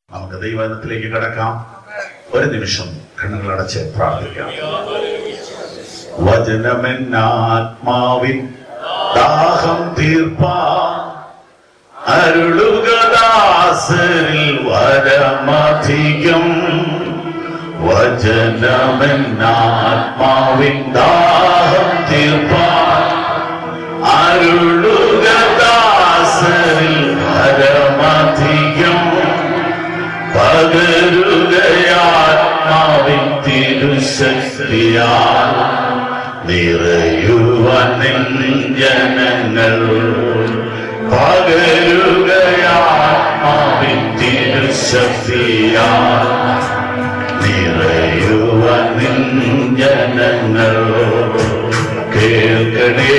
നമുക്ക് ദൈവത്തിലേക്ക് കിടക്കാം ഒരു നിമിഷം കണ്ണുകൾ അടച്ച് പ്രാർത്ഥിക്കാം വചനമെന്നാത്മാവിൻ ദാഹം തീർപ്പാ അരുളുകദാസരിൽ വരമധികം വചനമെന്നാത്മാവിൻ ദാഹം തീർപ്പാ അരുളുകദാസരിൽ വരമധികം പകരുകയാത്മാവിൻ തിരുശക്തിയാൽ നിറയുവാൻ നിൻ ജനങ്ങൾ പകരുകയാത്മാവിൻ തിരുശക്തിയാൽ നിറയുവാൻ നിൻ ജനങ്ങൾ കേൾക്കണേ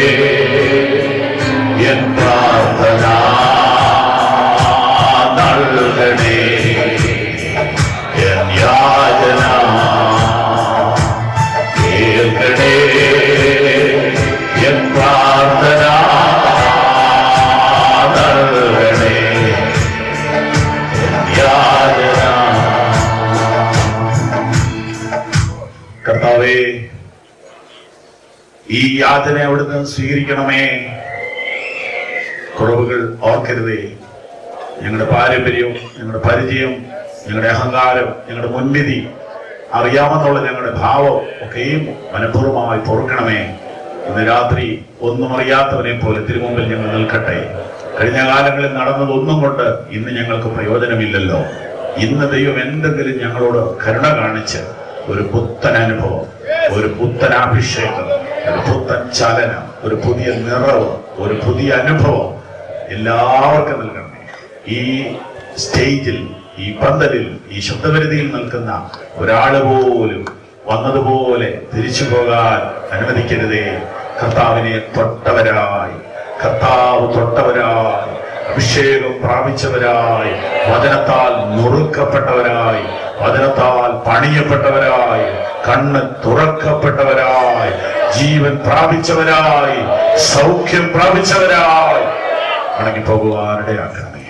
എൻ പ്രാർത്ഥന നൽകണേ എൻ യാചന കേൾക്കണേ എൻ പ്രാർത്ഥന നൽകണേ എൻ യാചന കർത്താവേ ഈ യാചന അവിടുന്ന് സ്വീകരിക്കണമേ കുറവുകൾ ഓർക്കരുതേ ഞങ്ങളുടെ പാരമ്പര്യവും ഞങ്ങളുടെ പരിചയം ഞങ്ങളുടെ അഹങ്കാരം ഞങ്ങളുടെ മുൻവിധി അറിയാമെന്നുള്ള ഞങ്ങളുടെ ഭാവം ഒക്കെയും മനഃപൂർവ്വമായി പൊറുക്കണമേ ഇന്ന് രാത്രി ഒന്നും അറിയാത്തവനെ പോലെ തിരുമുമ്പിൽ ഞങ്ങൾ നിൽക്കട്ടെ കഴിഞ്ഞ കാലങ്ങളിൽ നടന്നതൊന്നും കൊണ്ട് ഇന്ന് ഞങ്ങൾക്ക് പ്രയോജനമില്ലല്ലോ ഇന്ന് ദൈവം എന്തെങ്കിലും ഞങ്ങളോട് കരുണ കാണിച്ച് ഒരു പുത്തൻ അനുഭവം ഒരു പുത്തൻ അഭിഷേകം ഒരു പുത്തൻ ചലനം ഒരു പുതിയ നിറവ് ഒരു പുതിയ അനുഭവം എല്ലാവർക്കും നൽകണമേ ഈ സ്റ്റേജിൽ ഈ പന്തലിൽ ഈ ശബ്ദപരിധിയിൽ നിൽക്കുന്ന ഒരാള് പോലും വന്നതുപോലെ തിരിച്ചു പോകാൻ അനുവദിക്കരുതേ കർത്താവിനെ തൊട്ടവരായി കർത്താവ് തൊട്ടവരായി അഭിഷേകം പ്രാപിച്ചവരായി വചനത്താൽ നുറുക്കപ്പെട്ടവരായി വചനത്താൽ പണിയപ്പെട്ടവരായി കണ്ണ് തുറക്കപ്പെട്ടവരായി ജീവൻ പ്രാപിച്ചവരായി സൗഖ്യം പ്രാപിച്ചവരായി മടങ്ങിപ്പോകുവാനിടയാക്കണമേ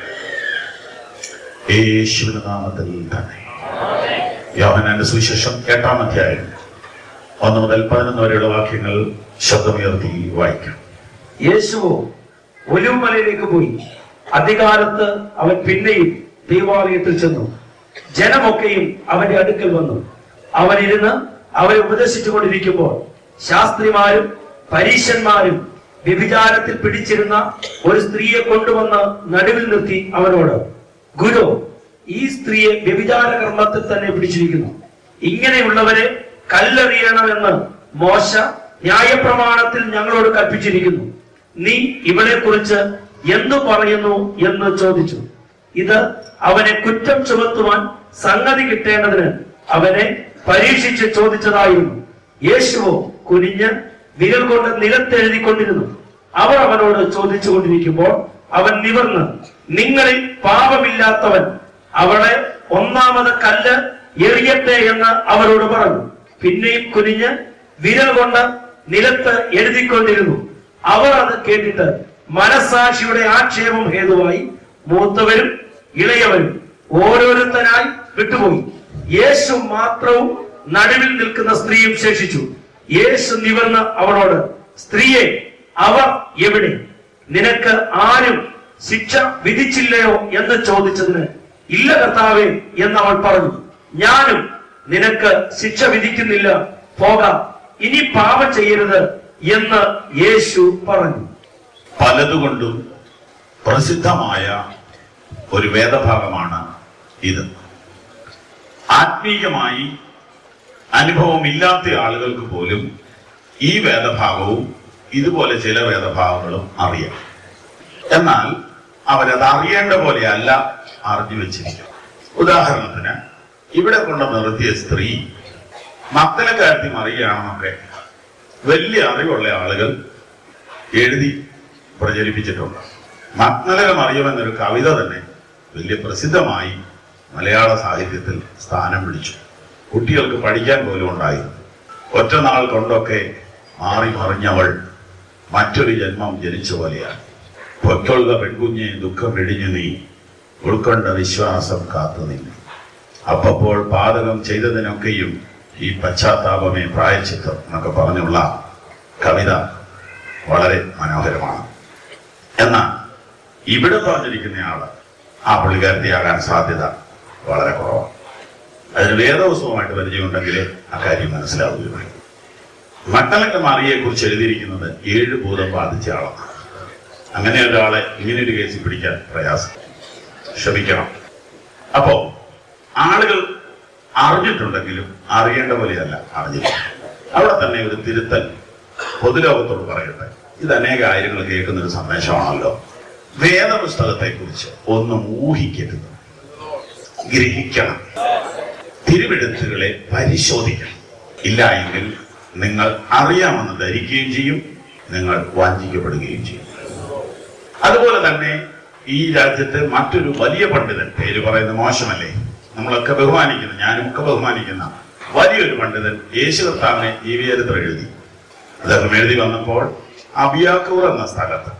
യേശുവിന്റെ നാമത്തിൽ തന്നെ യോഹനാന്റെ സുവിശേഷം എട്ടാം അധ്യായം ഒന്ന് മുതൽ പതിനൊന്ന് വരെയുള്ള വാക്യങ്ങൾ ശബ്ദമുയർത്തി വായിക്കാം യേശുവോ ഒലിവുമലയിലേക്ക് പോയി അധികാലത്ത് അവൻ പിന്നെയും ദൈവാലയത്തിൽ ചെന്നു ജനമൊക്കെയും അവന്റെ അടുക്കൽ വന്നു അവൻ ഇരുന്ന് അവരെ ഉപദേശിച്ചു കൊണ്ടിരിക്കുമ്പോൾ ശാസ്ത്രിമാരും പരീശന്മാരും വ്യഭിചാരത്തിൽ പിടിച്ചിരുന്ന ഒരു സ്ത്രീയെ കൊണ്ടുവന്ന് നടുവിൽ നിർത്തി അവനോട് ഗുരു ഈ സ്ത്രീയെ വ്യഭിചാര കർമ്മത്തിൽ തന്നെ പിടിച്ചിരിക്കുന്നു ഇങ്ങനെയുള്ളവരെ കല്ലെറിയണമെന്ന് മോശ ന്യായപ്രമാണത്തിൽ ഞങ്ങളോട് കൽപ്പിച്ചിരിക്കുന്നു നീ ഇവളെ കുറിച്ച് എന്തു പറയുന്നു എന്ന് ചോദിച്ചു ഇത് അവനെ കുറ്റം ചുമത്തുവാൻ സംഗതി കിട്ടേണ്ടതിന് അവനെ പരീക്ഷിച്ച് ചോദിച്ചതായിരുന്നു യേശുവോ കുനിഞ്ഞ് വിരൽ കൊണ്ട് നിലത്തെഴുതിക്കൊണ്ടിരുന്നു അവർ അവനോട് ചോദിച്ചു കൊണ്ടിരിക്കുമ്പോൾ അവൻ നിവർന്ന് നിങ്ങളിൽ പാപമില്ലാത്തവൻ അവളെ ഒന്നാമത് കല്ല് എറിയട്ടെ എന്ന് അവരോട് പറഞ്ഞു പിന്നെയും കുനിഞ്ഞ് വിരൽ കൊണ്ട് നിലത്ത് എഴുതിക്കൊണ്ടിരുന്നു അവർ അത് കേട്ടിട്ട് മനസാക്ഷിയുടെ ആക്ഷേപം ഹേതുവായി മൂത്തവരും ഇളയവരും ഓരോരുത്തരായി വിട്ടുപോയി യേശു മാത്രവും നടുവിൽ നിൽക്കുന്ന സ്ത്രീയും ശേഷിച്ചു യേശു നിവർന്ന് അവളോട് സ്ത്രീയെ അവർ എവിടെ നിനക്ക് ആരും ശിക്ഷ വിധിച്ചില്ലയോ എന്ന് ചോദിച്ചതിന് ഇല്ല കർത്താവേ എന്ന് അവൾ പറഞ്ഞു ഞാനും നിനക്ക് ശിക്ഷ വിധിക്കുന്നില്ല പോകാം ഇനി പാപം ചെയ്യരുത് എന്ന് യേശു പറഞ്ഞു പലതുകൊണ്ടും പ്രസിദ്ധമായ ഒരു വേദഭാഗമാണ് ഇത് ആത്മീയമായി അനുഭവമില്ലാത്ത ആളുകൾക്ക് പോലും ഈ വേദഭാഗവും ഇതുപോലെ ചില വേദഭാഗങ്ങളും അറിയാം എന്നാൽ അവരത് അറിയേണ്ട പോലെയല്ല അറിഞ്ഞു വെച്ചിരിക്കുക ഉദാഹരണത്തിന് ഇവിടെ കൊണ്ട് നിർത്തിയ സ്ത്രീ മക്കളക്കാരത്തി മറിയുകയാണെന്നൊക്കെ വലിയ അറിവുള്ള ആളുകൾ എഴുതി പ്രചരിപ്പിച്ചിട്ടുണ്ട് മഗ്നലക മറിയമെന്നൊരു കവിത തന്നെ വലിയ പ്രസിദ്ധമായി മലയാള സാഹിത്യത്തിൽ സ്ഥാനം പിടിച്ചു കുട്ടികൾക്ക് പഠിക്കാൻ പോലും ഉണ്ടായിരുന്നു ഒറ്റ നാൾ കൊണ്ടൊക്കെ മാറി മറിഞ്ഞവൾ മറ്റൊരു ജന്മം ജനിച്ച പോലെയാണ് പൊയ്ക്കൊള്ളുക പെൺകുഞ്ഞെ ദുഃഖം വെടിഞ്ഞു നീ ഉൾക്കൊണ്ട വിശ്വാസം കാത്തു നിന്നു അപ്പപ്പോൾ പാതകം ചെയ്തതിനൊക്കെയും ഈ പശ്ചാത്താപമേ പ്രായച്ചിത്തം എന്നൊക്കെ പറഞ്ഞുള്ള കവിത വളരെ മനോഹരമാണ് എന്നാൽ ഇവിടെ പറഞ്ഞിരിക്കുന്ന ആള് ആ പുള്ളിക്കാരത്തിയാകാൻ സാധ്യത വളരെ കുറവാണ് അതിന് വേദവസവുമായിട്ട് പരിചയമുണ്ടെങ്കിലേ അക്കാര്യം മനസ്സിലാവുകയുള്ളൂ മക്കളൊക്കെ മറിയെ കുറിച്ച് എഴുതിയിരിക്കുന്നത് ഏഴ് ഭൂതം ബാധിച്ച ആളാണ് അങ്ങനെ ഒരാളെ ഇങ്ങനെ ഒരു കേസിൽ പിടിക്കാൻ പ്രയാസം ക്ഷമിക്കണം അപ്പോ ആളുകൾ അറിഞ്ഞിട്ടുണ്ടെങ്കിലും അറിയേണ്ട പോലെയല്ല അറിഞ്ഞില്ല അവിടെ തന്നെ ഒരു തിരുത്തൽ പൊതുലോകത്തോട് പറയട്ടെ ഇത് അനേക കാര്യങ്ങൾ കേൾക്കുന്ന ഒരു സന്ദേശമാണല്ലോ വേദപുസ്തകത്തെ കുറിച്ച് ഒന്നും ഊഹിക്കരുത് ഗ്രഹിക്കണം തിരുവെഴുത്തുകളെ പരിശോധിക്കണം ഇല്ല എങ്കിൽ നിങ്ങൾ അറിയാമെന്ന് ധരിക്കുകയും ചെയ്യും നിങ്ങൾ വഞ്ചിക്കപ്പെടുകയും ചെയ്യും അതുപോലെ തന്നെ ഈ രാജ്യത്ത് മറ്റൊരു വലിയ പണ്ഡിതൻ പേര് പറയുന്നത് മോശമല്ലേ നമ്മളൊക്കെ ബഹുമാനിക്കുന്ന ഞാനും ഒക്കെ ബഹുമാനിക്കുന്ന വലിയൊരു പണ്ഡിതൻ യേശു കർത്താവിനെ ജീവചരിത്രം എഴുതി അദ്ദേഹം എഴുതി വന്നപ്പോൾ അബിയാക്കൂർ എന്ന സ്ഥലത്ത്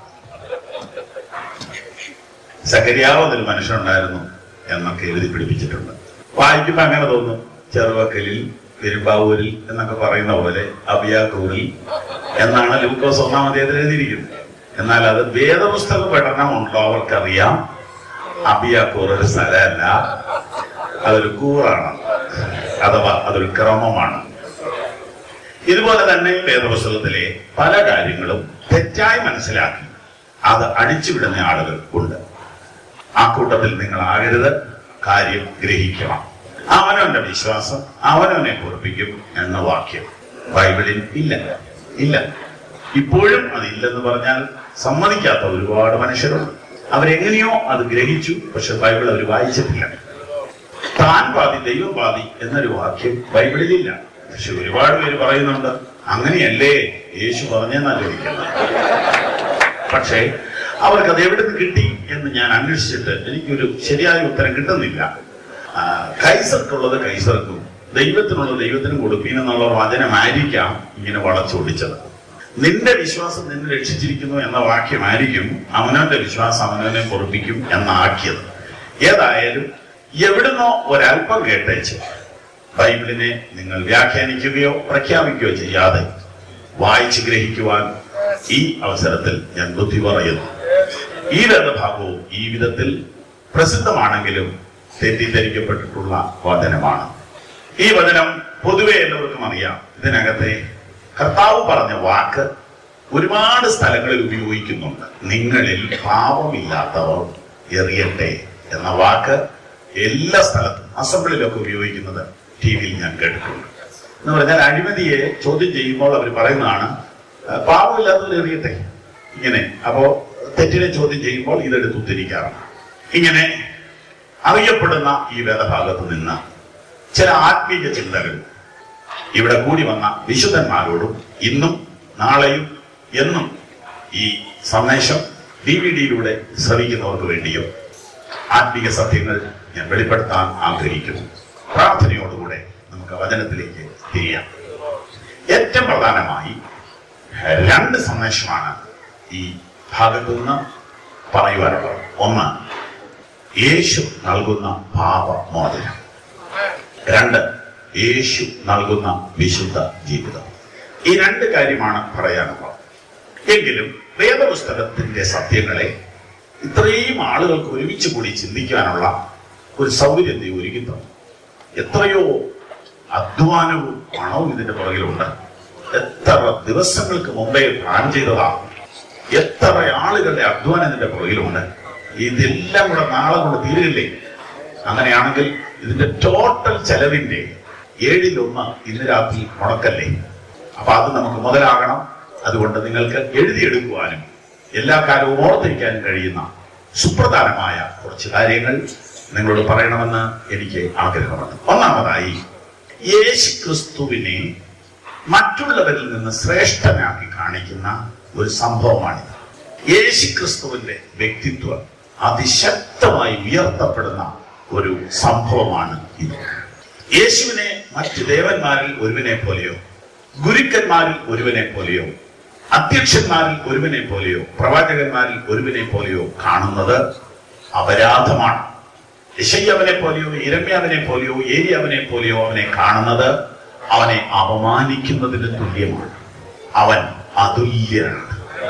സക്കരിയാവ് എന്നൊരു മനുഷ്യനുണ്ടായിരുന്നു എന്നൊക്കെ എഴുതി പിടിപ്പിച്ചിട്ടുണ്ട് വായിക്കുമ്പോ അങ്ങനെ തോന്നും ചെറുവക്കലിൽ പെരുമ്പാവൂരിൽ എന്നൊക്കെ പറയുന്ന പോലെ അബിയാക്കൂറിൽ എന്നാണ് ലൂക്കോസ് ഒന്നാം അധ്യായത്തിൽ എഴുതിയിരിക്കുന്നത് എന്നാൽ അത് വേദപുസ്തക പഠനമുണ്ടോ അവർക്കറിയാം അബിയാക്കൂർ ഒരു സ്ഥലമല്ല അതൊരു കൂറാണ് അഥവാ അതൊരു ക്രമമാണ് ഇതുപോലെ തന്നെ വേദപുസ്തകത്തിലെ പല കാര്യങ്ങളും തെറ്റായി മനസ്സിലാക്കി അത് അടിച്ചുവിടുന്ന ആളുകൾ ഉണ്ട് ആ കൂട്ടത്തിൽ നിങ്ങൾ ആകരുത് കാര്യം ഗ്രഹിക്കണം അവനവന്റെ വിശ്വാസം അവനവനെ കുറിപ്പിക്കും എന്ന വാക്യം ബൈബിളിൽ ഇല്ല ഇല്ല ഇപ്പോഴും അതില്ലെന്ന് പറഞ്ഞാൽ സമ്മതിക്കാത്ത ഒരുപാട് മനുഷ്യരുണ്ട് അവരെങ്ങനെയോ അത് ഗ്രഹിച്ചു പക്ഷെ ബൈബിൾ അവർ വായിച്ചിട്ടില്ല താൻ പാതി ദൈവം പാതി എന്നൊരു വാക്യം ബൈബിളിലില്ല പക്ഷെ ഒരുപാട് പേര് പറയുന്നുണ്ട് അങ്ങനെയല്ലേ യേശു പറഞ്ഞെന്നാ ചോദിക്കുന്നത് പക്ഷേ അവർക്ക് അത് എവിടെ നിന്ന് കിട്ടി എന്ന് ഞാൻ അന്വേഷിച്ചിട്ട് എനിക്കൊരു ശരിയായ ഉത്തരം കിട്ടുന്നില്ല ആ, കൈസർക്കുള്ളത് കൈസർക്കും ദൈവത്തിനുള്ളത് ദൈവത്തിനും കൊടുപ്പീനെന്നുള്ള വചനമായിരിക്കാം ഇങ്ങനെ വളച്ചൊടിച്ചത് നിന്റെ വിശ്വാസം നിന്നെ രക്ഷിച്ചിരിക്കുന്നു എന്ന വാക്യമായിരിക്കും അവനവന്റെ വിശ്വാസം അവനവനെ പൊറപ്പിക്കും എന്നാക്കിയത് ഏതായാലും എവിടുന്നോ ഒരല്പം കേട്ടേച്ച് ബൈബിളിനെ നിങ്ങൾ വ്യാഖ്യാനിക്കുകയോ പ്രഖ്യാപിക്കുകയോ ചെയ്യാതെ വായിച്ച് ഗ്രഹിക്കുവാൻ ഈ അവസരത്തിൽ ഞാൻ ബുദ്ധി പറയുന്നു ഈ വേദഭാഗവും ഈ വിധത്തിൽ പ്രസിദ്ധമാണെങ്കിലും തെറ്റിദ്ധരിക്കപ്പെട്ടിട്ടുള്ള വചനമാണ് ഈ വചനം പൊതുവെ എല്ലാവർക്കും അറിയാം ഇതിനകത്തെ കർത്താവ് പറഞ്ഞ വാക്ക് ഒരുപാട് സ്ഥലങ്ങളിൽ ഉപയോഗിക്കുന്നുണ്ട് നിങ്ങളിൽ പാപമില്ലാത്തവർ എറിയട്ടെ എന്ന വാക്ക് എല്ലാ സ്ഥലത്തും അസംബ്ലിയിലൊക്കെ ഉപയോഗിക്കുന്നത് ടി വിയിൽ ഞാൻ കേട്ടിട്ടുണ്ട് എന്ന് പറഞ്ഞാൽ അഴിമതിയെ ചോദ്യം ചെയ്യുമ്പോൾ അവർ പറയുന്നതാണ് "ആ, പാപമില്ലാത്തവർ എറിയട്ടെ ഇങ്ങനെ അപ്പോ തെറ്റിനെ ചോദ്യം ചെയ്യുമ്പോൾ ഇതെടുത്ത് ഉദ്ധരിക്കാറാണ് ഇങ്ങനെ അറിയപ്പെടുന്ന ഈ വേദഭാഗത്ത് നിന്ന് ചില ആത്മീയ ചിന്തകൾ ഇവിടെ കൂടി വന്ന വിശുദ്ധന്മാരോടും ഇന്നും നാളെയും എന്നും ഈ സന്ദേശം ഡി വി ഡിയിലൂടെ ശ്രവിക്കുന്നവർക്ക് വേണ്ടിയും ആത്മീയ സത്യങ്ങൾ ഞാൻ വെളിപ്പെടുത്താൻ ആഗ്രഹിക്കുന്നു പ്രാർത്ഥനയോടുകൂടെ നമുക്ക് വചനത്തിലേക്ക് തിരിയാം ഏറ്റവും പ്രധാനമായി രണ്ട് സന്ദേശമാണ് ഈ ഭാഗത്തു നിന്ന് പറയുവാനുള്ളത് ഒന്ന് യേശു നൽകുന്ന പാപമോചനം രണ്ട് യേശു നൽകുന്ന വിശുദ്ധ ജീവിതം ഈ രണ്ട് കാര്യമാണ് പറയാനുള്ളത് എങ്കിലും വേദപുസ്തകത്തിന്റെ സത്യങ്ങളെ ഇത്രയും ആളുകൾക്ക് ഒരുമിച്ച് കൂടി ചിന്തിക്കാനുള്ള ഒരു സൗകര്യം ദൈവം ഒരുക്കി തന്നു എത്രയോ അധ്വാനവും പണവും ഇതിന്റെ പുറകിലുണ്ട് എത്ര ദിവസങ്ങൾക്ക് മുമ്പേ പ്ലാൻ ചെയ്തതാണ് എത്ര ആളുകളുടെ അധ്വാനം ഇതിന്റെ പുറകിലുണ്ട് ഇതെല്ലാം കൂടെ നാളെ കൊണ്ട് തീരുകയില്ലേ അങ്ങനെയാണെങ്കിൽ ഇതിന്റെ ടോട്ടൽ ചെലവിന്റെ ഏഴിലൊന്ന് ഇന്ന് രാത്രി മുടക്കല്ലേ അപ്പൊ അത് നമുക്ക് മുതലാകണം അതുകൊണ്ട് നിങ്ങൾക്ക് എഴുതിയെടുക്കുവാനും എല്ലാ കാലവും ഓർത്തിരിക്കാനും കഴിയുന്ന സുപ്രധാനമായ കുറച്ച് കാര്യങ്ങൾ നിങ്ങളോട് പറയണമെന്ന് എനിക്ക് ആഗ്രഹമുണ്ട് ഒന്നാമതായി യേശു ക്രിസ്തുവിനെ മറ്റുള്ളവരിൽ നിന്ന് ശ്രേഷ്ഠനാക്കി കാണിക്കുന്ന ഒരു സംഭവമാണിത് യേശു ക്രിസ്തുവിന്റെ വ്യക്തിത്വം അതിശക്തമായി ഉയർത്തപ്പെടുന്ന ഒരു സംഭവമാണ് ഇത് യേശുവിനെ മറ്റു ദേവന്മാരിൽ ഒരുവനെ പോലെയോ ഗുരുക്കന്മാരിൽ ഒരുവനെ പോലെയോ അധ്യക്ഷന്മാരിൽ ഒരുവനെ പോലെയോ പ്രവാചകന്മാരിൽ ഒരുവനെ പോലെയോ കാണുന്നത് അപരാധമാണ് യശയ്യവനെ പോലെയോ ഇരമ്യാവിനെ പോലെയോ ഏരിയവനെ പോലെയോ അവനെ കാണുന്നത് അവനെ അപമാനിക്കുന്നതിന് തുല്യമാണ് അവൻ അതുല്യനാണ്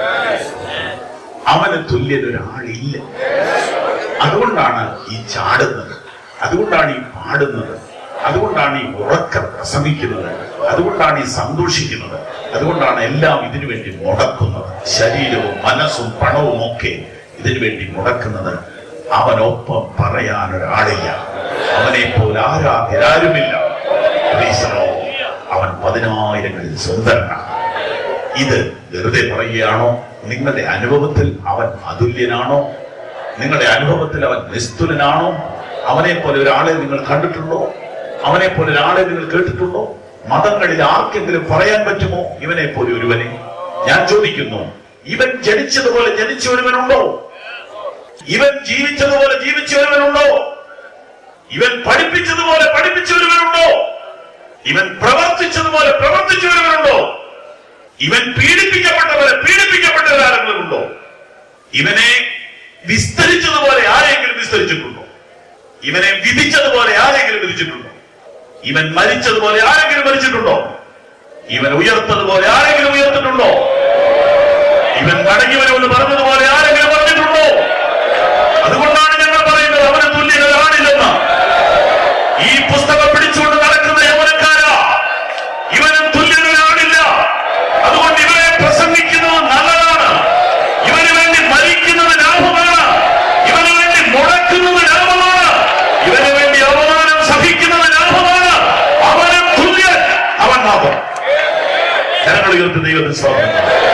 അവന് തുല്യൻ ഒരാളില്ല അതുകൊണ്ടാണ് ഈ ചാടുന്നത് അതുകൊണ്ടാണ് ഈ പാടുന്നത് അതുകൊണ്ടാണ് ഈ ഉറക്കം പ്രസംഗിക്കുന്നത് അതുകൊണ്ടാണ് ഈ സന്തോഷിക്കുന്നത് അതുകൊണ്ടാണ് എല്ലാം ഇതിനു വേണ്ടി മുടക്കുന്നത് ശരീരവും മനസ്സും പണവും ഒക്കെ ഇതിനു വേണ്ടി മുടക്കുന്നത് അവനൊപ്പം പറയാൻ ഒരാളില്ല അവനെ പോലെ ആരാധരാരുമില്ല Praise the Lord. അവൻ പതിനായിരങ്ങളിൽ സുന്ദരനാണ് ഇത് വെറുതെ പറയുകയാണോ നിങ്ങളുടെ അനുഭവത്തിൽ അവൻ അതുല്യനാണോ നിങ്ങളുടെ അനുഭവത്തിൽ അവൻ നിസ്തുലനാണോ അവനെ പോലെ ഒരാളെ നിങ്ങൾ കണ്ടിട്ടുണ്ടോ അവനെ പോലെ ഒരാളെ നിങ്ങൾ കേട്ടിട്ടുണ്ടോ മതങ്ങളിൽ ആർക്കെങ്കിലും പറയാൻ പറ്റുമോ ഇവനെ പോലെ ഒരുവനെ ഞാൻ ചോദിക്കുന്നു ഇവൻ ജനിച്ചതുപോലെ ജനിച്ച ഒരുവനുണ്ടോ ഇവൻ ജീവിച്ചതുപോലെ ജീവിച്ച ഒരുവനുണ്ടോ ഇവൻ പഠിപ്പിച്ചതുപോലെ പഠിപ്പിച്ച ഒരുവനുണ്ടോ ഇവൻ പ്രവർത്തിച്ചതുപോലെ പ്രവർത്തിച്ച ഒരുവനുണ്ടോ ഇവൻ പീഡിപ്പിക്കപ്പെട്ടവരെ പീഡിപ്പിക്കപ്പെട്ട ആരെങ്കിലും ഉണ്ടോ ഇവനെ വിസ്തരിച്ചതുപോലെ ആരെങ്കിലും വിസ്തരിച്ചിട്ടുണ്ടോ ഇവനെ വിധിച്ചതുപോലെ ആരെങ്കിലും വിധിച്ചിട്ടുണ്ടോ ഇവൻ മരിച്ചതുപോലെ ആരെങ്കിലും മരിച്ചിട്ടുണ്ടോ ഇവൻ ഉയർത്തതുപോലെ ആരെങ്കിലും ഉയർത്തിട്ടുണ്ടോ ഇവൻ മടങ്ങി വരുമെന്ന് പറഞ്ഞതുപോലെ ആരെങ്കിലും പറഞ്ഞിട്ടുണ്ടോ അതുകൊണ്ടാണ് ഞങ്ങൾ പറയുന്നത് അവന് തുല്യതയാണില്ലെന്ന് ഈ പുസ്തകം പിടിച്ചുകൊണ്ട് നടക്കുന്ന യവനക്കാരാ ഇവനും തുല്യതയാണില്ല അതുകൊണ്ട് ഇവനെ പ്രസംഗിക്കുന്നത് നല്ലതാണ് ഇവന് വേണ്ടി മരിക്കുന്നത് ലാഭമാണ് ഇവന് വേണ്ടി മുടക്കുന്നത് ലാഭമാണ് ഇവന് വേണ്ടി അവമാനം സഹിക്കുന്നത് ലാഭമാണ് അവന് തുല്യൻ അവൻ മാത്രം ജനങ്ങൾ ഉയർത്തി ദൈവത്തിന് സ്വാഗതം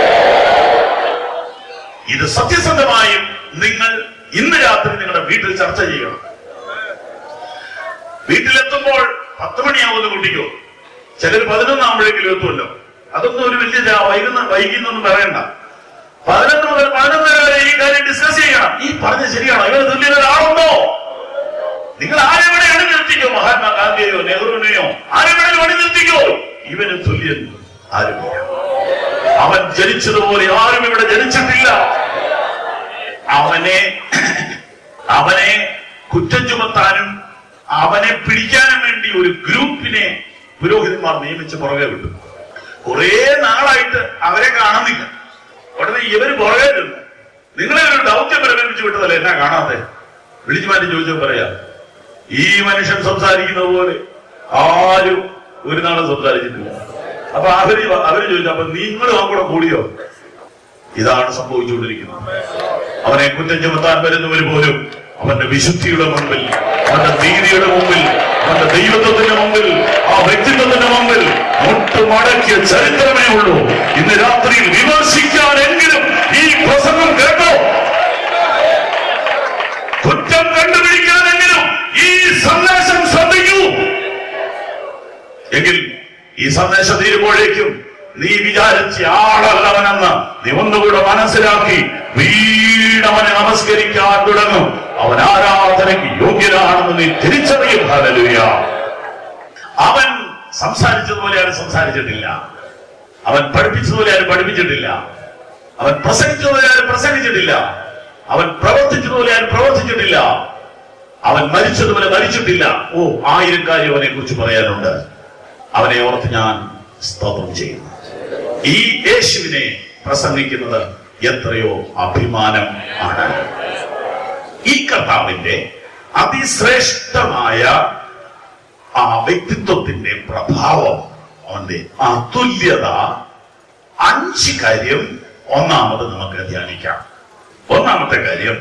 ഇത് സത്യസന്ധമായും നിങ്ങൾ ഇന്ന് രാത്രി നിങ്ങളുടെ വീട്ടിൽ ചർച്ച ചെയ്യണം വീട്ടിലെത്തുമ്പോൾ പത്ത് മണിയാവുന്ന കുട്ടിക്കോ ചിലർ പതിനൊന്നാകുമ്പോഴേക്കും എത്തുമല്ലോ അതൊന്നും ഒരു വലിയ രാ- വൈകുന്ന വൈകിന്നൊന്നും പറയണ്ട പതിനൊന്ന് മുതൽ പതിനൊന്നര വരെ ഈ കാര്യം ഡിസ്കസ് ചെയ്യണം ഈ പറഞ്ഞ ശരിയാണോ ഇവന് തുല്യത ഒരാളുണ്ടോ നിങ്ങൾ ആരെവിടെ അണി നിർത്തിക്കോ മഹാത്മാഗാന്ധിയെയോ നെഹ്റുവിനെയോ ആരെവിടെ അണി നിർത്തിക്കോ ഇവന് തുല്യൻ ആരുമില്ല അവൻ ജനിച്ചതുപോലെ ആരും ഇവിടെ ജനിച്ചിട്ടില്ല അവനെ അവനെ കുറ്റം ചുമത്താനും അവനെ പിടിക്കാനും വേണ്ടി ഒരു ഗ്രൂപ്പിനെ പുരോഹിതന്മാർ നിയമിച്ച് പുറകെ വിട്ടു കുറെ നാളായിട്ട് അവരെ കാണുന്നില്ല ഉടനെ ഇവര് പുറകെ നിന്നു നിങ്ങളെ ഒരു ദൗത്യം പ്രകടിപ്പിച്ചു വിട്ടതല്ലേ എന്നാ കാണാതെ വിളിച്ചു മാറ്റി ചോദിച്ചാൽ പറയാ ഈ മനുഷ്യൻ സംസാരിക്കുന്നത് പോലെ ആരും ഒരു നാളും സംസാരിച്ചിട്ടില്ല അപ്പൊ അവര് അവര് ചോദിച്ചു അപ്പൊ നിങ്ങളും ആ കൂടെ കൂടിയോ ഇതാണ് സംഭവിച്ചുകൊണ്ടിരിക്കുന്നത് അവനെ കുറ്റം ചുമത്താൻ വരുന്നവർ പോലും അവന്റെ വിശുദ്ധിയുടെ മുമ്പിൽ അവന്റെ നീതിയുടെ മുമ്പിൽ അവന്റെ ദൈവത്വത്തിന്റെ മുമ്പിൽ ആ വ്യക്തിത്വത്തിന്റെ മുമ്പിൽ മുട്ട് മടക്കിയ ചരിത്രമേ ഉള്ളൂ ഇന്ന് രാത്രിയിൽ വിമർശിക്കാനെങ്കിലും ഈ പ്രസംഗം കേട്ടോ കുറ്റം കണ്ടുപിടിക്കാനെങ്കിലും ഈ സന്ദേശം ശ്രദ്ധിക്കൂ എങ്കിൽ ഈ സന്ദേശം തീരുമ്പോഴേക്കും നീ വിചാരിച്ച ആളല്ലവനെന്ന് നീ ഒന്നുകൂടെ മനസ്സിലാക്കി വീണവനെ നമസ്കരിക്കാൻ തുടങ്ങും അവൻ ആരാധനയ്ക്ക് യോഗ്യനാണെന്ന് നീ തിരിച്ചറിയും ഹല്ലേലൂയ അവൻ സംസാരിച്ചതുപോലെ ആരും സംസാരിച്ചിട്ടില്ല അവൻ പഠിപ്പിച്ചതുപോലെ ആരും പഠിപ്പിച്ചിട്ടില്ല അവൻ പ്രസംഗിച്ചതുപോലെ ആരും പ്രസംഗിച്ചിട്ടില്ല അവൻ പ്രവർത്തിച്ചതുപോലെ ആരും പ്രവർത്തിച്ചിട്ടില്ല അവൻ മരിച്ചതുപോലെ മരിച്ചിട്ടില്ല ഓ ആയിരം കാര്യം അവനെ കുറിച്ച് പറയാനുണ്ട് അവനെ ഓർത്ത് ഞാൻ സ്തോത്രം ചെയ്യുന്നു ഈ യേശുവിനെ പ്രസംഗിക്കുന്നത് എത്രയോ അഭിമാനം ആണ് ഈ കർത്താവിന്റെ അതിശ്രേഷ്ഠമായ ആ വ്യക്തിത്വത്തിന്റെ പ്രഭാവം അവന്റെ അതുല്യത അഞ്ച് കാര്യം ഒന്നാമത് നമുക്ക് ധ്യാനിക്കാം ഒന്നാമത്തെ കാര്യം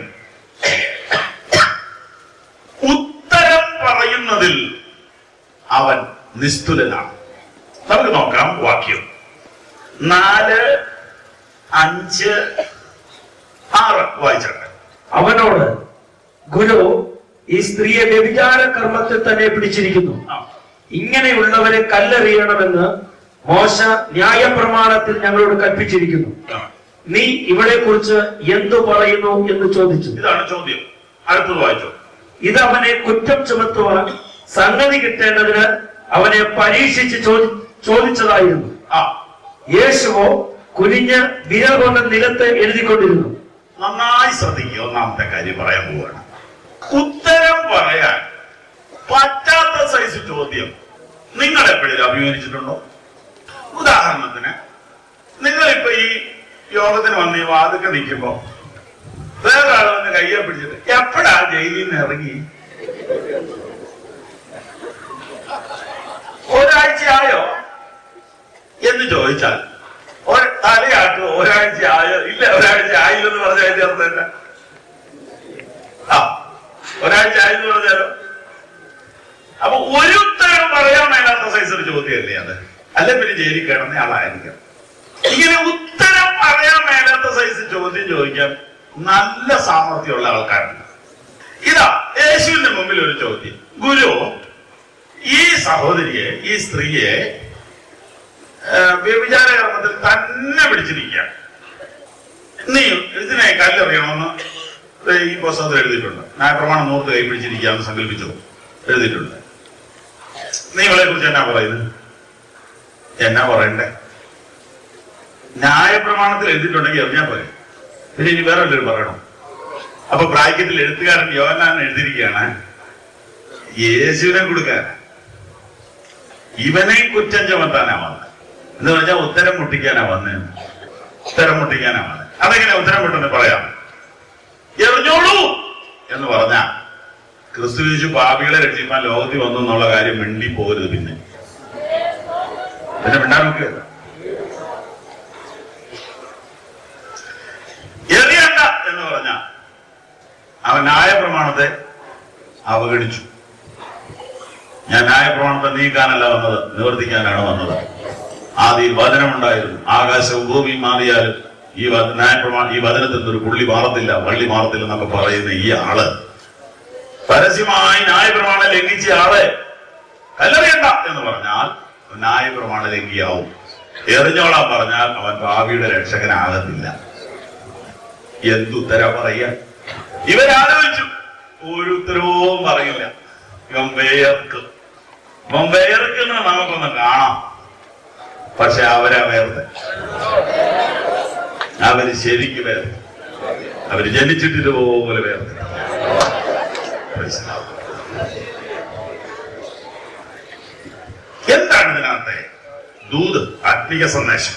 ഉത്തരം പറയുന്നതിൽ അവൻ നിസ്തുലനാണ് നമുക്ക് നോക്കാം വാക്യം നാല് അഞ്ച് ആറ് വായിച്ചട്ടെ അവനോട് ഗുരു ഈ സ്ത്രീയെ വ്യഭിചാര കർമ്മത്തിൽ തന്നെ പിടിച്ചിരിക്കുന്നു ആ. ഇങ്ങനെയുള്ളവരെ കല്ലെറിയണമെന്ന് മോശ ന്യായപ്രമാണത്തിൽ ഞങ്ങളോട് കൽപ്പിച്ചിരിക്കുന്നു ആ. നീ ഇവളെ കുറിച്ച് എന്തു പറയുന്നു എന്ന് ചോദിച്ചു ഇതാണ് ചോദ്യം അടുത്തത് വായിച്ചോ ഇത് അവനെ കുറ്റം ചുമത്തുവാൻ സംഗതി കിട്ടേണ്ടതിന് അവനെ പരീക്ഷിച്ച് ചോദി- ചോദിച്ചതായിരുന്നു ആ യേശുവോ കുനിഞ്ഞ് വിരൽ കൊണ്ട് നിലത്ത് എഴുതിക്കൊണ്ടിരുന്നു നന്നായി ശ്രദ്ധിക്കുക ഒന്നാമത്തെ കാര്യം പറയാൻ പോവാണ് ഉത്തരം പറയാൻ പറ്റാത്ത സൈസ് ചോദ്യം നിങ്ങൾ എപ്പോഴും അഭിമുഖിച്ചിട്ടുണ്ടോ ഉദാഹരണത്തിന് നിങ്ങളിപ്പോ ഈ യോഗത്തിന് വന്ന് ഈ വാതൊക്കെ നിൽക്കുമ്പോ വേറെ ആൾ വന്ന് കയ്യെ പിടിച്ചിട്ട് എപ്പോഴാ ജയിലിൽ നിന്ന് ഇറങ്ങി ഒരാഴ്ചയായോ എന്ന് ചോദിച്ചാൽ ഒരു തലയാട്ടോ ഒരാഴ്ച ആയോ ഇല്ല ഒരാഴ്ച ആയില്ലെന്ന് പറഞ്ഞാൽ അതിന്റെ അർത്ഥം എന്താ ആ ഒരാഴ്ച ആയെന്ന് പറഞ്ഞാലോ അപ്പൊ ഒരു ഉത്തരം പറയാൻ മേലാത്ത സൈസ് ഒരു ചോദ്യമല്ലേ അത് അല്ല പിന്നെ ജയിലിൽ കിടന്ന ആളായിരിക്കാം ഇങ്ങനെ ഉത്തരം പറയാൻ മേലാത്ത സൈസ് ചോദ്യം ചോദിക്കാൻ നല്ല സാമർഥ്യമുള്ള ആൾക്കാരുണ്ട് ഇതാ യേശുവിന്റെ മുമ്പിൽ ഒരു ചോദ്യം ഗുരു ഈ സഹോദരിയെ ഈ സ്ത്രീയെ ആ, വ്യഭിചാര കർമ്മത്തിൽ തന്നെ പിടിച്ചിരിക്കുക നീ ഇതിനെ കല്ലെറിയണമെന്ന് ദേ ഈ പുസ്തകത്തിൽ എഴുതിയിട്ടുണ്ട് ന്യായപ്രമാണം നൂറ് കൈ പിടിച്ചിരിക്കാന്ന് സങ്കല്പിച്ചു എഴുതിയിട്ടുണ്ട് നീ ഇവളെ കുറിച്ച് എന്നാ പറയുന്നത് എന്നാ പറയണ്ടേ ന്യായപ്രമാണത്തിൽ എഴുതിയിട്ടുണ്ടെങ്കിൽ എറിഞ്ഞാ പോരെ പിന്നെ ഇനി വേറെ വല്ലവരും പറയണം അപ്പൊ ബ്രാക്കറ്റിൽ എഴുത്തുകാരൻ യോഹനാൻ എഴുതിയിരിക്കുകയാണ് യേശുവിനെ കൊടുക്കാൻ ഇവനെ കുറ്റം ചുമത്താനാ വന്നത് എന്ന് പറഞ്ഞാൽ ഉത്തരം മുട്ടിക്കാനാ വന്നത് ഉത്തരം മുട്ടിക്കാനാ വന്നത് അതെങ്ങനെ ഉത്തരം മുട്ടെന്ന് പറയാം എറിഞ്ഞോളൂ എന്ന് പറഞ്ഞ ക്രിസ്തു യേശു പാപികളെ രക്ഷിക്കാൻ ലോകത്തിൽ വന്നു എന്നുള്ള കാര്യം മിണ്ടി പോകരുത് പിന്നെ പിന്നെ മിണ്ടാൻ നോക്കുക എറിയണ്ട എന്ന് പറഞ്ഞ അവൻ ന്യായപ്രമാണത്തെ അവഗണിച്ചു ഞാൻ ന്യായപ്രമാണത്തെ നീക്കാനല്ല വന്നത് നിവർത്തിക്കാനാണ് വന്നത് ആദ്യം വചനമുണ്ടായിരുന്നു ആകാശവും ഭൂമിയും മാറിയാലും ഈ വ- ന്യായപ്രമാണം ഈ വചനത്തിൽ നിന്ന് ഒരു പുള്ളി മാറത്തില്ല വള്ളി മാറത്തില്ല എന്നൊക്കെ പറയുന്ന ഈ ആള് പരസ്യമായി ന്യായപ്രമാണം ലംഘിച്ച ആളെ കല്ലെറിയണ്ട എന്ന് പറഞ്ഞാൽ ന്യായപ്രമാണ ലംഘിയാവും എറിഞ്ഞോളാൻ പറഞ്ഞാൽ അവൻ ഭാവിയുടെ രക്ഷകനാകത്തില്ല എന്തുത്തര പറയാ ഇവരാലോചിച്ചു ഒരു ഉത്തരവും പറയില്ല ഇവൻ വേർക്കും ഇവൻ വേർക്കുന്ന നമുക്കൊന്ന് കാണാം പക്ഷെ അവരാ വേർത്തെ അവര് ശരിക്ക് വേർത്ത് അവര് ജനിച്ചിട്ടിതുപോലെ വേർത്ത് Praise the Lord. എന്താണ് ഇതിനകത്തെ ദൂത് ആത്മീക സന്ദേശം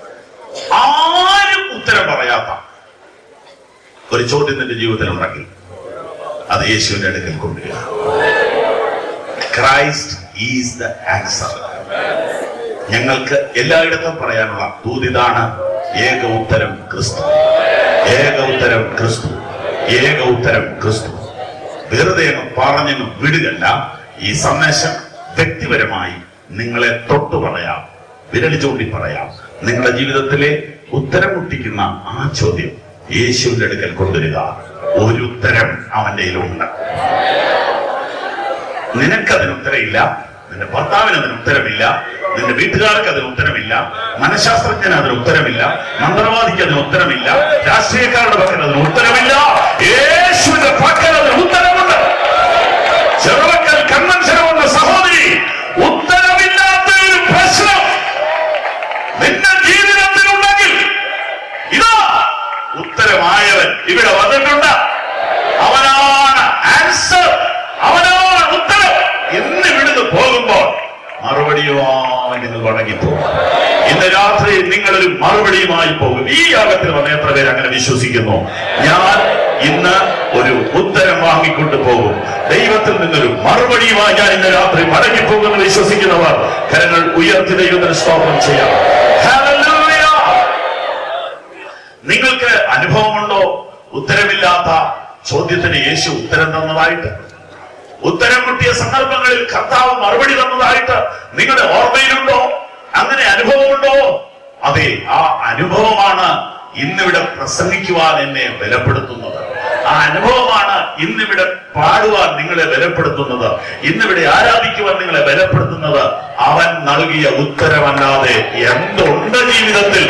ആരും ഉത്തരം പറയാത്ത ഒരു ചോദ്യം നിന്റെ ജീവിതത്തിൽ ഉണ്ടെങ്കിൽ അത് യേശുവിന്റെ അടുക്കൽ കൊണ്ടുവരിക ക്രൈസ്റ്റ് ഈസ് ദ ആൻസർ ഞങ്ങൾക്ക് എല്ലായിടത്തും പറയാനുള്ള ദൂത് ഇതാണ് ഏക ഉത്തരം ക്രിസ്തു ഏക ഉത്തരം ക്രിസ്തു ഏക ഉത്തരം ക്രിസ്തു വെറുതെ അങ്ങ് പറഞ്ഞങ്ങ് വിടുകല്ല ഈ സന്ദേശം വ്യക്തിപരമായി നിങ്ങളെ തൊട്ടു പറയാം വിരൽ ചൂണ്ടി പറയാം നിങ്ങളുടെ ജീവിതത്തിലെ ഉത്തരം മുട്ടിക്കുന്ന ആ ചോദ്യം യേശുവിന്റെ അടുക്കൽ കൊണ്ടുവരിക ഒരു ഉത്തരം അവന്റെ കയ്യിലുണ്ട് നിനക്കതിന് ഉത്തരമില്ല നിന്റെ ഭർത്താവിന് അതിന് ഉത്തരമില്ല നിന്റെ വീട്ടുകാർക്ക് അതിന് ഉത്തരമില്ല മനഃശാസ്ത്രജ്ഞന് അതിന് ഉത്തരമില്ല മന്ത്രവാദിക്ക് അതിന് ഉത്തരമില്ല രാഷ്ട്രീയക്കാരുടെ പക്കൽ അതിന് ഉത്തരമില്ല യേശുവിന്റെ പക്കൽ അതിന് ഉത്തരമുണ്ട് ചെറുവക്കൽ കൺവെൻഷനുമുള്ള സഹോദരി ഉത്തരമില്ലാത്ത ഒരു പ്രശ്നം നിന്റെ ജീവിതത്തിലുണ്ടെങ്കിൽ ഇതാ ഉത്തരമായവൻ ഇവിടെ വന്നിട്ടുണ്ട് അവനാണ് ആൻസർ അവനാണ് ഉത്തരം എന്ന് ഇവിടുന്ന് പോകുമ്പോൾ മറുപടിയുമായി നിങ്ങൾ മടങ്ങിപ്പോകും ഇന്ന് രാത്രി നിങ്ങളൊരു മറുപടിയുമായി പോകും ഈ യാഗത്തിൽ വന്ന എത്ര പേര് അങ്ങനെ വിശ്വസിക്കുന്നു ഞാൻ ഇന്ന് ഒരു ഉത്തരം വാങ്ങിക്കൊണ്ട് പോകും ദൈവത്തിൽ നിന്നൊരു മറുപടിയുമായി ഞാൻ ഇന്ന് രാത്രി മടങ്ങിപ്പോകുമെന്ന് വിശ്വസിക്കുന്നവർ കരങ്ങൾ ഉയർത്തി ദൈവത്തിന് സ്തോത്രം ചെയ്യാം Hallelujah! നിങ്ങൾക്ക് അനുഭവമുണ്ടോ ഉത്തരമില്ലാത്ത ചോദ്യത്തിന് യേശു ഉത്തരം തന്നതായിട്ട് ഉത്തരം മുട്ടിയ സന്ദർഭങ്ങളിൽ കർത്താവ് മറുപടി തന്നതായിട്ട് നിങ്ങളുടെ ഓർമ്മയിലുണ്ടോ അങ്ങനെ അനുഭവമുണ്ടോ അതെ ആ അനുഭവമാണ് ഇന്നിവിടെ പ്രസംഗിക്കുവാൻ എന്നെ ബലപ്പെടുത്തുന്നത് ആ അനുഭവമാണ് ഇന്നിവിടെ പാടുവാൻ നിങ്ങളെ ബലപ്പെടുത്തുന്നത് ഇന്നിവിടെ ആരാധിക്കുവാൻ നിങ്ങളെ ബലപ്പെടുത്തുന്നത് അവൻ നൽകിയ ഉത്തരമല്ലാതെ എന്തുണ്ട് ജീവിതത്തിൽ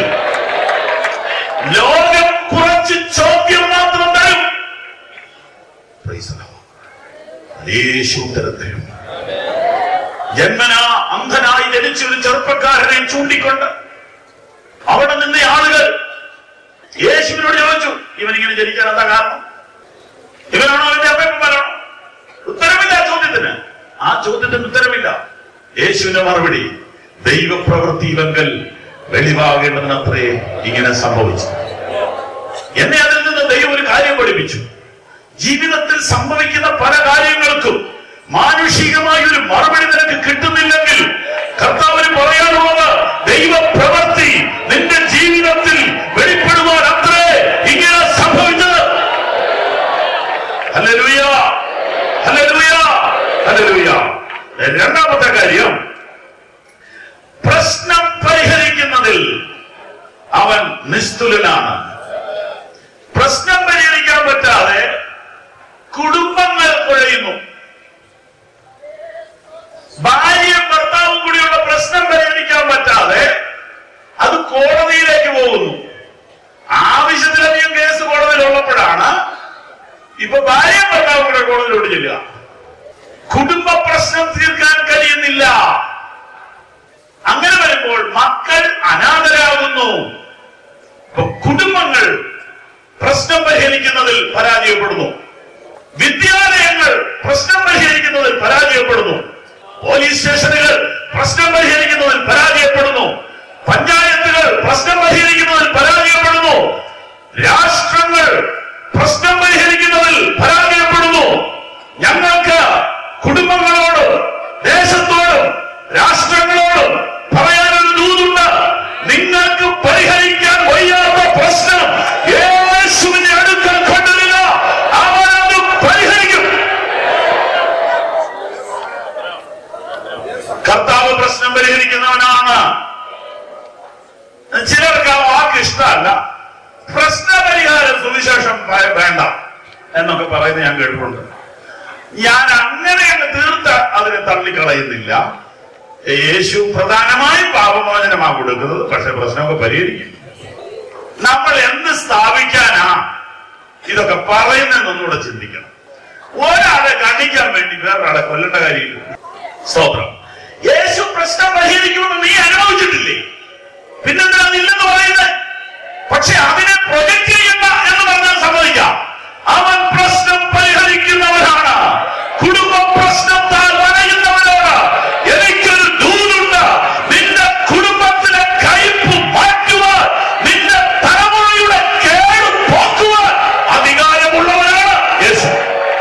ലോകം കുറച്ച് ചോദ്യം മാത്രം തരും Praise the Lord. യേശു ഉത്തരം തരും ജന്മനാ അന്ധനായി ജനിച്ച ഒരു ചെറുപ്പക്കാരനെ ചൂണ്ടിക്കൊണ്ട് അവിടെ നിന്ന ആളുകൾ യേശുവിനോട് ചോദിച്ചു ഇവൻ ഇങ്ങനെ ജനിക്കാൻ എന്താ കാരണം ഇവനാണോ അവന്റെ അപ്പൻ പറയണം ആ ചോദ്യത്തിന് ഉത്തരമില്ല യേശുവിന്റെ മറുപടി ദൈവപ്രവൃത്തിയിലെങ്കിൽ വെളിവാകേണ്ടതിനത്രേ ഇങ്ങനെ സംഭവിച്ചു എന്നെ അതിൽ നിന്ന് ദൈവം ഒരു കാര്യം പഠിപ്പിച്ചു ജീവിതത്തിൽ സംഭവിക്കുന്ന പല കാര്യങ്ങൾക്കും മാനുഷികമായ ഒരു മറുപടി നിനക്ക് കിട്ടുന്നില്ലെങ്കിൽ കർത്താവിന് പറയാനുള്ളത് ദൈവപ്രവൃത്തി നിന്റെ ജീവിതത്തിൽ വെളിപ്പെടുവാൻ അത്രേ ഇങ്ങനെ സംഭവിച്ചത് ഹല്ലേലൂയ ഹല്ലേലൂയ ഹല്ലേലൂയ രണ്ടാമത്തെ കാര്യം പ്രശ്നം പരിഹരിക്കുന്നതിൽ അവൻ നിസ്തുലനാണ് പ്രശ്നം പരിഹരിക്കാൻ പറ്റാതെ കുടുംബങ്ങൾ കുഴയുന്നു ഭാര്യയും ഭർത്താവും കൂടിയുള്ള പ്രശ്നം പരിഹരിക്കാൻ പറ്റാതെ അത് കോടതിയിലേക്ക് പോകുന്നു ആവശ്യത്തിലധികം കേസ് കോടതിയിലുള്ളപ്പോഴാണ് ഇപ്പൊ ഭാര്യയും ഭർത്താവും കൂടെ കോടതിയിലോട്ട് ചെല്ലുക കുടുംബ പ്രശ്നം തീർക്കാൻ കഴിയുന്നില്ല അങ്ങനെ വരുമ്പോൾ മക്കൾ അനാഥരാകുന്നു ഇപ്പൊ കുടുംബങ്ങൾ പ്രശ്നം പരിഹരിക്കുന്നതിൽ പരാജയപ്പെടുന്നു വിദ്യാലയങ്ങൾ പ്രശ്നം പരിഹരിക്കുന്നതിൽ പരാജയപ്പെടുന്നു പോലീസ് സ്റ്റേഷനുകൾ പ്രശ്നം പരിഹരിക്കുന്നതിൽ പരാജയപ്പെടുന്നു പഞ്ചായത്തുകൾ പ്രശ്നം പരിഹരിക്കുന്നതിൽ പരാജയപ്പെടുന്നു രാഷ്ട്രങ്ങൾ പ്രശ്നം പരിഹരിക്കുന്നതിൽ പരാജയപ്പെടുന്നു ഞങ്ങൾക്ക് കുടുംബങ്ങളോടും ദേശത്തോടും രാഷ്ട്രങ്ങളോടും പറയാനൊരു ദൂതുണ്ട് നിങ്ങൾക്ക് പരിഹരിക്കാൻ വയ്യാത്ത പ്രശ്നം യേശുവിന്റെ അടുക്കൽ കൊണ്ടുവരിക അവനത് പരിഹരിക്കും കർത്താവ് പ്രശ്നം പരിഹരിക്കുന്നവനാണ് ചിലർക്ക് ആ വാക്ക് ഇഷ്ടമല്ല പ്രശ്നപരിഹാര സുവിശേഷം ഭയ- വേണ്ട എന്നൊക്കെ പറയുന്നത് ഞാൻ കേട്ടിട്ടുണ്ട് ഞാൻ അങ്ങനെ അങ്ങ് തീർത്ത് അതിനെ തള്ളിക്കളയുന്നില്ല യേശു പ്രധാനമായും പാപമോചനമാണ് കൊടുക്കുന്നത് പക്ഷെ പ്രശ്നമൊക്കെ പരിഹരിക്കും നമ്മൾ എന്ത് സ്ഥാപിക്കാനാ ഇതൊക്കെ പറയുന്നതെന്നൊന്നുകൂടെ ചിന്തിക്കണം ഒരാളെ കണ്ടിക്കാൻ വേണ്ടി വേറൊരാളെ കൊല്ലേണ്ട കാര്യമില്ല സ്തോത്രം യേശു പ്രശ്നം പരിഹരിക്കുമെന്ന് നീ അനുഭവിച്ചിട്ടില്ലേ പിന്നെന്താ ഇല്ലെന്ന് പറയുന്നത് പക്ഷെ അതിനെ പ്രൊജക്ട് ചെയ്യണ്ട എന്ന് പറഞ്ഞാൽ സമ്മതിക്കാം അവൻ പ്രശ്നം പരിഹരിക്കുന്നവരാണ് കുടുംബ പ്രശ്നത്താൽ വരയുന്നവരാണ് എനിക്കൊരു ദൂതുണ്ട് നിന്റെ കുടുംബത്തിലെ കയ്പ് മാറ്റുവാൻ നിന്റെ തലമുറയുടെ കേട് പോക്കുവാൻ അധികാരമുള്ളവരാണ് യേശു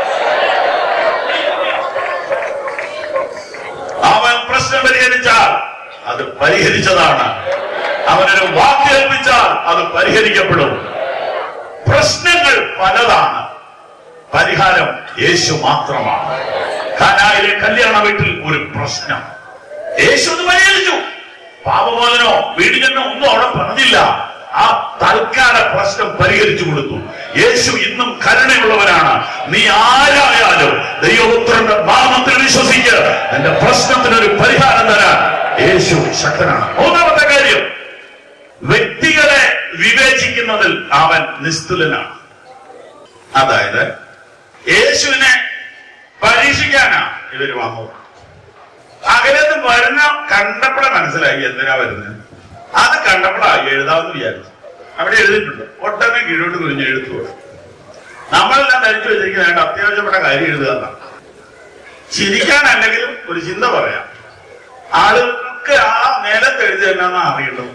അവൻ പ്രശ്നം പരിഹരിച്ചാൽ അത് പരിഹരിച്ചതാണ് അവനൊരു വാക്ക് ഏൽപ്പിച്ചാൽ അത് പരിഹരിക്കപ്പെടും പ്രശ്നങ്ങൾ പലതാണ് പരിഹാരം യേശു മാത്രമാണ് കാനായിലെ കല്യാണ വീട്ടിൽ ഒരു പ്രശ്നം യേശു അത് പരിഹരിച്ചു പാപമോചനോ വീടിനോ ഒന്നും അവിടെ പറഞ്ഞില്ല ആ തൽക്കാല പ്രശ്നം പരിഹരിച്ചു കൊടുത്തു യേശു ഇന്നും കരുണയുള്ളവനാണ് നീ ആരായാലും ദൈവപുത്രന്റെ നാമത്തിൽ വിശ്വസിക്ക് എന്റെ പ്രശ്നത്തിനൊരു പരിഹാരം തരാൻ യേശു ശക്തനാണ് മൂന്നാമത്തെ കാര്യം വ്യക്തികളെ വിവേചിക്കുന്നതിൽ അവൻ നിസ്തുലനാണ് അതായത് യേശുവിനെ പരീക്ഷിക്കാനാ ഇവര് വന്നത് അകലത്ത് വരുന്ന കണ്ടപ്പോഴേ മനസ്സിലായി എന്തിനാ വരുന്നത് അത് കണ്ടപ്പോഴായി എഴുതാമെന്ന് വിചാരിച്ചു അവിടെ എഴുതിയിട്ടുണ്ട് ഒട്ടനെ കീഴോട്ട് കുരിഞ്ഞ് എഴുത്തു നമ്മളെല്ലാം ധരിച്ചു വെച്ചിരിക്കുന്ന വേണ്ട അത്യാവശ്യപ്പെട്ട കാര്യം എഴുതുക എന്നാണ് ചിരിക്കാനല്ലെങ്കിലും ഒരു ചിന്ത പറയാം ആളുകൾക്ക് ആ നിലത്ത് എഴുതി എന്നാന്ന് അറിയേണ്ടത്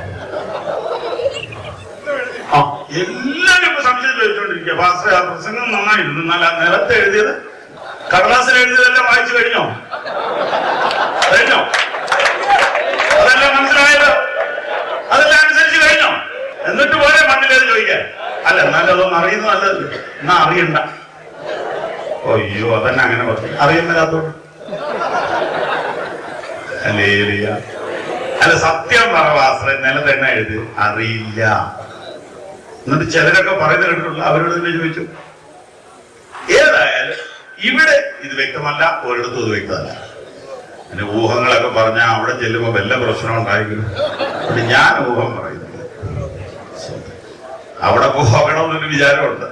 ആ, എല്ലാവരും ഇപ്പൊ സംശയം ചോദിച്ചുകൊണ്ടിരിക്കുക പാസ്റ്റർ ആ പ്രസംഗം നന്നായിരുന്നു എന്നാൽ ആ നിലത്ത് എഴുതിയത് കടലാസിൽ എഴുതിയതെല്ലാം വായിച്ചു കഴിഞ്ഞോ കഴിഞ്ഞോ അതെല്ലാം മനസ്സിലായത് അതെല്ലാം അനുസരിച്ച് കഴിഞ്ഞോ എന്നിട്ട് പോരെ മണ്ണിലേത് ചോദിക്കാൻ അല്ല എന്നാലും അതൊന്നും അറിയുന്ന നല്ലതല്ലേ എന്നാ അറിയണ്ട അയ്യോ അതന്നെ അങ്ങനെ പറഞ്ഞു അറിയുന്നില്ലാത്തോണ്ട് ഹല്ലേലൂയ. അല്ല സത്യം പറ പാസ്റ്റർ ഇന്നലെ തന്നെ എഴുതി അറിയില്ല എന്നിട്ട് ചിലരൊക്കെ പറയുന്നത് കേട്ടിട്ടുള്ള അവരോട് തന്നെ ചോദിച്ചു ഏതായാലും ഇവിടെ ഇത് വ്യക്തമല്ല ഒരിടത്തും ഇത് വ്യക്തമല്ല പിന്നെ ഊഹങ്ങളൊക്കെ പറഞ്ഞാൽ അവിടെ ചെല്ലുമ്പോ വല്ല പ്രശ്നം ഉണ്ടായിരിക്കും പിന്നെ ഞാൻ ഊഹം പറയുന്നു അവിടെ പോകണമെന്നൊരു വിചാരമുണ്ട്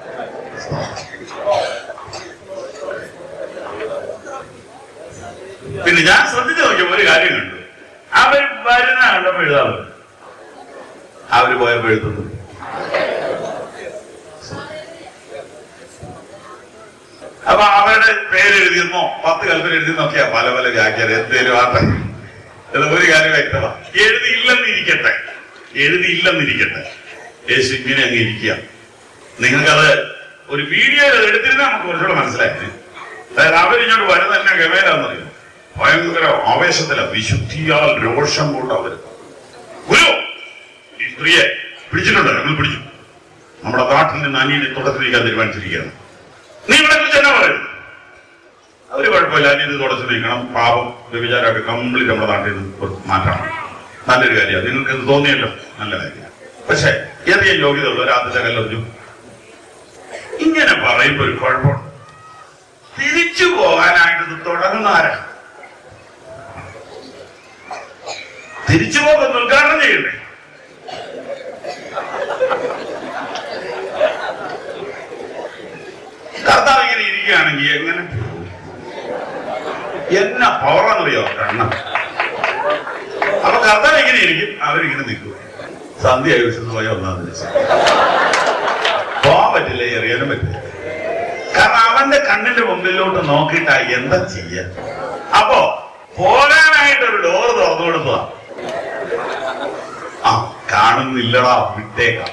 പിന്നെ ഞാൻ ശ്രദ്ധിച്ചു നോക്കിയപ്പോ ഒരു കാര്യം കണ്ടു അവർ വരുന്ന കണ്ടപ്പോ എഴുതാൻ പറ്റും അവര് പോയപ്പോ എഴുതുന്നു അപ്പൊ അവരുടെ പേര് എഴുതിയെന്നോ പത്ത് കൽപ്പന എഴുതിയെന്നൊക്കെയാ പല പല വ്യാഖ്യാനം എന്തേലും ആട്ടെ ഇത് ഒരു കാര്യം വ്യക്തമാ എഴുതിയില്ലെന്നിരിക്കട്ടെ എഴുതിയില്ലെന്നിരിക്കട്ടെ യേശു ഇങ്ങനെ അങ്ങ് ഇരിക്കുക നിങ്ങൾക്കത് ഒരു വീഡിയോയിൽ അത് എടുത്തിരുന്നാൽ നമുക്ക് കുറച്ചുകൂടെ മനസ്സിലായി അതായത് അവരിങ്ങോട്ട് വരുന്ന തന്നെ ഗവേരാന്നറിയോ ഭയങ്കര ആവേശത്തില വിശുദ്ധിയാൽ രോഷം കൊണ്ട് അവര് ഗുരു ഈ സ്ത്രീയെ പിടിച്ചിട്ടുണ്ട് ഞങ്ങൾ പിടിച്ചു നമ്മുടെ നാട്ടിൽ നിന്ന് അനിയനെ തുടച്ചിരിക്കാൻ തീരുമാനിച്ചിരിക്കുകയാണ് നീ ഇവിടെ കുറിച്ച് എന്നാ പറയുന്നു അവര് കുഴപ്പമില്ല അനിയന് തുടച്ചു നീക്കണം പാപം വ്യഭിചാരമൊക്കെ കംപ്ലീറ്റ് നമ്മുടെ നാട്ടിൽ നിന്ന് മാറ്റണം നല്ലൊരു കാര്യമാണ് നിങ്ങൾക്ക് ഇത് തോന്നിയല്ലോ നല്ല കാര്യമാണ് പക്ഷെ ഏറിയ യോഗ്യത ഉള്ള രാത്രി കല്ലൊരു ഇങ്ങനെ പറയുമ്പോ ഒരു കുഴപ്പമുണ്ട് തിരിച്ചു പോകാനായിട്ട് ഇത് തുടങ്ങുന്ന ആരാ തിരിച്ചു പോകുന്ന ഉദ്ഘാടനം ചെയ്യണ്ടേ കർത്താവ് ഇങ്ങനെ ഇരിക്കുകയാണെങ്കിൽ എങ്ങനെ എന്നാ പവറാന്നറിയോ കണ്ണം അപ്പൊ കർത്താവ് ഇങ്ങനെ ഇരിക്കും അവരിങ്ങനെ നിൽക്കും സന്ധ്യ വിശുദ്ധ പോയ ഒന്നാം ദിവസം പോകാൻ പറ്റില്ല എറിയാനും പറ്റില്ല കാരണം അവന്റെ കണ്ണിന്റെ മുമ്പിലോട്ട് നോക്കിയിട്ടാ എന്താ ചെയ്യ അപ്പോ പോകാനായിട്ട് ഒരു ഡോർ തുറന്നു കൊടുക്കുക ആ കാണുന്നില്ലടാ വിട്ടേക്കാം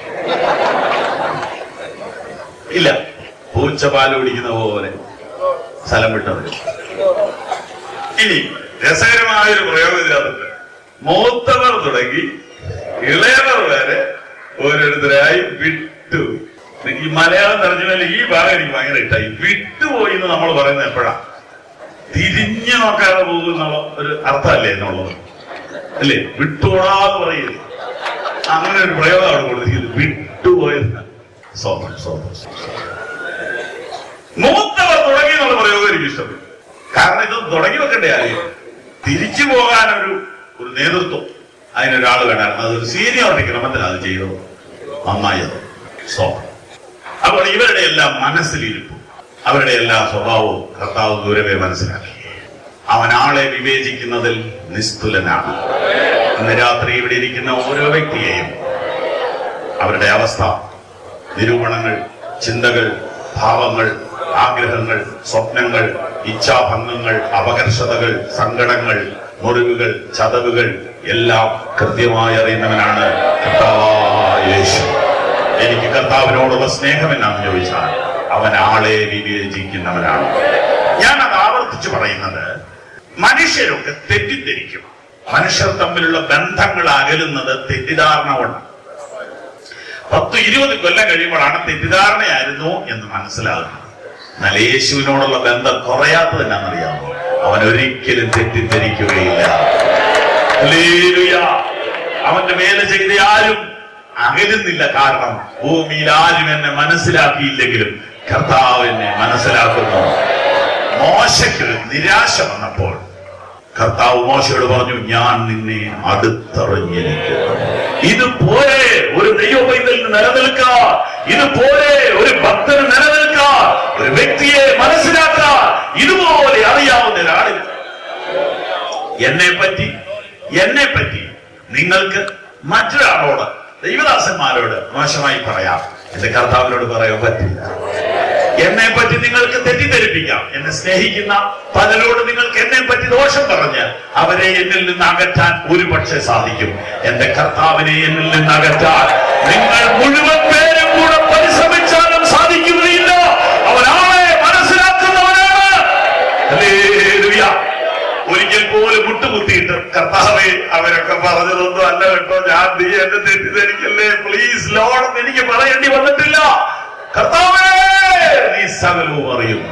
ഇല്ല പൂച്ചപാല് കുടിക്കുന്ന പോലെ സ്ഥലം വിട്ടത് ഇനി രസകരമായ ഒരു പ്രയോഗം ഇതിനകത്തുണ്ട് മൂത്തവർ തുടങ്ങി ഇളയവർ വരെ ഓരോരുത്തരായി വിട്ടു ഈ മലയാളം തർജ്ജമയിൽ ഈ ഭാഗം എനിക്ക് ഭയങ്കര ഇഷ്ടമായി വിട്ടുപോയി എന്ന് നമ്മൾ പറയുന്നത് എപ്പോഴാ തിരിഞ്ഞു നോക്കാതെ പോകുന്ന ഒരു അർത്ഥമല്ലേ എന്നുള്ളത് അല്ലേ വിട്ടുപോടാന്ന് പറയുന്നത് അങ്ങനെ ഒരു പ്രയോഗം അവിടെ കൊടുത്തിരിക്കുന്നത് വിട്ടുപോയത് സോമൻ സോമൻ മൂത്തവർ തുടങ്ങി എന്നുള്ള പ്രയോഗം എനിക്ക് ഇഷ്ടപ്പെട്ടു കാരണം ഇത് തുടങ്ങി വെക്കേണ്ട കാര്യം തിരിച്ചു പോകാനൊരു ഒരു നേതൃത്വം അതിനൊരാൾ വേണമായിരുന്നു അതൊരു സീനിയോറിറ്റി ക്രമത്തിൽ അത് ചെയ്തത് നന്നായത് സോ അപ്പോൾ ഇവരുടെ എല്ലാം മനസ്സിലിരിപ്പും അവരുടെ എല്ലാ സ്വഭാവവും കർത്താവ് ദൂരമേ മനസ്സിലാക്കി അവൻ ആളെ വിവേചിക്കുന്നതിൽ നിസ്തുലനാണ് ഇന്ന് രാത്രി ഇവിടെ ഇരിക്കുന്ന ഓരോ വ്യക്തിയെയും അവരുടെ അവസ്ഥ നിരൂപണങ്ങൾ ചിന്തകൾ ഭാവങ്ങൾ ആഗ്രഹങ്ങൾ സ്വപ്നങ്ങൾ ഇച്ഛാഭംഗങ്ങൾ അപകർഷതകൾ സങ്കടങ്ങൾ മുറിവുകൾ ചതവുകൾ എല്ലാം കൃത്യമായി അറിയുന്നവനാണ് കർത്താവായ യേശു എനിക്ക് കർത്താവിനോടുള്ള സ്നേഹം എന്നാന്ന് ചോദിച്ചാൽ അവൻ ആളെ വിവേചിക്കുന്നവനാണ് ഞാൻ അത് ആവർത്തിച്ചു പറയുന്നത് മനുഷ്യരൊക്കെ തെറ്റിദ്ധരിക്കും മനുഷ്യർ തമ്മിലുള്ള ബന്ധങ്ങൾ അകലുന്നത് തെറ്റിദ്ധാരണ കൊണ്ടാണ് പത്ത് ഇരുപത് കൊല്ലം കഴിയുമ്പോഴാണ് തെറ്റിദ്ധാരണയായിരുന്നു എന്ന് മനസ്സിലാകുന്നത് എന്നാൽ യേശുവിനോടുള്ള ബന്ധം കുറയാത്തത് എന്നാണെന്നറിയാമോ അവൻ ഒരിക്കലും തെറ്റിദ്ധരിക്കുകയില്ല ഹല്ലേലൂയ. അവന്റെ വേല ചെയ്ത ആരും അകലുന്നില്ല കാരണം ഭൂമിയിൽ ആരും എന്നെ മനസ്സിലാക്കിയില്ലെങ്കിലും കർത്താവ് എന്നെ മനസ്സിലാക്കുന്നു മോശയ്ക്ക് നിരാശ വന്നപ്പോൾ കർത്താവ് മോശയോട് പറഞ്ഞു ഞാൻ നിന്നെ അടുത്തറിഞ്ഞിരിക്കുന്നു ഇത് പോരെ ഒരു ദൈവ പൈതലിന് നിലനിൽക്കാൻ ഇത് പോരെ ഒരു ഭക്തന് നിലനിൽക്കാൻ ഒരു വ്യക്തിയെ മനസ്സിലാക്കാൻ ഇതുപോലെ അറിയാവുന്ന ഒരാളിന് എന്നെ പറ്റി എന്നെ പറ്റി നിങ്ങൾക്ക് മറ്റൊരാളോട് ദൈവദാസന്മാരോട് മോശമായി പറയാം എന്റെ കർത്താവിനോട് പറയാൻ പറ്റില്ല എന്നെ പറ്റി നിങ്ങൾക്ക് തെറ്റിദ്ധരിപ്പിക്കാം എന്നെ സ്നേഹിക്കുന്ന പലരോട് നിങ്ങൾക്ക് എന്നെ പറ്റി ദോഷം പറഞ്ഞ് അവരെ എന്നിൽ നിന്ന് അകറ്റാൻ ഒരുപക്ഷെ സാധിക്കും എന്റെ കർത്താവിനെ എന്നിൽ നിന്ന് അകറ്റാൻ നിങ്ങൾ മുഴുവൻ പേരും കൂടെ പരിശ്രമിച്ചാലും സാധിക്കുകയില്ല അവനാളെ മനസ്സിലാക്കുന്നവനാണ് ഹല്ലേലൂയ. ഒരിക്കൽ പോലും മുട്ടുകുത്തിയിട്ട് കർത്താവെ അവരൊക്കെ പറഞ്ഞതൊന്നും അല്ല കേട്ടോ ഞാൻ നീ എന്നെ തെറ്റിദ്ധരിക്കല്ലേ പ്ലീസ് ലോഡ് എനിക്ക് പറയേണ്ടി വന്നിട്ടില്ല കർത്താവേ നീ സകലവും അറിയും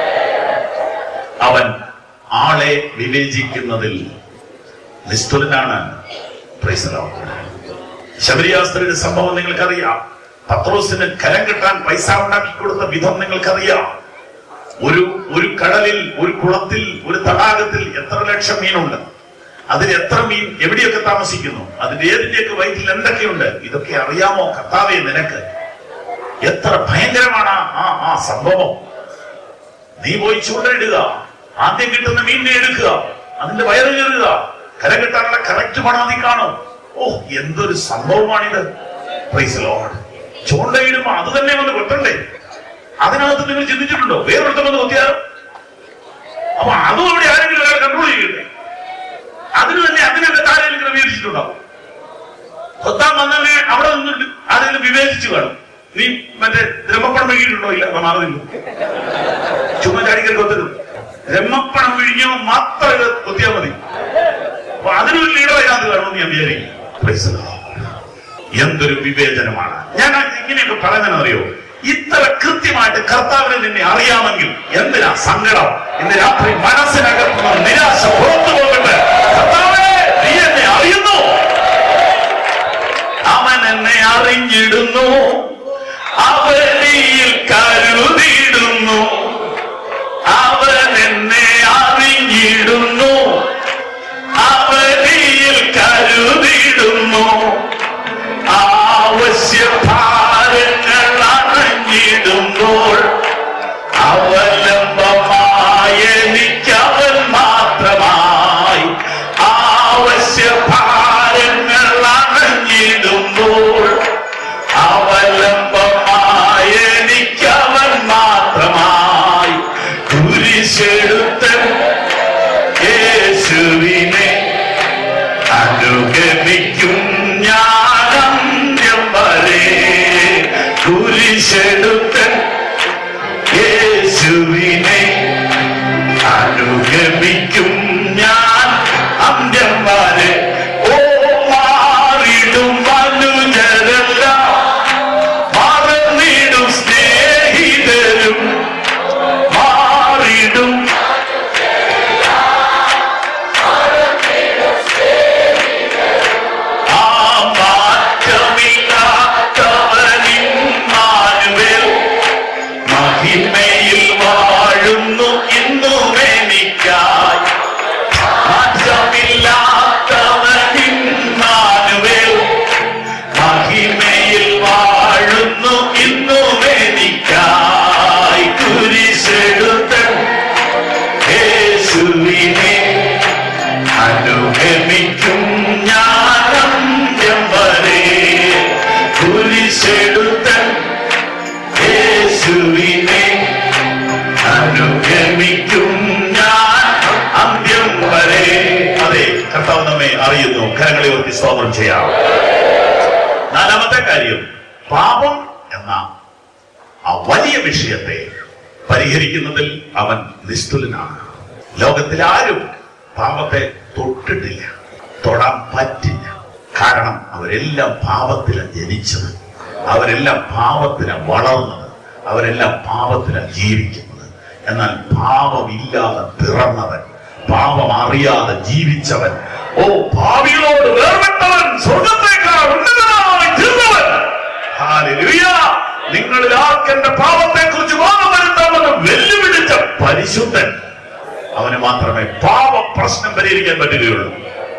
അവൻ ആളെ വിവേചിക്കുന്നതിൽ നിസ്തുലനാണ് Praise the Lord. ശബരിയാസ്ത്രിയുടെ സംഭവം നിങ്ങൾക്കറിയാം പത്രോസിന് കരം കെട്ടാൻ പൈസ ഉണ്ടാക്കി കൊടുത്ത വിധം നിങ്ങൾക്കറിയാം ഒരു ഒരു കടലിൽ ഒരു കുളത്തിൽ ഒരു തടാകത്തിൽ എത്ര ലക്ഷം മീനുണ്ട് അതിൽ എത്ര മീൻ എവിടെയൊക്കെ താമസിക്കുന്നു അതിന്റെ ഏതിന്റെയൊക്കെ വയറ്റിൽ എന്തൊക്കെയുണ്ട് ഇതൊക്കെ അറിയാമോ കർത്താവേ നിനക്ക് എത്ര ഭയങ്കരമാണ് ആ- ആ ആ സംഭവം നീ പോയി ചൂണ്ടയിടുക ആദ്യം കിട്ടുന്ന മീനിനെ എടുക്കുക അതിന്റെ വയറ് കയറുക കര കിട്ടാനുള്ള കറക്റ്റ് പണം നീ കാണും ഓ എന്തൊരു സംഭവമാണിത് പ്രൈസ് ലോഡ് ചൂണ്ടയിടുമ്പോ അത് തന്നെ വന്ന് കൊട്ടണ്ടേ അതിനകത്ത് നിങ്ങൾ ചിന്തിച്ചിട്ടുണ്ടോ വേറൊരുത്തം വന്ന് കൊത്തിയാലോ അപ്പൊ അതും അവിടെ ആരെങ്കിലും ഒരാൾ കൺട്രോൾ ചെയ്യണ്ടേ അതിന് തന്നെ അതിനൊക്കെ താഴെ ക്രമീകരിച്ചിട്ടുണ്ടാവും കൊത്താൻ വന്നവനെ അവിടെ നിന്നിട്ട് ആരെങ്കിലും വിവേചിച്ചു കാണും നീ മറ്റേ ബ്രഹ്മപ്പണം വിഴുകിയിട്ടുണ്ടോ ഇല്ല അപ്പൊ മാറുന്നില്ല ചുമചാടിക്കൽ കൊത്തരുത് ബ്രഹ്മപ്പണം വിഴുങ്ങിയവ മാത്രം ഇത് കൊത്തിയാൽ മതി അപ്പൊ അതിനൊരു ലീഡർ അതിനകത്ത് കാണുമെന്ന് ഞാൻ വിചാരിക്കും Praise the Lord. എന്തൊരു വിവേചനമാണ് ഞാൻ ഇങ്ങനെയൊക്കെ പറയുന്നറിയോ ഇത്ര കൃത്യമായിട്ട് കർത്താവിനെ നിന്നെ അറിയാമെങ്കിൽ എന്തിനാ സങ്കടം ഇന്ന് രാത്രി മനസ്സിനകത്തുന്ന നിരാശ പുറത്തു പോകട്ടെ കർത്താവേ നീ എന്നെ അറിയുന്നു അവൻ എന്നെ അറിഞ്ഞിടുന്നു അവനിൽ കരുതിയിടുന്നു അവൻ എന്നെ അറിഞ്ഞിടുന്നു അവനിൽ കരുതിയിടുന്നു ആവശ്യ ഭാരങ്ങൾ അണഞ്ഞിടുമ്പോൾ അവലംബമായ എനിക്കവൻ മാത്രമായി ആവശ്യ ഭാരങ്ങൾ അണഞ്ഞിടുമ്പോൾ അവലംബമായ എനിക്കവൻ മാത്രമായി കുരിശെടുത്ത് യേശുവിനെ അനുഗമിക്കും ഞാനന്ത്യം വരെ കുരിശെടുത്ത് യേശുവിനെ അനുഗമിക്കും ഞാൻ അന്ത്യം വരെ ഓ മാറിടും മനുജരല്ല മറന്നിടും സ്നേഹിതരും മാറിടും ആ മാറ്റമില്ലാത്തവനിന്മാനുവേൽ മഹിമയിൽ വാഴുന്നു ഇന്നും എനിക്കായി മാറ്റമില്ലാത്തവനിന്മാനുവേൽ മഹിമയിൽ വാഴുന്നു ഇന്നും എനിക്കായി കുരിശെടുത്ത് യേശുവിനെ അനുഗമിക്കും ഞാനന്ത്യം വരെ കുരിശെടുത്ത യേശുവിനെ അനുഗമിക്കും ഞാൻ അന്ത്യം വരെ അതെ കർത്താവ് നമ്മെ അറിയുന്നു കരങ്ങളെ ഓർത്തി സ്തോത്രം ചെയ്യാം നാലാമത്തെ കാര്യം പാപം എന്ന ആ വലിയ വിഷയത്തെ പരിഹരിക്കുന്നതിൽ അവൻ നിസ്തുലനാണ് ലോകത്തിൽ ആരും പാപത്തെ തൊട്ടിട്ടില്ല തൊടാൻ പറ്റില്ല കാരണം അവരെല്ലാം പാപത്തിലാണ് ജനിച്ചത് അവരെല്ലാം പാപത്തിലാണ് വളർന്നത് അവരെല്ലാം പാപത്തിലാണ് ജീവിക്കുന്നത് എന്നാൽ പാപമില്ലാതെ പിറന്നവൻ പാപം അറിയാതെ ജീവിച്ചവൻ ഓ ഭാവികളോട് വേർപെട്ടവൻ സ്വർഗത്തേക്കാൾ ഉന്നതനായി തീർന്നവൻ ഹാലലുയ നിങ്ങളിൽ ആർക്കെന്റെ പാപത്തെ കുറിച്ച് ബോധം വരുത്താമെന്ന് വെല്ലുവിളിച്ച പരിശുദ്ധൻ അവന് മാത്രമേ പാപ പ്രശ്നം പരിഹരിക്കാൻ പറ്റുകയുള്ളൂ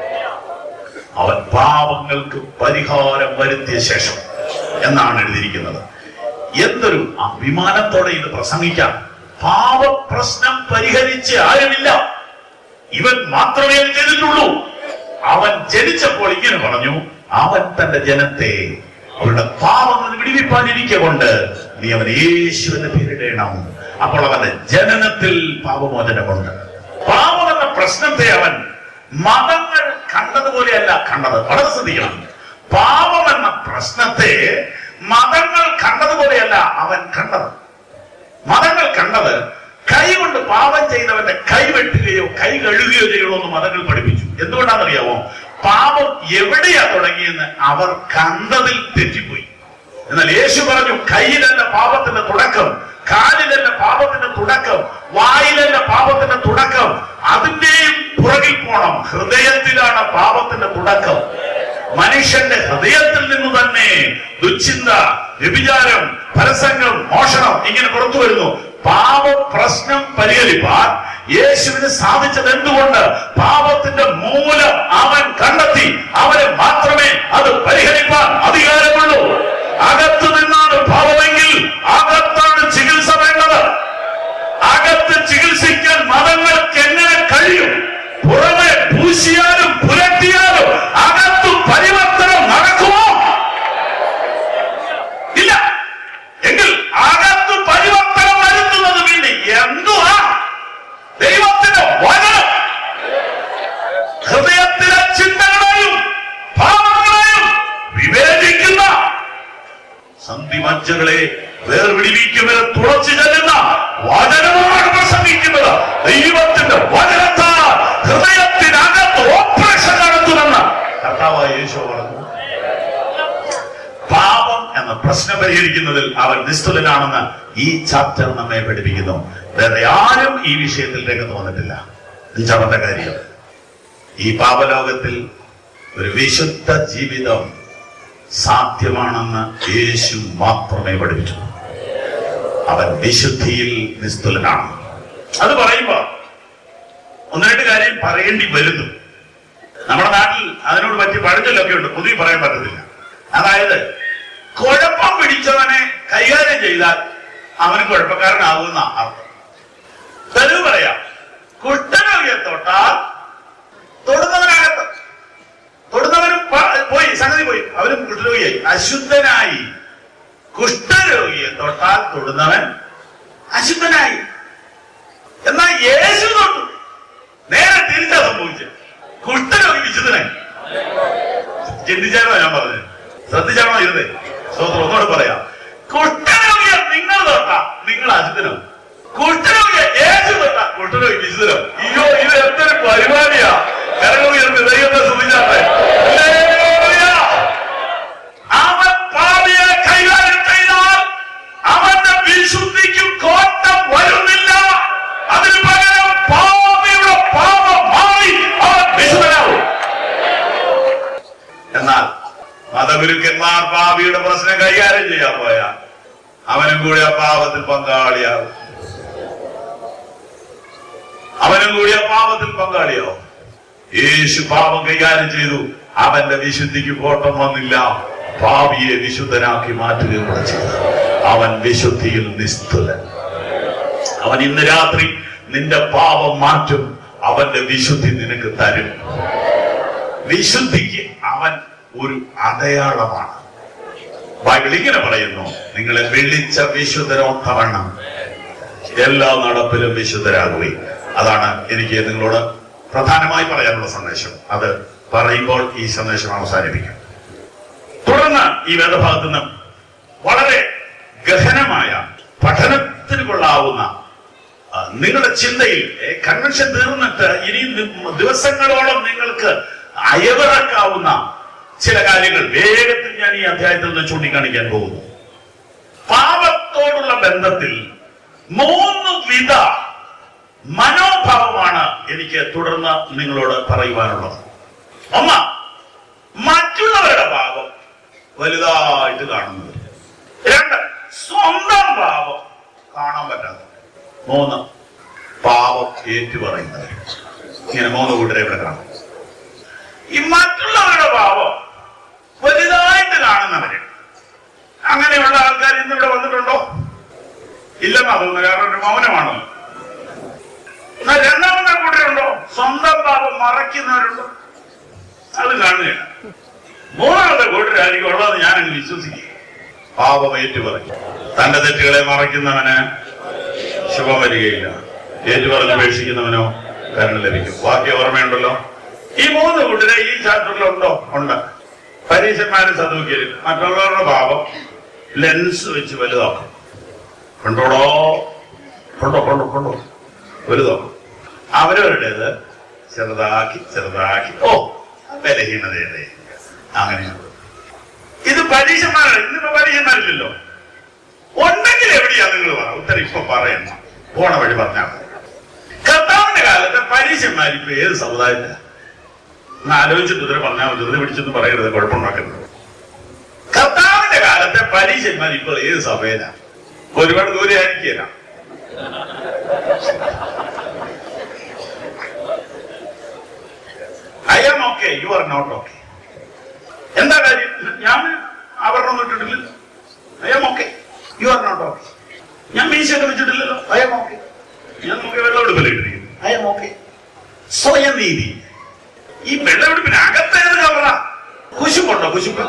അവൻ പാപങ്ങൾക്ക് പരിഹാരം വരുത്തിയ ശേഷം എന്നാണ് എഴുതിയിരിക്കുന്നത് എന്തൊരു അഭിമാനത്തോടെ ഇത് പ്രസംഗിക്കാം പാപ പ്രശ്നം പരിഹരിച്ച് ആരുമില്ല ഇവൻ മാത്രമേ അത് ചെയ്തിട്ടുള്ളൂ അവൻ ജനിച്ചപ്പോൾ ഇങ്ങനെ പറഞ്ഞു അവൻ തന്റെ ജനത്തെ അവരുടെ പാപങ്ങൾ വിടിവിപ്പാനിരിക്കെ കൊണ്ട് നീ അവൻ യേശു എന്ന് പേരിടണം അപ്പോൾ അവന്റെ ജനനത്തിൽ പാപമോചനമുണ്ട് പാപം എന്ന പ്രശ്നത്തെ അവൻ മതങ്ങൾ കണ്ടതുപോലെയല്ല കണ്ടത് വളരെ ശ്രദ്ധിക്കണം പാപം എന്ന പ്രശ്നത്തെ മതങ്ങൾ കണ്ടതുപോലെയല്ല അവൻ കണ്ടത് മതങ്ങൾ കണ്ടത് കൈ കൊണ്ട് പാപം ചെയ്തവന്റെ കൈ വെട്ടുകയോ കൈ കഴുകുകയോ ചെയ്യണമെന്ന് മതങ്ങൾ പഠിപ്പിച്ചു എന്തുകൊണ്ടാണെന്നറിയാമോ പാപം എവിടെയാ തുടങ്ങിയെന്ന് അവർ കണ്ടതിൽ തെറ്റിപ്പോയി എന്നാൽ യേശു പറഞ്ഞു കയ്യിലല്ല പാപത്തിന്റെ തുടക്കം കാലിലല്ല പാപത്തിന്റെ തുടക്കം വായിലല്ല പാപത്തിന്റെ തുടക്കം അതിന്റെയും പുറകിൽ പോണം ഹൃദയത്തിലാണ് പാപത്തിന്റെ തുടക്കം മനുഷ്യന്റെ ഹൃദയത്തിൽ നിന്ന് തന്നെ ദുശ്ചിന്ത വ്യഭിചാരം പരസംഗം മോഷണം ഇങ്ങനെ പുറത്തു വരുന്നു പാപ പ്രശ്നം പരിഹരിപ്പാൻ യേശുവിന് സാധിച്ചത് എന്തുകൊണ്ട് പാപത്തിന്റെ മൂലം അവൻ കണ്ടെത്തി അവന് മാത്രമേ അത് പരിഹരിപ്പാൻ അധികാരമുള്ളൂ അകത്ത് നിന്നാണ് പാപമെങ്കിൽ അകത്താണ് ചികിത്സ വേണ്ടത് അകത്ത് ചികിത്സിക്കാൻ മതങ്ങൾക്ക് എങ്ങനെ കഴിയും പുറമെ പൂശിയാലും പുരട്ടിയാലും അകത്തു പരിവർത്തനം നടക്കുമോ ഇല്ല എങ്കിൽ അകത്തു പരിവർത്തനം വേർപിടിവിക്കുമെന്ന് തുളച്ചു ചെല്ലുന്ന വചനമാണ് പ്രസംഗിക്കുന്നത് ദൈവത്തിന്റെ വചനത്താൽ ഹൃദയത്തിനകത്ത് ഓപ്പറേഷൻ നടത്തുമെന്ന് കർത്താവായ യേശു പറഞ്ഞു പാപം എന്ന പ്രശ്നം പരിഹരിക്കുന്നതിൽ അവൻ നിസ്തുലനാണെന്ന് ഈ ചാപ്റ്റർ നമ്മെ പഠിപ്പിക്കുന്നു വേറെ ആരും ഈ വിഷയത്തിൽ രംഗത്ത് വന്നിട്ടില്ല അഞ്ചാമത്തെ കാര്യം ഈ പാപലോകത്തിൽ ഒരു വിശുദ്ധ ജീവിതം സാധ്യമാണെന്ന് യേശു മാത്രമേ പഠിപ്പിച്ചു അവൻ വിശുദ്ധിയിൽ നിസ്തുലനാണ് അത് പറയുമ്പോ ഒന്ന് രണ്ട് കാര്യം പറയേണ്ടി വരുന്നു നമ്മുടെ നാട്ടിൽ അതിനോട് പറ്റി പഴഞ്ചൊല്ലൊക്കെ ഉണ്ട് പൊതുവെ പറയാൻ പറ്റത്തില്ല അതായത് കുഴപ്പം പിടിച്ചവനെ കൈകാര്യം ചെയ്താൽ അവന് കുഴപ്പക്കാരനാകുന്ന അർത്ഥം തെളിവ് പറയാം കുഷ്ഠരോഗിയെ തൊട്ടാൽ തൊടുന്നവനകത്ത് തൊടുന്നവനും പ- പോയി സംഗതി പോയി അവനും കുഷ്ഠരോഗിയായി അശുദ്ധനായി കുഷ്ഠരോഗിയെ തൊട്ടാൽ തൊടുന്നവൻ അശുദ്ധനായി എന്നാൽ യേശു തൊട്ടു നേരെ തിരിച്ചാ സംഭവിച്ചത് കുഷ്ഠരോഗി വിശുദ്ധനായി ചിന്തിച്ചാണോ ഞാൻ പറഞ്ഞത് ശ്രദ്ധിച്ചാണോ ഇരുന്നേ സ്വന്തം ഒന്നോട് പറയാം കുഷ്ഠരോഗിയെ നിങ്ങൾ തൊട്ട നിങ്ങൾ അശുദ്ധനാവും കുഷ്ഠരോഗിയെ യേശു തൊട്ട കുഷ്ഠരോഗി വിശുദ്ധനാവും അയ്യോ ഇത് എന്തൊരു പരിപാടിയാ കരകോകിയിരുന്ന് ദൈവത്തെ ശ്രദ്ധിച്ചാട്ടെ അവൻ പാപിയെ കൈകാര്യം ചെയ്താൽ അവന്റെ വിശുദ്ധിക്കും കോട്ടം വരുന്നില്ല അതിന് പകരം പാപിയുടെ പാപം മാറി അവൻ വിശുദ്ധനാവും എന്നാൽ മതഗുരുക്കന്മാർ പാപിയുടെ പ്രശ്നം കൈകാര്യം ചെയ്യാൻ പോയാൽ അവനും കൂടി ആ പാപത്തിൽ പങ്കാളിയാവും അവനും കൂടി ആ പാപത്തിൽ പങ്കാളിയാവും യേശു പാപം കൈകാര്യം ചെയ്തു അവന്റെ വിശുദ്ധിക്ക് കോട്ടം വന്നില്ല പാപിയെ വിശുദ്ധനാക്കി മാറ്റുകയും കൂടെ ചെയ്തു അവൻ വിശുദ്ധിയിൽ നിസ്തുലൻ അവൻ ഇന്ന് രാത്രി നിന്റെ പാപം മാറ്റും അവന്റെ വിശുദ്ധി നിനക്ക് തരും വിശുദ്ധിക്ക് അവൻ ഒരു അടയാളമാണ് ബൈബിൾ ഇങ്ങനെ പറയുന്നു നിങ്ങളെ വിളിച്ച വിശുദ്ധരോത്തവണ്ണം എല്ലാ നടപ്പിലും വിശുദ്ധരാകുകയും അതാണ് എനിക്ക് നിങ്ങളോട് പ്രധാനമായി പറയാനുള്ള സന്ദേശം അത് പറയുമ്പോൾ ഈ സന്ദേശം അവസാനിപ്പിക്കും തുടർന്ന് ഈ വേദഭാഗത്ത് നിന്ന് വളരെ ഗഹനമായ പഠനത്തിന് കൊള്ളാവുന്ന ആ, നിങ്ങളുടെ ചിന്തയിൽ ഏ, കൺവെൻഷൻ തീർന്നിട്ട് ഇനി നി- ദിവസങ്ങളോളം നിങ്ങൾക്ക് അയവിറക്കാവുന്ന ചില കാര്യങ്ങൾ വേഗത്തിൽ ഞാൻ ഈ അധ്യായത്തിൽ നിന്ന് ചൂണ്ടിക്കാണിക്കാൻ പോകുന്നു പാപത്തോടുള്ള ബന്ധത്തിൽ മൂന്ന് വിധ മനോഭാവമാണ് എനിക്ക് തുടർന്ന് നിങ്ങളോട് പറയുവാനുള്ളത് ഒന്ന് മറ്റുള്ളവരുടെ പാപം വലുതായിട്ട് കാണുന്നത് രണ്ട് സ്വന്തം പാപം കാണാൻ പറ്റാത്തത് മൂന്ന് പാപം ഏറ്റുപറയുന്നത് ഇങ്ങനെ മൂന്ന് കൂട്ടരെ ഇവിടെ കാണും ഈ മറ്റുള്ളവരുടെ പാപം വലുതായിട്ട് കാണുന്നവര് അങ്ങനെയുള്ള ആൾക്കാർ ഇന്ന് ഇവിടെ വന്നിട്ടുണ്ടോ ഇല്ലെന്നാ തോന്നുന്നു കാരണം ഒരു മൗനമാണല്ലോ എന്നാൽ രണ്ടാമത്തെ കൂട്ടരുണ്ടോ സ്വന്തം പാപം മറയ്ക്കുന്നവരുണ്ടോ അത് കാണുകയില്ല മൂന്നാമത്തെ കൂട്ടരായിരിക്കും ഉള്ളതെന്ന് ഞാൻ അങ്ങ് വിശ്വസിക്കും പാപം ഏറ്റുപറയും തന്റെ തെറ്റുകളെ മറയ്ക്കുന്നവന് ശുഭം വരികയില്ല ഏറ്റുപറഞ്ഞ് ഉപേക്ഷിക്കുന്നവനോ കരുണ ലഭിക്കും ബാക്കി ഓർമ്മയുണ്ടല്ലോ ഈ മൂന്ന് കൂട്ടരെ ഈ ചാപ്റ്ററിലുണ്ടോ ഉണ്ട് പരീക്ഷന്മാരും സദൂക്യരും മറ്റുള്ളവരുടെ പാപം ലെൻസ് വെച്ച് വലുതാക്കും കണ്ടോടോ കൊണ്ടോ കൊണ്ടോ കൊണ്ടോ വലുതാക്കും അവരവരുടേത് ചെറുതാക്കി ചെറുതാക്കി ഓ ബലഹീനതയല്ലേ അങ്ങനെയാണ് ഇത് പരീക്ഷന്മാരാണ് ഇന്നിപ്പോ പരീക്ഷന്മാരില്ലല്ലോ ഉണ്ടെങ്കിൽ എവിടെയാ നിങ്ങൾ പറ ഉത്തരം ഇപ്പൊ പറയണം പോണ വഴി പറഞ്ഞാൽ മതി കർത്താവിന്റെ കാലത്ത് പരീക്ഷന്മാർ ഇപ്പൊ ഏത് സമുദായത്തില ഒന്ന് ആലോചിച്ചിട്ട് ഉത്തരം പറഞ്ഞാൽ മതി വെറുതെ പിടിച്ചൊന്നും പറയരുത് കുഴപ്പമുണ്ടാക്കരുത് കർത്താവിന്റെ കാലത്തെ പരീക്ഷന്മാർ ഇപ്പോൾ ഏത് സഭയിലാണ് ഒരുപാട് ദൂരെ ആയിരിക്കില്ല I am okay you are not okay എന്താ കാര്യം ഞാൻ അവരുടെ ഇട്ടിട്ടില്ല I am okay you are not okay ഞാൻ മീശയൊക്കെ വെച്ചിട്ടില്ലല്ലോ ഐ ആം ഓക്കെ ഞാൻ നോക്കി വെള്ളമെടുപ്പല്ലേ ഇട്ടിരിക്കുന്നു ഐ ആം ഓക്കെ സ്വയം നീതി ഈ വെള്ളമെടുപ്പിന് അകത്തേത് കവറ കുശുമ്പുണ്ടോ കുശുമ്പ്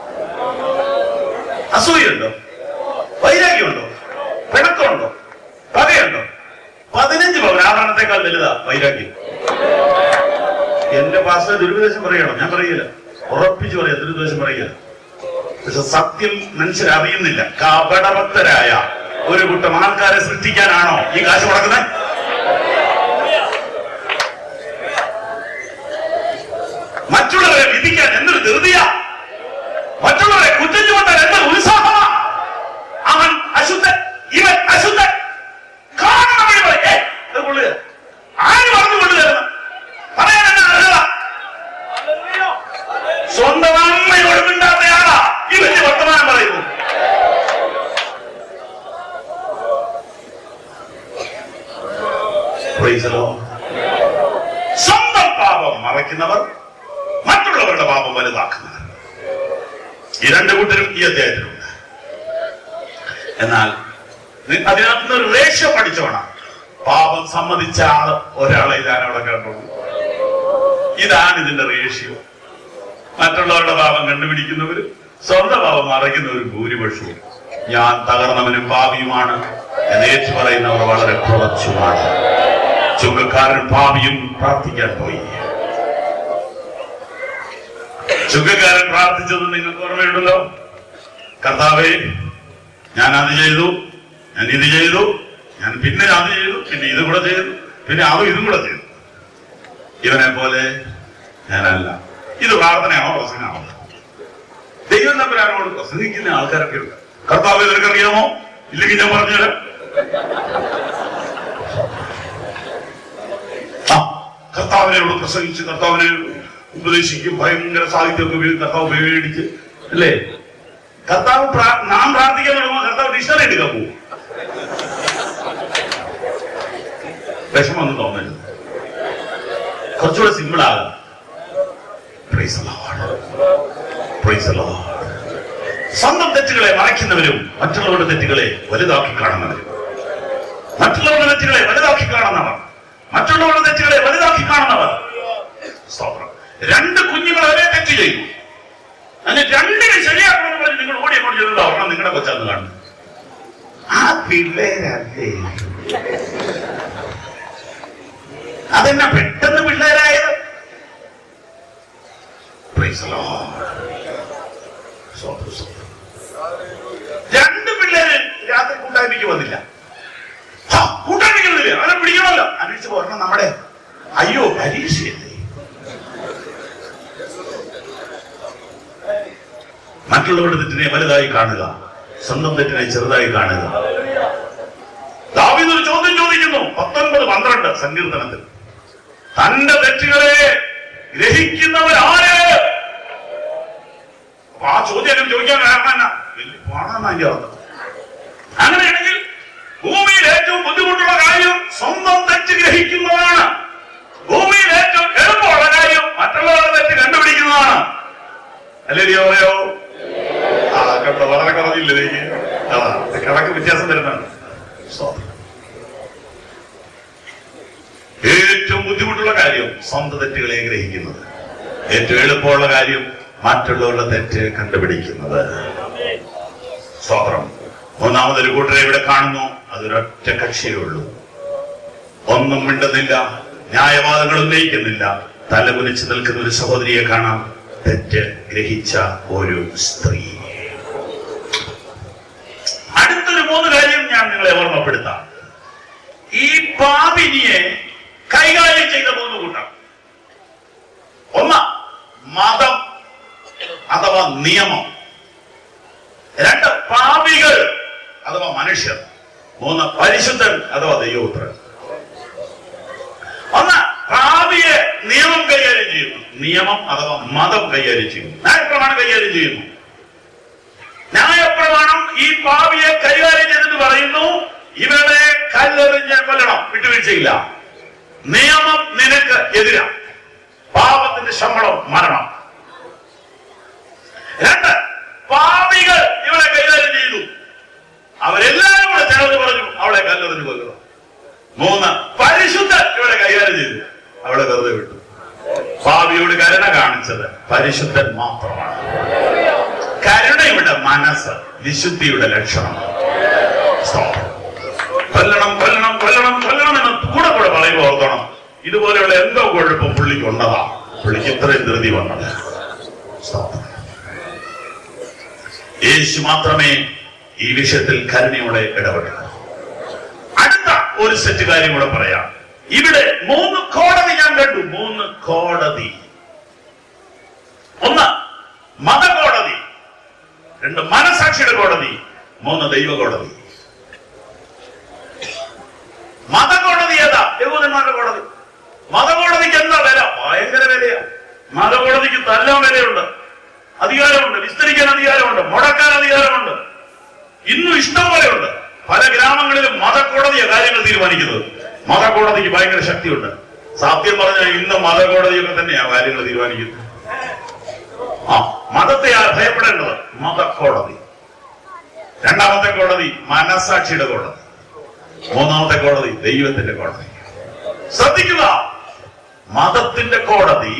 അസൂയുണ്ടോ വൈരാഗ്യമുണ്ടോ പിണക്കമുണ്ടോ പകയുണ്ടോ പതിനഞ്ച് പവൻ ആഭരണത്തെക്കാൾ വലുതാ വൈരാഗ്യം എന്റെ പാസ്റ്റർ ദുരുപദേശം പറയണം ഞാൻ പറയില്ല ഉറപ്പിച്ച് പറയാം ദുരുപദേശം പറയില്ല പക്ഷെ സത്യം മനുഷ്യരറിയുന്നില്ല കപടഭക്തരായ ഒരു കൂട്ടം ആൾക്കാരെ സൃഷ്ടിക്കാനാണോ ഈ കാശ് മുടക്കുന്നത് മറ്റുള്ളവരെ വിധിക്കാൻ എന്തൊരു ധൃതിയാ മറ്റുള്ളവരെ കുറ്റം ചുമത്താൻ എന്തൊരു ഉത്സാഹമാ അവൻ അശുദ്ധൻ ഇവൻ അശുദ്ധൻ കാണണം വഴി പറയും. ഏയ്, ഇത് കൊള്ളുക ആര് പറഞ്ഞു കൊള്ളുകയെന്ന് പറയാൻ എന്നെ നല്ലതാ സ്വന്തം അമ്മയോട് മിണ്ടാത്തയാളാ ഈ വലിയ വർത്തമാനം പറയുന്നു Praise the Lord. സ്വന്തം പാപം മറയ്ക്കുന്നവർ മറ്റുള്ളവരുടെ പാപം വലുതാക്കുന്നവർ ഈ രണ്ട് കൂട്ടരും ഈ അധ്യായത്തിലുണ്ട് എന്നാൽ നി- അതിനകത്ത് നിന്ന് ഒരു റേഷ്യോ പഠിച്ചോണം പാപം സമ്മതിച്ച ആള് ഒരാളെ ഞാൻ അവിടെ കണ്ടുള്ളൂ ഇതാണ് ഇതിന്റെ റേഷ്യോ മറ്റുള്ളവരുടെ പാപം കണ്ടുപിടിക്കുന്നവരും സ്വന്തം പാപം മറയ്ക്കുന്നവരും ഭൂരിപക്ഷവും ഞാൻ തകർന്നവനും പാപിയുമാണ് എന്ന് ഏറ്റു പറയുന്നവർ വളരെ കുറച്ചുമാണ് ചുങ്കക്കാരൻ പാപിയും പ്രാർത്ഥിക്കാൻ പോയി ചുങ്കക്കാരൻ പ്രാർത്ഥിച്ചത് നിങ്ങൾക്ക് ഓർമ്മയുണ്ടല്ലോ കർത്താവേ ഞാൻ അത് ചെയ്തു ഞാൻ ഇത് ചെയ്തു ഞാൻ പിന്നെ അത് ചെയ്തു പിന്നെ ഇത് കൂടെ ചെയ്തു പിന്നെ അതും ഇതും കൂടെ ചെയ്തു ഇവനെ പോലെ ഞാനല്ല ഇത് പ്രാർത്ഥനയാണോ പ്രസംഗമാണോ ദൈവം തമ്പുരാനോട് പ്രസംഗിക്കുന്ന ആൾക്കാരൊക്കെ ഉണ്ട് കർത്താവ് ഇവർക്കറിയാമോ ഇല്ലെങ്കിൽ ഞാൻ പറഞ്ഞുതരാം ആ കർത്താവിനോട് പ്രസംഗിച്ച് കർത്താവിനെ ഉപദേശിക്കും ഭയങ്കര സാഹിത്യമൊക്കെ ഉപയോഗിച്ച് കർത്താവ് പേടിച്ച് അല്ലേ കർത്താവ് പ്രാ- നാം പ്രാർത്ഥിക്കാൻ തുടങ്ങുമ്പോൾ കർത്താവ് ഡിക്ഷണറി എടുക്കാൻ പോകും വിഷമൊന്നും തോന്നരുത് കുറച്ചുകൂടെ സിമ്പിൾ ആകും Praise the Lord. Praise the Lord. സ്വന്തം തെറ്റുകളെ മറയ്ക്കുന്നവരും മറ്റുള്ളവരുടെ തെറ്റുകളെ വലുതാക്കി കാണുന്നവരും മറ്റുള്ളവരുടെ തെറ്റുകളെ വലുതാക്കി കാണുന്നവർ മറ്റുള്ളവരുടെ തെറ്റുകളെ വലുതാക്കി കാണുന്നവർ സ്തോത്രം രണ്ട് കുഞ്ഞുങ്ങൾ ഒരേ തെറ്റ് ചെയ്തു അതിന് രണ്ടിനെ ശരിയാക്കണമെന്ന് പറഞ്ഞ് നിങ്ങൾ ഓടി അങ്ങോട്ട് ചെല്ലുന്നത് ഒരെണ്ണം നിങ്ങളുടെ കൊച്ചാന്ന് കാണുന്നു ആ പിള്ളേരല്ലേ അതെന്നാ പെട്ടെന്ന് പിള്ളേരായത് Praise the Lord. സ്തോത്രം, സ്തോത്രം. രണ്ട് പിള്ളേര് രാത്രി കൂട്ടായ്മയ്ക്ക് വന്നില്ല ഹാ, കൂട്ടായ്മയ്ക്ക് വന്നില്ല അവനെ പിടിക്കണമല്ലോ അന്വേഷിച്ച് പറഞ്ഞ നമ്മുടെ അയ്യോ പരീക്ഷയല്ലേ മറ്റുള്ളവരുടെ തെറ്റിനെ വലുതായി കാണുക സ്വന്തം തെറ്റിനെ ചെറുതായി കാണുക ദാവീദ് ഒരു ചോദ്യം ചോദിക്കുന്നു പത്തൊൻപത് പന്ത്രണ്ട് സങ്കീർത്തനത്തിൽ തന്റെ തെറ്റുകളെ ഗ്രഹിക്കുന്നവരാര് അപ്പൊ ആ ചോദ്യം അങ്ങനെ ചോദിക്കാൻ കാരണം എന്നാ വലിയ പാടാണ് അതിന്റെ അർത്ഥം അങ്ങനെയാണെങ്കിൽ ഭൂമിയിൽ ഏറ്റവും ബുദ്ധിമുട്ടുള്ള കാര്യം സ്വന്തം തെറ്റ് ഗ്രഹിക്കുന്നതാണ് ഭൂമിയിൽ ഏറ്റവും എളുപ്പമുള്ള കാര്യം മറ്റുള്ളവരുടെ തെറ്റ് കണ്ടുപിടിക്കുന്നതാണ് അല്ലേ പറയോ ആ കണ്ടോ വളരെ കുറഞ്ഞില്ലേ എനിക്ക് അതാ കണക്ക് വ്യത്യാസം വരുന്നുണ്ട് സ്തോത്രം. ഏറ്റവും ബുദ്ധിമുട്ടുള്ള കാര്യം സ്വന്തം തെറ്റുകളെ ഗ്രഹിക്കുന്നത് ഏറ്റവും എളുപ്പമുള്ള കാര്യം മറ്റുള്ളവരുടെ തെറ്റ് കണ്ടുപിടിക്കുന്നത് സ്തോത്രം മൂന്നാമതൊരു കൂട്ടരെ ഇവിടെ കാണുന്നു അതൊരൊറ്റ കക്ഷിയേ ഉള്ളൂ ഒന്നും മിണ്ടുന്നില്ല ന്യായവാദങ്ങൾ ഉന്നയിക്കുന്നില്ല തലകുനിച്ച് നിൽക്കുന്ന ഒരു സഹോദരിയെ കാണാം തെറ്റ് ഗ്രഹിച്ച ഒരു സ്ത്രീ അടുത്തൊരു മൂന്ന് കാര്യം ഞാൻ നിങ്ങളെ ഓർമ്മപ്പെടുത്താം ഈ പാപിനിയെ കൈകാര്യം ചെയ്ത മൂന്ന് കൂട്ടം ഒന്ന് മതം അഥവാ നിയമം രണ്ട് പാപികൾ അഥവാ മനുഷ്യർ മൂന്ന് പരിശുദ്ധൻ അഥവാ ദൈവപുത്രൻ ഒന്ന് പാപിയെ നിയമം കൈകാര്യം ചെയ്യുന്നു നിയമം അഥവാ മതം കൈകാര്യം ചെയ്യുന്നു ന്യായപ്രമാണം കൈകാര്യം ചെയ്യുന്നു ന്യായപ്രമാണം ഈ പാവിയെ കൈകാര്യം ചെയ്തിട്ട് പറയുന്നു ഇവരെ കല്ലെറിഞ്ഞ് കൊല്ലണം വിട്ടുവീഴ്ചയില്ല നിയമം നിനക്ക് എതിരാ പാപത്തിന്റെ ശമ്പളം മരണം രണ്ട് പാപികൾ ഇവളെ കൈകാര്യം ചെയ്തു അവരെല്ലാവരും കൂടെ ചേർന്ന് പറഞ്ഞു അവളെ കല്ലെറിഞ്ഞ് കൊല്ലുക മൂന്ന് പരിശുദ്ധൻ ഇവളെ കൈകാര്യം ചെയ്തു അവളെ വെറുതെ വിട്ടു പാപിയോട് കരുണ കാണിച്ചത് പരിശുദ്ധൻ മാത്രമാണ് കരുണയുടെ മനസ്സ് വിശുദ്ധിയുടെ ലക്ഷണം സ്തോത്രം. കൊല്ലണം കൊല്ലണം കൊല്ലണം കൊല്ലണം എന്ന് കൂടെ കൂടെ പറയുമ്പോൾ ഓർക്കണം ഇതുപോലെയുള്ള എന്തോ കുഴപ്പം പുള്ളിക്ക് ഉണ്ടതാ പുള്ളിക്ക് ഇത്രയും ധൃതി വന്നത് സ്തോത്രം. യേശു മാത്രമേ ഈ വിഷയത്തിൽ കരുണയോടെ ഇടപെട്ടു അടുത്ത ഒരു സെറ്റ് കാര്യം കൂടെ പറയാം ഇവിടെ മൂന്ന് കോടതി ഞാൻ കണ്ടു മൂന്ന് കോടതി ഒന്ന് മതകോടതി രണ്ട് മനസാക്ഷിയുടെ കോടതി മൂന്ന് ദൈവ കോടതി മതകോടതി ഏതാ യഹൂദന്മാരുടെ കോടതി മതകോടതിക്ക് എന്താ വില ഭയങ്കര വിലയാ മതകോടതിക്ക് തല്ലാൻ വിലയുണ്ട് അധികാരമുണ്ട് വിസ്തരിക്കാൻ അധികാരമുണ്ട് മുടക്കാൻ അധികാരമുണ്ട് ഇന്നും ഇഷ്ടം പോലെയുണ്ട് പല ഗ്രാമങ്ങളിലും മതകോടതിയെ കാര്യങ്ങൾ തീരുമാനിക്കുന്നത് മതകോടതിക്ക് ഭയങ്കര ശക്തിയുണ്ട് സത്യം പറഞ്ഞാൽ ഇന്ന് മതകോടതിയൊക്കെ തന്നെയാ കാര്യങ്ങൾ തീരുമാനിക്കുന്നത് ആ മതത്തെ ആ ഭയപ്പെടേണ്ടത് മതക്കോടതി രണ്ടാമത്തെ കോടതി മനസാക്ഷിയുടെ കോടതി മൂന്നാമത്തെ കോടതി ദൈവത്തിന്റെ കോടതി ശ്രദ്ധിക്കുക മതത്തിന്റെ കോടതി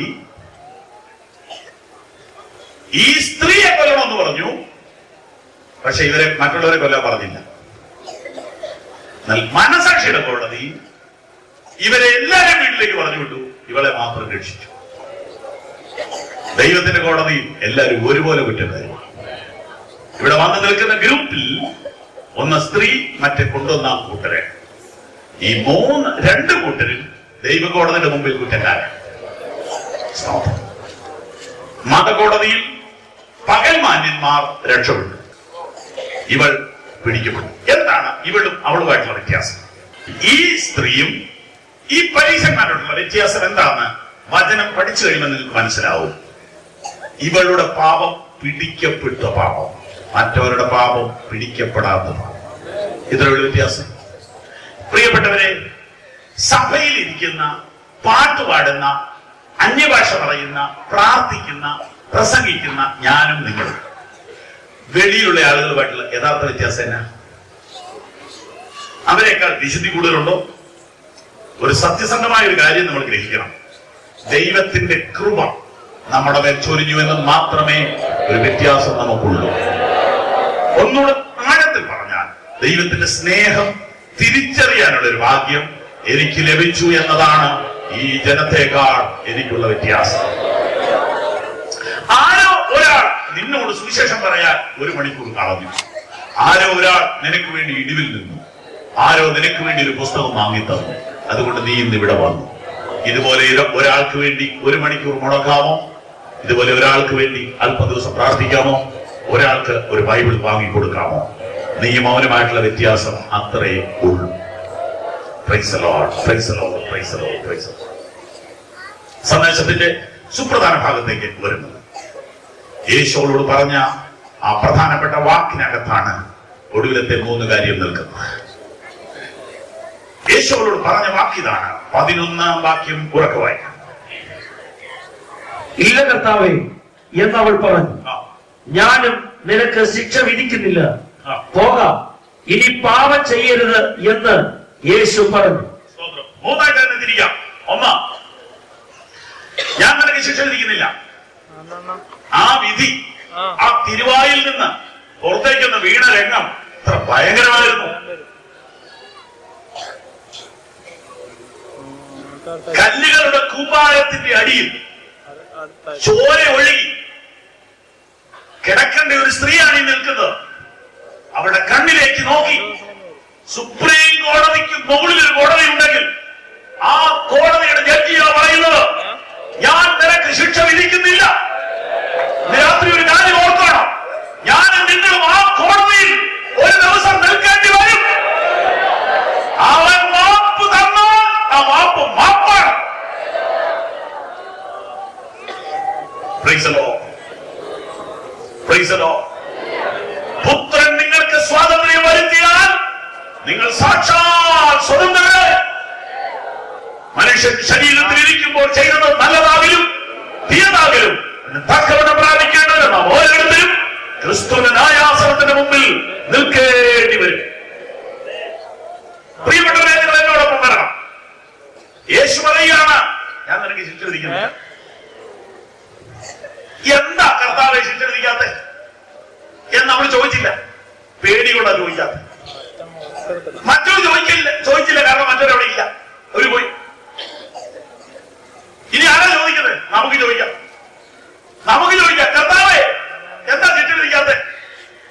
ഈ സ്ത്രീയെ കൊല്ലണമെന്ന് പറഞ്ഞു പക്ഷെ ഇവരെ മറ്റുള്ളവരെ കൊല്ലാൻ പറഞ്ഞില്ല എന്നാൽ മനസാക്ഷിയുടെ കോടതി ഇവരെ എല്ലാവരും വീട്ടിലേക്ക് പറഞ്ഞു വിട്ടു ഇവളെ മാത്രം രക്ഷിച്ചു ദൈവത്തിന്റെ കോടതി എല്ലാവരും ഒരുപോലെ കുറ്റക്കാരുമാണ് ഇവിടെ വന്നു നിൽക്കുന്ന ഗ്രൂപ്പിൽ ഒന്ന് സ്ത്രീ മറ്റേ കൊണ്ടുവന്ന കൂട്ടരെ ഈ മൂന്ന് രണ്ട് കൂട്ടരും ദൈവകോടതിയുടെ മുമ്പിൽ കുറ്റക്കാരൻ സ്തോത്രം. മതകോടതിയിൽ പകൽ മാന്യന്മാർ രക്ഷപ്പെട്ടു ഇവൾ പിടിക്കപ്പെട്ടു എന്താണ് ഇവളും അവളുമായിട്ടുള്ള വ്യത്യാസം ഈ സ്ത്രീയും ഈ പരീക്ഷന്മാരോടുള്ള വ്യത്യാസം എന്താണ് വചനം പഠിച്ചു കഴിയുമ്പോൾ നിങ്ങൾക്ക് മനസ്സിലാവും ഇവളുടെ പാപം പിടിക്കപ്പെട്ട പാപം മറ്റവരുടെ പാപം പിടിക്കപ്പെടാത്ത പാപം ഇതിലുള്ള വ്യത്യാസം പ്രിയപ്പെട്ടവരെ സഭയിൽ ഇരിക്കുന്ന പാട്ട് പാടുന്ന അന്യഭാഷ പറയുന്ന പ്രാർത്ഥിക്കുന്ന പ്രസംഗിക്കുന്ന ഞാനും നിങ്ങളും വെളിയിലുള്ള ആളുകളുമായിട്ടുള്ള യഥാർത്ഥ വ്യത്യാസം എന്നാ അവരെക്കാൾ വിശുദ്ധി കൂടുതലുണ്ടോ ഒരു സത്യസന്ധമായ ഒരു കാര്യം നമ്മൾ ഗ്രഹിക്കണം ദൈവത്തിന്റെ കൃപ നമ്മുടെ മേൽ ചൊരിഞ്ഞു എന്ന് മാത്രമേ ഒരു വ്യത്യാസം നമുക്കുള്ളൂ ഒന്നുകൂടെ ആഴത്തിൽ പറഞ്ഞാൽ ദൈവത്തിന്റെ സ്നേഹം തിരിച്ചറിയാനുള്ള ഒരു ഭാഗ്യം എനിക്ക് ലഭിച്ചു എന്നതാണ് ഈ ജനത്തെക്കാൾ എനിക്കുള്ള വ്യത്യാസം ആരോ ഒരാൾ നിന്നോട് സുവിശേഷം പറയാൻ ഒരു മണിക്കൂർ കളഞ്ഞു ആരോ ഒരാൾ നിനക്ക് വേണ്ടി ഇടിവിൽ നിന്നു ആരോ നിനക്ക് വേണ്ടി ഒരു പുസ്തകം വാങ്ങി തന്നു അതുകൊണ്ട് നീ ഇന്ന് ഇവിടെ വന്നു ഇതുപോലെ ഇര- ഒരാൾക്ക് വേണ്ടി ഒരു മണിക്കൂർ മുടക്കാമോ ഇതുപോലെ ഒരാൾക്ക് വേണ്ടി അല്പ ദിവസം പ്രാർത്ഥിക്കാമോ ഒരാൾക്ക് ഒരു ബൈബിൾ വാങ്ങി കൊടുക്കാമോ നീ മൗനമായിട്ടുള്ള വ്യത്യാസം അത്രേ ഉള്ളൂ Praise the Lord, praise the Lord, praise the Lord, praise the Lord. സന്ദേശത്തിന്റെ സുപ്രധാന ഭാഗത്തേക്ക് വരുന്നത് യേശുവോട് പറഞ്ഞ ആ പ്രധാനപ്പെട്ട വാക്കിനകത്താണ് ഒടുവിലത്തെ മൂന്ന് കാര്യം നിൽക്കുന്നത് യേശുവോട് പറഞ്ഞ വാക്കിതാണ് പതിനൊന്നാം വാക്യം ഉറക്കെ വായിക്കാം ഇല്ല കർത്താവേ എന്നവൾ പറഞ്ഞു ആ, ഞാനും നിനക്ക് ശിക്ഷ വിധിക്കുന്നില്ല ആ. പോകാം ഇനി പാപം ചെയ്യരുത് എന്ന് യേശു പറഞ്ഞു സ്തോത്രം. മൂന്നായിട്ട് തന്നെ തിരിക്കാം ഒന്ന് ഞാൻ നിനക്ക് ശിക്ഷ വിധിക്കുന്നില്ല ആ വിധി ആ തിരുവായിൽ നിന്ന് പുറത്തേക്കൊന്ന് വീണ രംഗം അത്ര ഭയങ്കരമായിരുന്നു കല്ലുകളുടെ കൂമ്പാരത്തിന്റെ അടിയിൽ ചോര ഒഴുകി കിടക്കേണ്ട ഒരു സ്ത്രീയാണ് ഈ നിൽക്കുന്നത് അവളുടെ കണ്ണിലേക്ക് നോക്കി സുപ്രീം കോടതിക്ക് മുകളിൽ ഒരു കോടതി ഉണ്ടെങ്കിൽ ആ കോടതിയുടെ ജഡ്ജിയാ പറയുന്നത് ഞാൻ നിനക്ക് ശിക്ഷ വിധിക്കുന്നില്ല ഇന്ന് രാത്രി ഒരു കാര്യം ഓർക്കണം ഞാനും നിങ്ങളും ആ കോടതിയിൽ ഒരു ദിവസം നിൽക്കേണ്ടി വരും അവൻ മാപ്പ് തന്നാൽ ആ മാപ്പ് മാപ്പാണ് Praise the Lord. Praise the Lord. പുത്രൻ നിങ്ങൾക്ക് സ്വാതന്ത്ര്യം വരുത്തിയാൽ നിങ്ങൾ സാക്ഷാൽ സ്വതന്ത്രരെ മനുഷ്യൻ ശരീരത്തിൽ ഇരിക്കുമ്പോൾ ചെയ്തത് നല്ലതാകലും തീയതാകലും തക്കവണ്ണം പ്രാപിക്കേണ്ടത് നാം ഓരോരുത്തരും ക്രിസ്തുവിന്റെ ന്യായാസനത്തിന്റെ മുമ്പിൽ നിൽക്കേണ്ടി വരും പ്രിയപ്പെട്ടവരെ നിങ്ങൾ എന്നോടൊപ്പം വരണം യേശു പറയുകയാണ് ഞാൻ നിനക്ക് ശിക്ഷ വിധിക്കുന്നത് എന്താ കർത്താവെ ശിക്ഷ വിധിക്കാത്ത എന്ന് നമ്മൾ ചോദിച്ചില്ല പേടികൊണ്ടാ ചോദിക്കാത്ത മറ്റൊരു ചോദിക്കില്ല ചോദിച്ചില്ല കാരണം മറ്റൊരവിടെ ഇല്ല അവര് പോയി ഇനി ആരാ ചോദിക്കുന്നത് നമുക്ക് ചോദിക്കാം നമുക്ക് ചോദിക്കാം കർത്താവേ എന്താ ശിക്ഷ വിധിക്കാത്ത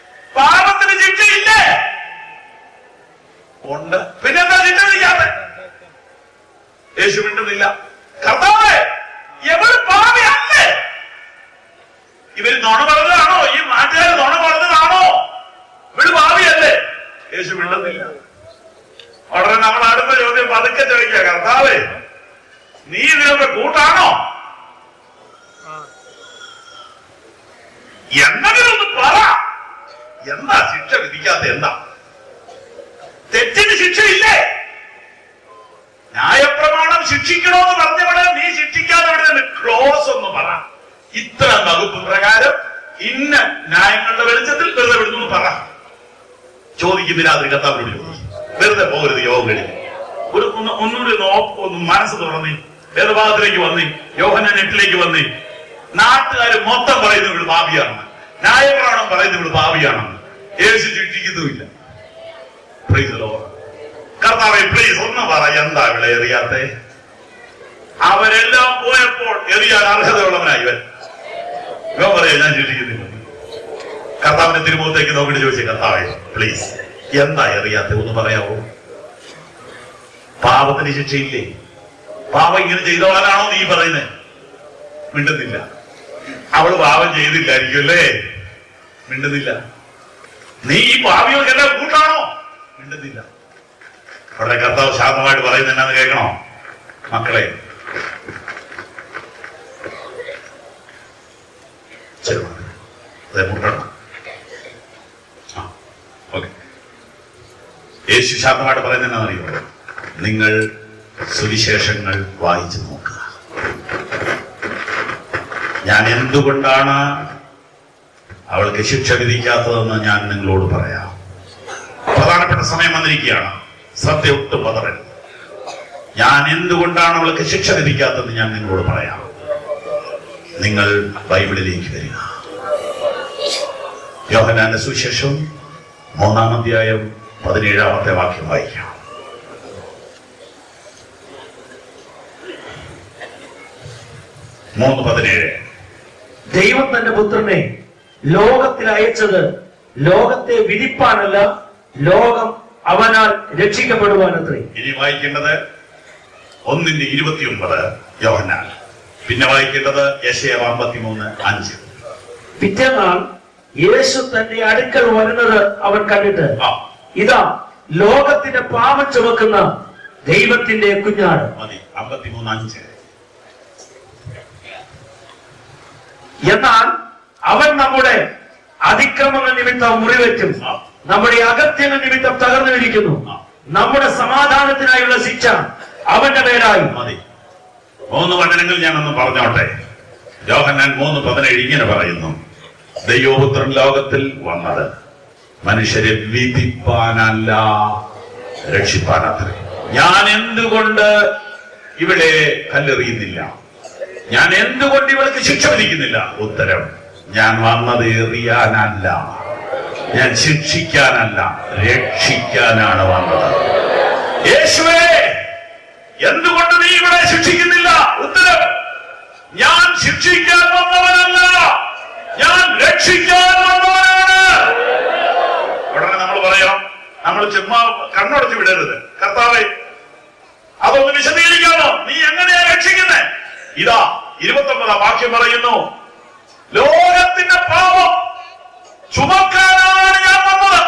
ഉണ്ട് പിന്നെന്താ ശിക്ഷ വിധിക്കാതെ യേശു മിണ്ടുന്നില്ല കർത്താവേ എവള് പാവിയല്ലേ ഇവര് നുണ പറഞ്ഞതാണോ ഈ നാട്ടുകാർ നുണ പറഞ്ഞതാണോ ഇവള് ഭാവിയല്ലേ യേശു മിണ്ടുന്നില്ല ഉടനെ നമ്മൾ അടുത്ത ചോദ്യം പതുക്കെ ചോദിക്കുക കർത്താവേ നീ ഇതിനൊക്കെ കൂട്ടാണോ എന്തെങ്കിലും ഒന്ന് പറ എന്താ ശിക്ഷ വിധിക്കാത്ത എന്താ തെറ്റിന് ശിക്ഷയില്ലേ ന്യായപ്രമാണം ശിക്ഷിക്കണമെന്ന് പറഞ്ഞവിടെ നീ ശിക്ഷിക്കാതെ അവിടെ നിന്ന് ക്ലോസ് ഒന്ന് പറ ഇത്ര വകുപ്പ് പ്രകാരം ഇന്ന ന്യായങ്ങളുടെ വെളിച്ചത്തിൽ വെറുതെ വിടുന്നു പറ ചോദിക്കുന്നില്ല അത് കത്താവിനോട് ചോദിക്കും വെറുതെ പോകരുത് യോഗങ്ങളിൽ ഒരു ഒന്ന് ഒന്നുകൂടി ഒന്ന് ഓപ്പ് ഒന്ന് മനസ്സ് തുറന്നി വേദഭാഗത്തിലേക്ക് വന്നി യോഹന നെറ്റിലേക്ക് വന്നി നാട്ടുകാർ മൊത്തം പറയുന്നു ഇവിടെ ഭാവിയാണെന്ന് ന്യായപ്രമാണം പറയുന്നു ഇവിടെ ഭാവിയാണെന്ന് യേശു ശിക്ഷിക്കുന്നുമില്ല Praise the Lord. കർത്താവെ പ്ലീസ് ഒന്ന് പറ എന്താ ഇവിടെ എറിയാത്തെ അവരെല്ലാം പോയപ്പോൾ എറിയാൻ അർഹതയുള്ളവനായി ഇവൻ ഇവൻ പറയാ ഞാൻ ശിക്ഷിക്കുന്നില്ല കർത്താവിന്റെ തിരുമുഖത്തേക്ക് നോക്കിട്ട് ചോദിച്ചു കർത്താവെ പ്ലീസ് എന്താ എറിയാത്തെ ഒന്ന് പറയാവോ പാപത്തിന് ശിക്ഷയില്ലേ പാപം ഇങ്ങനെ ചെയ്തവനാണോ നീ പറയുന്നത് മിണ്ടുന്നില്ല അവള് പാപം ചെയ്തില്ലായിരിക്കും അല്ലേ മിണ്ടുന്നില്ല നീ ഈ പാപികൾക്കെല്ലാം കൂട്ടാണോ മിണ്ടുന്നില്ല അവിടെ കർത്താവ് ശാന്തമായിട്ട് പറയുന്നത് എന്നാന്ന് കേൾക്കണോ മക്കളെ ശരി മതി. അതെ മുട്ടണം ആ ഓക്കെ യേശു ശാന്തമായിട്ട് പറയുന്നത് എന്നാണെന്നറിയോ നിങ്ങൾ സുവിശേഷങ്ങൾ വായിച്ചു നോക്കുക ഞാൻ എന്തുകൊണ്ടാണ് അവൾക്ക് ശിക്ഷ വിധിക്കാത്തതെന്ന് ഞാൻ നിങ്ങളോട് പറയാം പ്രധാനപ്പെട്ട സമയം വന്നിരിക്കുകയാണ് ശ്രദ്ധ ഒട്ടും പതറരുത് ഞാൻ എന്തുകൊണ്ടാണ് അവൾക്ക് ശിക്ഷ വിധിക്കാത്തതെന്ന് ഞാൻ നിങ്ങളോട് പറയാം നിങ്ങൾ ബൈബിളിലേക്ക് വരിക യോഹനാന്റെ സുശേഷം മൂന്നാം അധ്യായം പതിനേഴാമത്തെ വാക്യം വായിക്കാം മൂന്ന് പതിനേഴ് ദൈവം തന്റെ പുത്രനെ ലോകത്തിൽ അയച്ചത് ലോകത്തെ വിധിപ്പാനല്ല ലോകം അവനാൽ രക്ഷിക്കപ്പെടുവാനത്രേ ഇനി വായിക്കേണ്ടത് ഒന്നിന്റെ ഇരുപത്തിയൊമ്പത് യോഹന്നാൻ പിന്നെ വായിക്കേണ്ടത് യശയം അമ്പത്തിമൂന്ന് അഞ്ച് പിറ്റേന്നാൾ യേശു തന്റെ അടുക്കൽ വരുന്നത് അവൻ കണ്ടിട്ട് ആ ഇതാ ലോകത്തിന്റെ പാപം ചുമക്കുന്ന ദൈവത്തിന്റെ കുഞ്ഞാട് മതി അമ്പത്തിമൂന്ന് അഞ്ച് എന്നാൽ അവൻ നമ്മുടെ അതിക്രമങ്ങൾ നിമിത്തം മുറിവേറ്റും ആ. നമ്മുടെ അകത്യങ്ങൾ നിമിത്തം തകർന്നു വിരിക്കുന്നു ആ. നമ്മുടെ സമാധാനത്തിനായുള്ള ശിക്ഷ അവന്റെ മേലായി മതി മൂന്ന് വചനങ്ങൾ ഞാനൊന്ന് പറഞ്ഞോട്ടെ യോഹന്നാൻ മൂന്ന് പതിനേഴ് ഇങ്ങനെ പറയുന്നു ദൈവപുത്രൻ ലോകത്തിൽ വന്നത് മനുഷ്യരെ വിധിപ്പാനല്ല രക്ഷിപ്പാനത്രേ ഞാൻ എന്തുകൊണ്ട് ഇവിടെ കല്ലെറിയുന്നില്ല ഞാൻ എന്തുകൊണ്ട് ഇവൾക്ക് ശിക്ഷ വിധിക്കുന്നില്ല ഉത്തരം ഞാൻ വന്നത് എറിയാനല്ല ഞാൻ ശിക്ഷിക്കാനല്ല രക്ഷിക്കാനാണ് വന്നത് യേശുവേ എന്തുകൊണ്ട് നീ ഇവിടെ ശിക്ഷിക്കുന്നില്ല ഉത്തരം ഞാൻ ശിക്ഷിക്കാൻ വന്നവനല്ല ഞാൻ രക്ഷിക്കാൻ വന്നവനാണ് ഉടനെ നമ്മൾ പറയാം നമ്മൾ ചുമ്മാ കണ്ണടച്ച് വിടരുത് കർത്താവെ അതൊന്ന് വിശദീകരിക്കാമോ നീ എങ്ങനെയാ രക്ഷിക്കുന്നേ ഇതാ ഇരുപത്തൊമ്പതാം വാക്യം പറയുന്നു ലോകത്തിന്റെ പാപം ചുമക്കാനാണ് ഞാൻ വന്നത്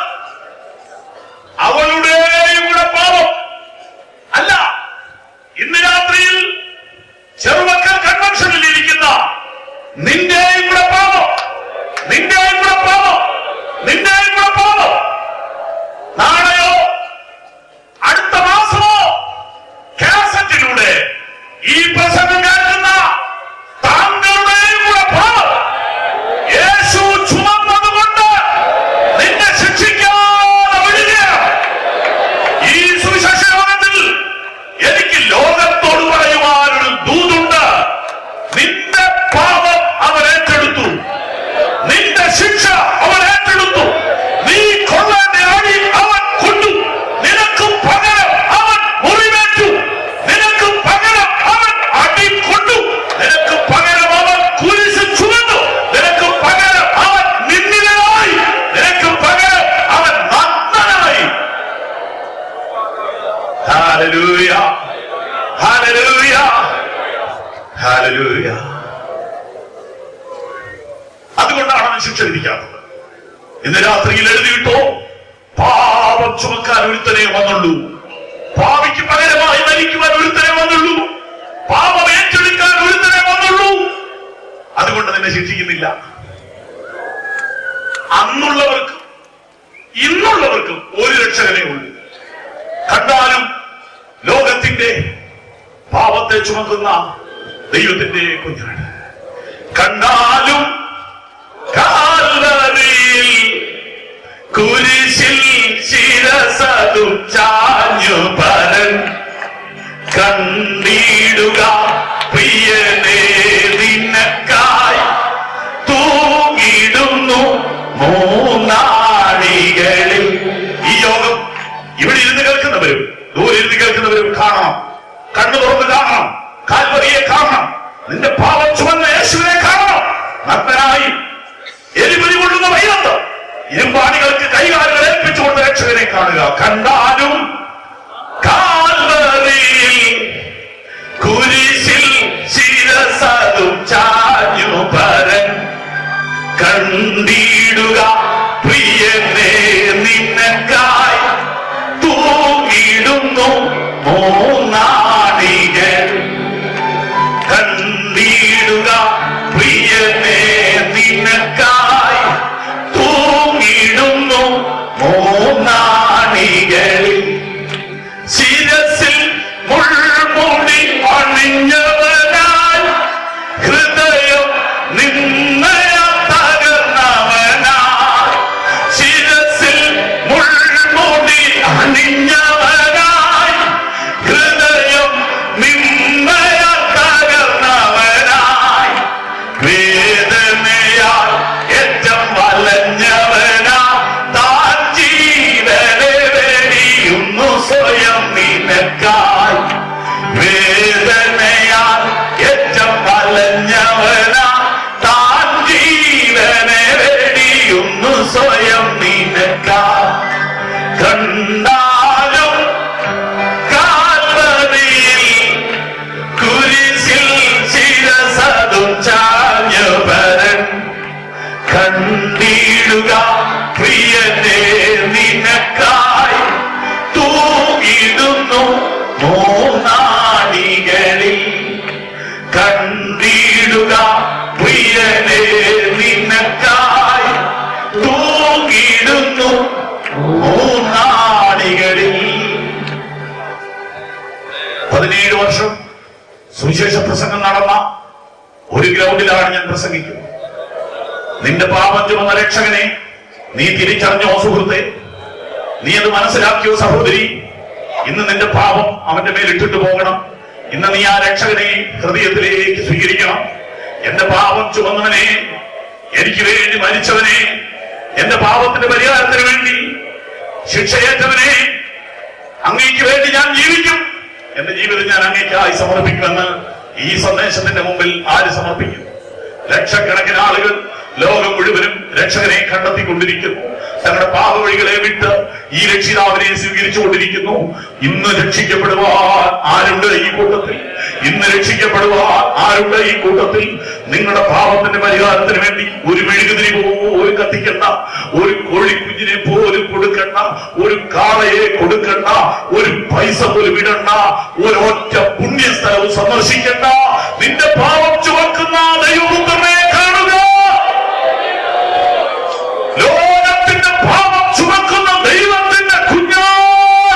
അവളുടെയും കൂടെ പാപം അല്ല ഇന്ന് രാത്രിയിൽ ചെറുമക്കൾ കൺവെൻഷനിൽ ഇരിക്കുന്ന നിന്റെയും കൂടെ പാപം നിന്റെയും കൂടെ പാപം നിന്റെയും കൂടെ പാപം നാളെയോ അടുത്ത മാസമോ കാസറ്റിലൂടെ ഈ പ്രസംഗം കേൾക്കുന്ന താങ്കളുടെയും കൂടെ പാപം യേശു ചുമന്നത് കൊണ്ട് നിന്നെ ശിക്ഷിക്കാതെ വിടുകയാണ് ഈ സുവിശേഷത്തിൽ എനിക്ക് ലോകത്തോട് പറയുവാനൊരു ദൂതുണ്ട് നിന്റെ പാപം അവൻ ഏറ്റെടുത്തു നിന്റെ ശിക്ഷ അവൻ ഏറ്റെടുത്തു നീ കൊള്ളേണ്ട അടി അവൻ കൊണ്ടു നിനക്ക് പകരം അവൻ മുറിവേറ്റു നിനക്ക് പകരം അവൻ അടി കൊണ്ടു നിനക്ക് പകരം അവൻ കുരിശ് ചുമന്നു നിനക്ക് പകരം അവൻ നിന്നിലായി നിനക്ക് പകരം അവൻ നഗ്നനായി ഹാലലൂയ ഹാലലൂയ ഹാലലൂയ അതുകൊണ്ടാണ് അവൻ ശിക്ഷ വിധിക്കാത്തത് ഇന്ന് രാത്രിയിൽ എഴുതിയിട്ടോ പാപം ചുമക്കാൻ ഒരുത്തനെ വന്നുള്ളൂ പാവിക്ക് പകരമായി മരിക്കുവാൻ ഒരുത്തനെ വന്നുള്ളൂ പാപം ഏറ്റെടുക്കാൻ ഒരുത്തനെ വന്നുള്ളൂ അതുകൊണ്ട് നിന്നെ ശിക്ഷിക്കുന്നില്ല അന്നുള്ളവർക്കും ഇന്നുള്ളവർക്കും ഒരു രക്ഷകനേ ഉള്ളൂ കണ്ടാലും ലോകത്തിന്റെ പാപത്തെ ചുമക്കുന്ന ദൈവത്തിന്റെ കുഞ്ഞാണ് കണ്ടാലും കാൽവരിയിൽ കുരിശിൽ ശിരസതു ചാഞ്ഞു പരൻ കണ്ടിടുക പ്രിയനേ നിന്നക്കായി തൂങ്ങിടുന്നു മൂന്നാടികളിൽ ഈ യോഗം ഇവിടെ ഇരുന്ന് കേൾക്കുന്നവരും ദൂരെ ഇരുന്ന് കേൾക്കുന്നവരും കാണണം കണ്ണു തുറന്ന് കാണണം കാൽവറിയെ കാണണം നിന്റെ പാപം ചുവന്ന യേശുവിനെ കാണണം നഗ്നനായി എരിപൊരി കൊള്ളുന്ന വൈരത്ത് ഇരുമ്പാണികൾക്ക് കൈകാലുകൾ ഏൽപ്പിച്ചുകൊണ്ട് രക്ഷകനെ കാണുക കണ്ടാലും കാൽവറിയിൽ കുരിശിൽ ശിരസതും ചാഞ്ഞു പരൻ കണ്ടിടുക പ്രിയനെ നിന്നക്കായി തൂങ്ങിടുന്നു മൂന്നാടികൾ കണ്ടിടുക പ്രിയനെ നിനക്കായി തൂങ്ങിടുന്നു മൂന്നാണികളിൽ ശിരസിൽ മുൾമുടി അണിഞ്ഞവനായി ഹൃദയം നിന്നയ തകർന്നവനായി ശിരസിൽ മുൾമുടി അണിഞ്ഞവനായി ഹൃദയം നിന്നയ തകർന്നവനായി വേദനയാൽ ഏറ്റം വലഞ്ഞവനാ താൻ ജീവനെ വെടിയുന്നു സ്വയം നിനക്കായി വേദനയാൽ ഏറ്റം വലഞ്ഞവനാ താൻ ജീവനെ വെടിയുന്നു സ്വയം നിനക്കായി കണ്ടാലും കാൽവരിയിൽ കുരിശിൽ ശിരസതും ചാഞ്ഞവരൻ കണ്ടിടുക പ്രിയനെ നിനക്കായി തൂങ്ങിടുന്നു മൂന്നാടികളിൽ കണ്ടിടുക പ്രിയനെ നിനക്കായി തൂങ്ങിടുന്നു മൂന്നാടികളിൽ പതിനേഴ് വർഷം സുവിശേഷ പ്രസംഗം നടന്ന ഒരു ഗ്രൗണ്ടിലാണ് ഞാൻ പ്രസംഗിക്കുന്നത് നിന്റെ പാപം ചുമന്ന രക്ഷകനെ നീ തിരിച്ചറിഞ്ഞോ സുഹൃത്തെ നീ അത് മനസ്സിലാക്കിയോ സഹോദരി ഇന്ന് നിന്റെ പാപം അവന്റെ മേൽ ഇട്ടിട്ട് പോകണം ഇന്ന് നീ ആ രക്ഷകനെ ഹൃദയത്തിലേക്ക് സ്വീകരിക്കണം എന്റെ പാപം ചുമന്നവനെ എനിക്ക് വേണ്ടി മരിച്ചവനെ എന്റെ പാപത്തിന്റെ പരിഹാരത്തിന് വേണ്ടി ശിക്ഷയേറ്റവനെ അങ്ങേക്ക് വേണ്ടി ഞാൻ ജീവിക്കും എന്റെ ജീവിതം ഞാൻ അങ്ങേക്കായി സമർപ്പിക്കുമെന്ന് ഈ സന്ദേശത്തിന്റെ മുമ്പിൽ ആര് സമർപ്പിക്കും ലക്ഷക്കണക്കിന് ആളുകൾ ലോകം മുഴുവനും രക്ഷകനെ കണ്ടെത്തിക്കൊണ്ടിരിക്കുന്നു തങ്ങളുടെ പാപവഴികളെ വിട്ട് ഈ രക്ഷിതാവിനെ സ്വീകരിച്ചുകൊണ്ടിരിക്കുന്നു ഇന്ന് രക്ഷിക്കപ്പെടുവാൻ ആരുണ്ട് ഈ കൂട്ടത്തിൽ ഇന്ന് രക്ഷിക്കപ്പെടുവാൻ ആരുണ്ട് ഈ കൂട്ടത്തിൽ നിങ്ങളുടെ പാപത്തിന്റെ പരിഹാരത്തിന് വേണ്ടി ഒരു മെഴുകുതിരി പോലും കത്തിക്കണ്ട ഒരു കോഴിക്കുഞ്ഞിനെ പോലും കൊടുക്കണ്ട ഒരു കാളയെ കൊടുക്കണ്ട ഒരു പൈസ പോലും ഇടണ്ട ഒരു ഒറ്റ പുണ്യസ്ഥലവും സന്ദർശിക്കണ്ട നിന്റെ പാപം ചുമക്കുന്ന ദൈവപുത്രനെ കാണുക ലോകത്തിന്റെ പാപം ചുമക്കുന്ന ദൈവത്തിന്റെ കുഞ്ഞാണ്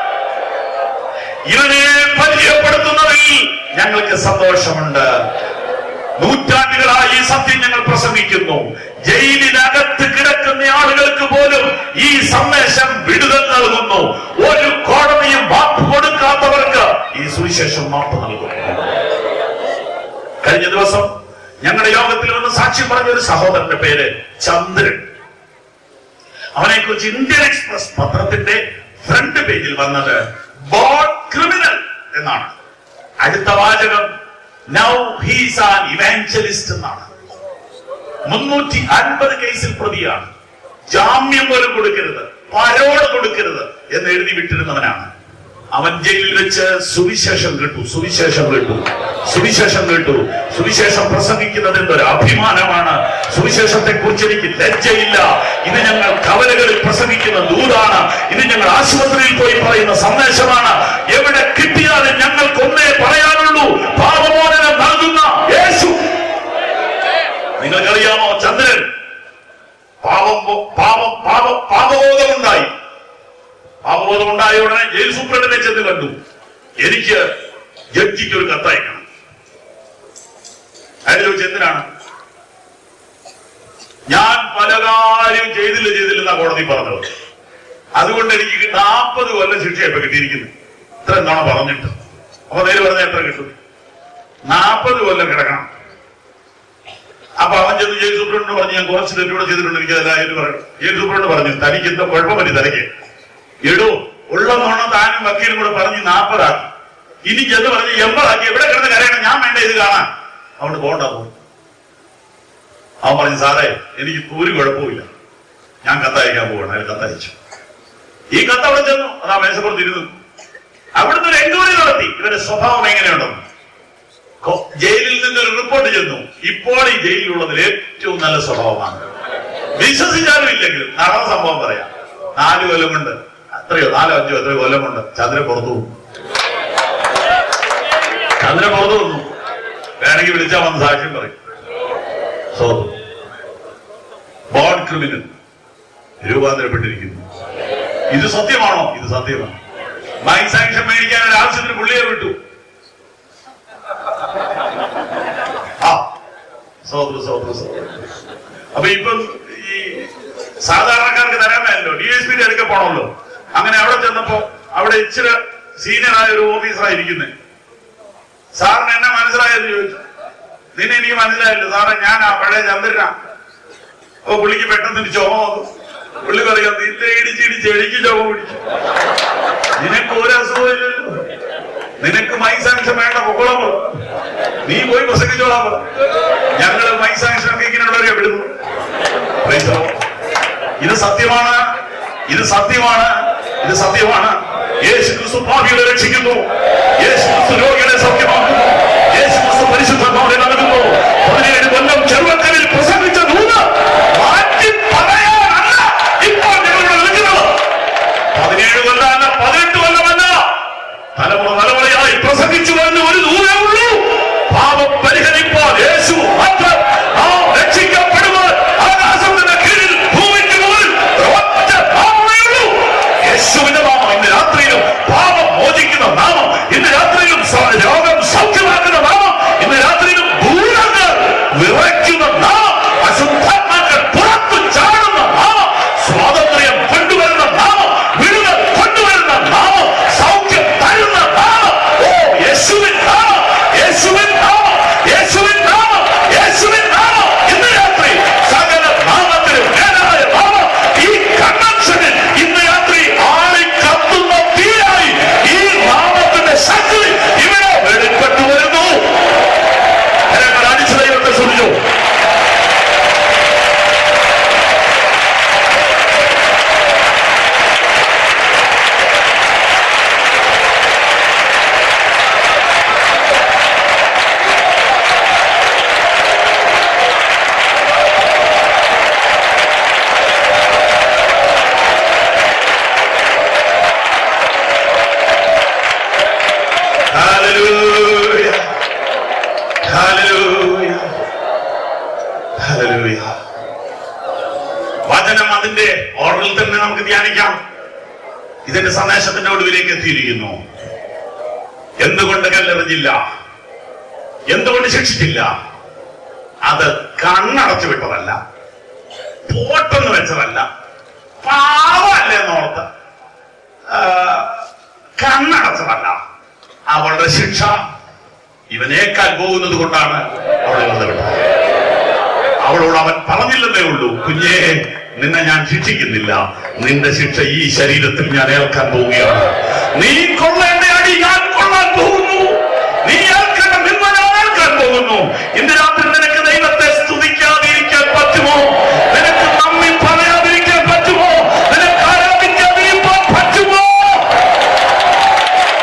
ഇവനെ പരിചയപ്പെടുത്തുന്നതിൽ ഞങ്ങൾക്ക് സന്തോഷമുണ്ട് നൂറ്റാണ്ടുകളായി ഈ സത്യം ഞങ്ങൾ പ്രസംഗിക്കുന്നു ജയിലിനകത്ത് കിടക്കുന്ന ആളുകൾക്ക് പോലും ഈ സന്ദേശം വിടുതൽ നൽകുന്നു ഒരു കോടതിയും മാപ്പ് കൊടുക്കാത്തവർക്ക് ഈ സുവിശേഷം മാപ്പ് നൽകുന്നു കഴിഞ്ഞ ദിവസം ഞങ്ങളുടെ യോഗത്തിൽ വന്ന് സാക്ഷ്യം പറഞ്ഞ ഒരു സഹോദരന്റെ പേര് ചന്ദ്രൻ അവനെ കുറിച്ച് ഇന്ത്യൻ എക്സ്പ്രസ് പത്രത്തിന്റെ ഫ്രണ്ട് പേജിൽ വന്നത് ബോൺ ക്രിമിനൽ എന്നാണ് അടുത്ത വാചകം നൗ ഹീസ് ആൻ ഇവാഞ്ചലിസ്റ്റ് എന്നാണ് മുന്നൂറ്റി അൻപത് കേസിൽ പ്രതിയാണ് ജാമ്യം പോലും കൊടുക്കരുത് പരോട് കൊടുക്കരുത് എന്ന് എഴുതി വിട്ടിരുന്നവനാണ് അവൻ ജയിലിൽ വെച്ച് സുവിശേഷം കേട്ടു സുവിശേഷം കേട്ടു സുവിശേഷം കേട്ടു സുവിശേഷം പ്രസംഗിക്കുന്നത് എന്തൊരു അഭിമാനമാണ് സുവിശേഷത്തെ കുറിച്ച് എനിക്ക് ലജ്ജയില്ല ഇത് ഞങ്ങൾ കവലകളിൽ പ്രസംഗിക്കുന്ന ദൂതാണ് ഇത് ഞങ്ങൾ ആശുപത്രിയിൽ പോയി പറയുന്ന സന്ദേശമാണ് എവിടെ കിട്ടിയാലും ഞങ്ങൾക്ക് ഒന്നേ പറയാനുള്ളൂ പാപമോചനം നൽകുന്ന യേശു നിങ്ങൾക്കറിയാമോ ചന്ദ്രൻ പാപം പാപം പാപം പാപബോധമുണ്ടായി പാപബോധം ഉണ്ടായ ഉടനെ ജയിൽ സൂപ്രണ്ടിനെ ചെന്ന് കണ്ടു എനിക്ക് ജഡ്ജിക്ക് ഒരു കത്തയക്കണം അയാൾ ചോദിച്ചു എന്തിനാണ് ഞാൻ പല കാര്യം ചെയ്തില്ല ചെയ്തില്ലെന്നാ കോടതി പറഞ്ഞത് അതുകൊണ്ട് എനിക്ക് നാൽപ്പത് കൊല്ലം ശിക്ഷയപ്പോ കിട്ടിയിരിക്കുന്നു ഇത്ര എന്താണ് പറഞ്ഞിട്ട് അപ്പൊ നേര് പറഞ്ഞ എത്ര കിട്ടും നാൽപ്പത് കൊല്ലം കിടക്കണം അപ്പൊ അവൻ ചെന്ന് ജയിൽ സൂപ്രണ്ട് പറഞ്ഞു ഞാൻ കുറച്ച് തെറ്റൂടെ ചെയ്തിട്ടുണ്ട് എനിക്ക് അതെല്ലാം പറയണം ജയിൽ സൂപ്രണ്ട് പറഞ്ഞു തനിക്ക് എന്താ കുഴപ്പമില്ല തനിക്ക് എടോ ഉള്ള നോണ താനും വക്കീലും കൂടെ പറഞ്ഞ് നാൽപ്പതാക്കി ഇനി ചെന്ന് പറഞ്ഞ് എൺപതാക്കി എവിടെ കിടന്ന് കരയണം ഞാൻ വേണ്ട ഇത് കാണാൻ അവിടെ പോകണ്ട പോകും അവൻ പറഞ്ഞു സാറേ എനിക്ക് ഒരു കുഴപ്പമില്ല ഞാൻ കത്തയക്കാൻ പോകണം അയാൾ കത്തയച്ചു ഈ കത്ത് അവിടെ ചെന്നു അതാ മേശപ്പുറത്ത് ഇരുന്നു അവിടുന്ന് ഒരു എൻക്വയറി നടത്തി ഇവരുടെ സ്വഭാവം എങ്ങനെയുണ്ടെന്ന് കൊ- ജയിലിൽ നിന്നൊരു റിപ്പോർട്ട് ചെന്നു ഇപ്പോൾ ഈ ജയിലിലുള്ളതിൽ ഏറ്റവും നല്ല സ്വഭാവമാണ് വിശ്വസിച്ചാലും ഇല്ലെങ്കിലും നടന്ന സംഭവം പറയാം നാല് കൊല്ലം കൊണ്ട് അത്രയോ നാലോ അഞ്ചോ എത്രയോ കൊല്ലം കൊണ്ട് ചന്ദ്രൻ പുറത്തു പോകും ചന്ദ്രൻ പുറത്തു വന്നു വേണമെങ്കിൽ വിളിച്ചാൽ വന്ന് സാക്ഷ്യം പറയും സോ ബോൺ ക്രിമിനൽ രൂപാന്തരപ്പെട്ടിരിക്കുന്നു ഇത് സത്യമാണോ ഇത് സത്യമാണ് മൈ സാങ്ഷൻ മേടിക്കാൻ ഒരു ആവശ്യത്തിന് പുള്ളിയെ വിട്ടു ആ സോദര സോദര സോദര അപ്പൊ ഇപ്പം ഈ സാധാരണക്കാർക്ക് തരാൻ മേലല്ലോ ഡി എസ് പിയുടെ അടുക്ക പോണമല്ലോ അങ്ങനെ അവിടെ ചെന്നപ്പോ അവിടെ ഇച്ചിരി സീനിയർ ആയ ഒരു ഓഫീസറാ ഇരിക്കുന്നത് സാറിന് എന്നെ മനസ്സിലായെന്ന് ചോദിച്ചു നിന്നെ എനിക്ക് മനസ്സിലായല്ലോ സാറേ ഞാൻ ആ പഴയ ചന്ദ്രനാ അപ്പൊ പുള്ളിക്ക് പെട്ടെന്ന് ഒരു ചുമ വന്നു പുള്ളി പറയാം നിന്റെ ഇടിച്ചിടിച്ച് എനിക്ക് ചുമ പിടിച്ചു നിനക്ക് ഒരു അസുഖമില്ലല്ലോ നിനക്ക് മൈസാങ്ഷം വേണ്ട പൊക്കോളം പറ. നീ പോയി പ്രസംഗിച്ചോളാം പറ. ഞങ്ങള് മൈസാങ്ഷം ഒക്കെ ഇങ്ങനെയുള്ളവരെ വിടുന്നു Praise the Lord. ഇത് സത്യമാണ് ഇത് സത്യമാണ് ഇത് സത്യമാണ് യേശു ക്രിസ്തു പാപികളെ രക്ഷിക്കുന്നു യേശു ക്രിസ്തു രോഗികളെ സൗഖ്യമാക്കുന്നു യേശു ക്രിസ്തു പരിശുദ്ധമാരെ നൽകുന്നു പതിനേഴ് കൊല്ലം ചെറുവക്കലിൽ പ്രസംഗിച്ച നൂല് മാറ്റി പറയാനല്ല ഇപ്പോൾ ഞങ്ങളിവിടെ നിൽക്കുന്നത് പതിനേഴ് കൊല്ലമല്ല പതിനെട്ട് കൊല്ലമല്ല തലമുറ തലമുറയായി പ്രസംഗിച്ചു വന്ന് ഒരു ദൂരേ ഉള്ളൂ പാപം പരിഹരിപ്പാൻ യേശു മാത്രം നാം രക്ഷിക്കപ്പെടുവാൻ ആകാശത്തിന്റെ കീഴിൽ ഭൂമിക്ക് മുകളിൽ ഒറ്റ നാമമേ ഉള്ളൂ യേശുവിന്റെ നാമം ഇന്ന് രാത്രിയിലും പാപം മോചിക്കുന്ന നാമം ഇന്ന് രാത്രിയിലും സ- രോഗം സൗഖ്യമാക്കുന്ന നാമം ഇന്ന് രാത്രിയിലും ഭൂതങ്ങൾ വിറയ്ക്കുന്ന നാമം അശുദ്ധാത്മാക്കൾ പുറത്തു ചാടുന്ന നാമം സ്വാതന്ത്ര്യം കൊണ്ടുവരുന്ന നാമം വിടുതൽ കൊണ്ടുവരുന്ന നാമം സൗഖ്യം തരുന്ന നാമം ഓ യേശുവിൻ നാമം യേശുവിൻ നാമം യേശുവിൻ നാമം യേശുവിൻ നാമം ഇന്ന് രാത്രി സകല നാമത്തിലും മേലായ നാമം ഈ കൺവെൻഷനിൽ ഇന്ന് രാത്രി ആളി കത്തുന്ന തീയായി ഈ നാമത്തിന്റെ ശക്തി ഇവിടെ വെളിപ്പെട്ടു വരുന്നു ഞങ്ങൾ അടിച്ചു ദൈവത്തെ ശ്രമിച്ചു Hallelujah. Hallelujah. Hallelujah. വചനം അതിന്റെ ഓർഡറിൽ തന്നെ നമുക്ക് ധ്യാനിക്കാം ഇതിന്റെ സന്ദേശത്തിന്റെ ഒടുവിലേക്ക് എത്തിയിരിക്കുന്നു എന്തുകൊണ്ട് കല്ലെറിഞ്ഞില്ല എന്തുകൊണ്ട് ശിക്ഷിച്ചില്ല അത് കണ്ണടച്ചു വിട്ടതല്ല പോട്ടെന്ന് വെച്ചതല്ല പാവല്ലേ എന്നോർത്ത് ആ, കണ്ണടച്ചതല്ല അവളുടെ ശിക്ഷ ഇവനേക്കാൾ പോകുന്നത് കൊണ്ടാണ് അവളെ വെറുതെ വിട്ടത് അവളോട് അവൻ പറഞ്ഞില്ലെന്നേ ഉള്ളൂ കുഞ്ഞേ നിന്നെ ഞാൻ ശിക്ഷിക്കുന്നില്ല നിന്റെ ശിക്ഷ ഈ ശരീരത്തിൽ ഞാൻ ഏൽക്കാൻ പോവുകയാണ് നീ കൊള്ളേണ്ട അടി ഞാൻ കൊള്ളാൻ പോകുന്നു നീ ഏൽക്കേണ്ട നിന്ന ഞാൻ ഏൽക്കാൻ പോകുന്നു ഇന്ന് രാത്രി നിനക്ക് ദൈവത്തെ സ്തുതിക്കാതിരിക്കാൻ പറ്റുമോ നിനക്ക് നന്ദി പറയാതിരിക്കാൻ പറ്റുമോ നിനക്ക് ആരാധിക്കാതിരിക്കാൻ പറ്റുമോ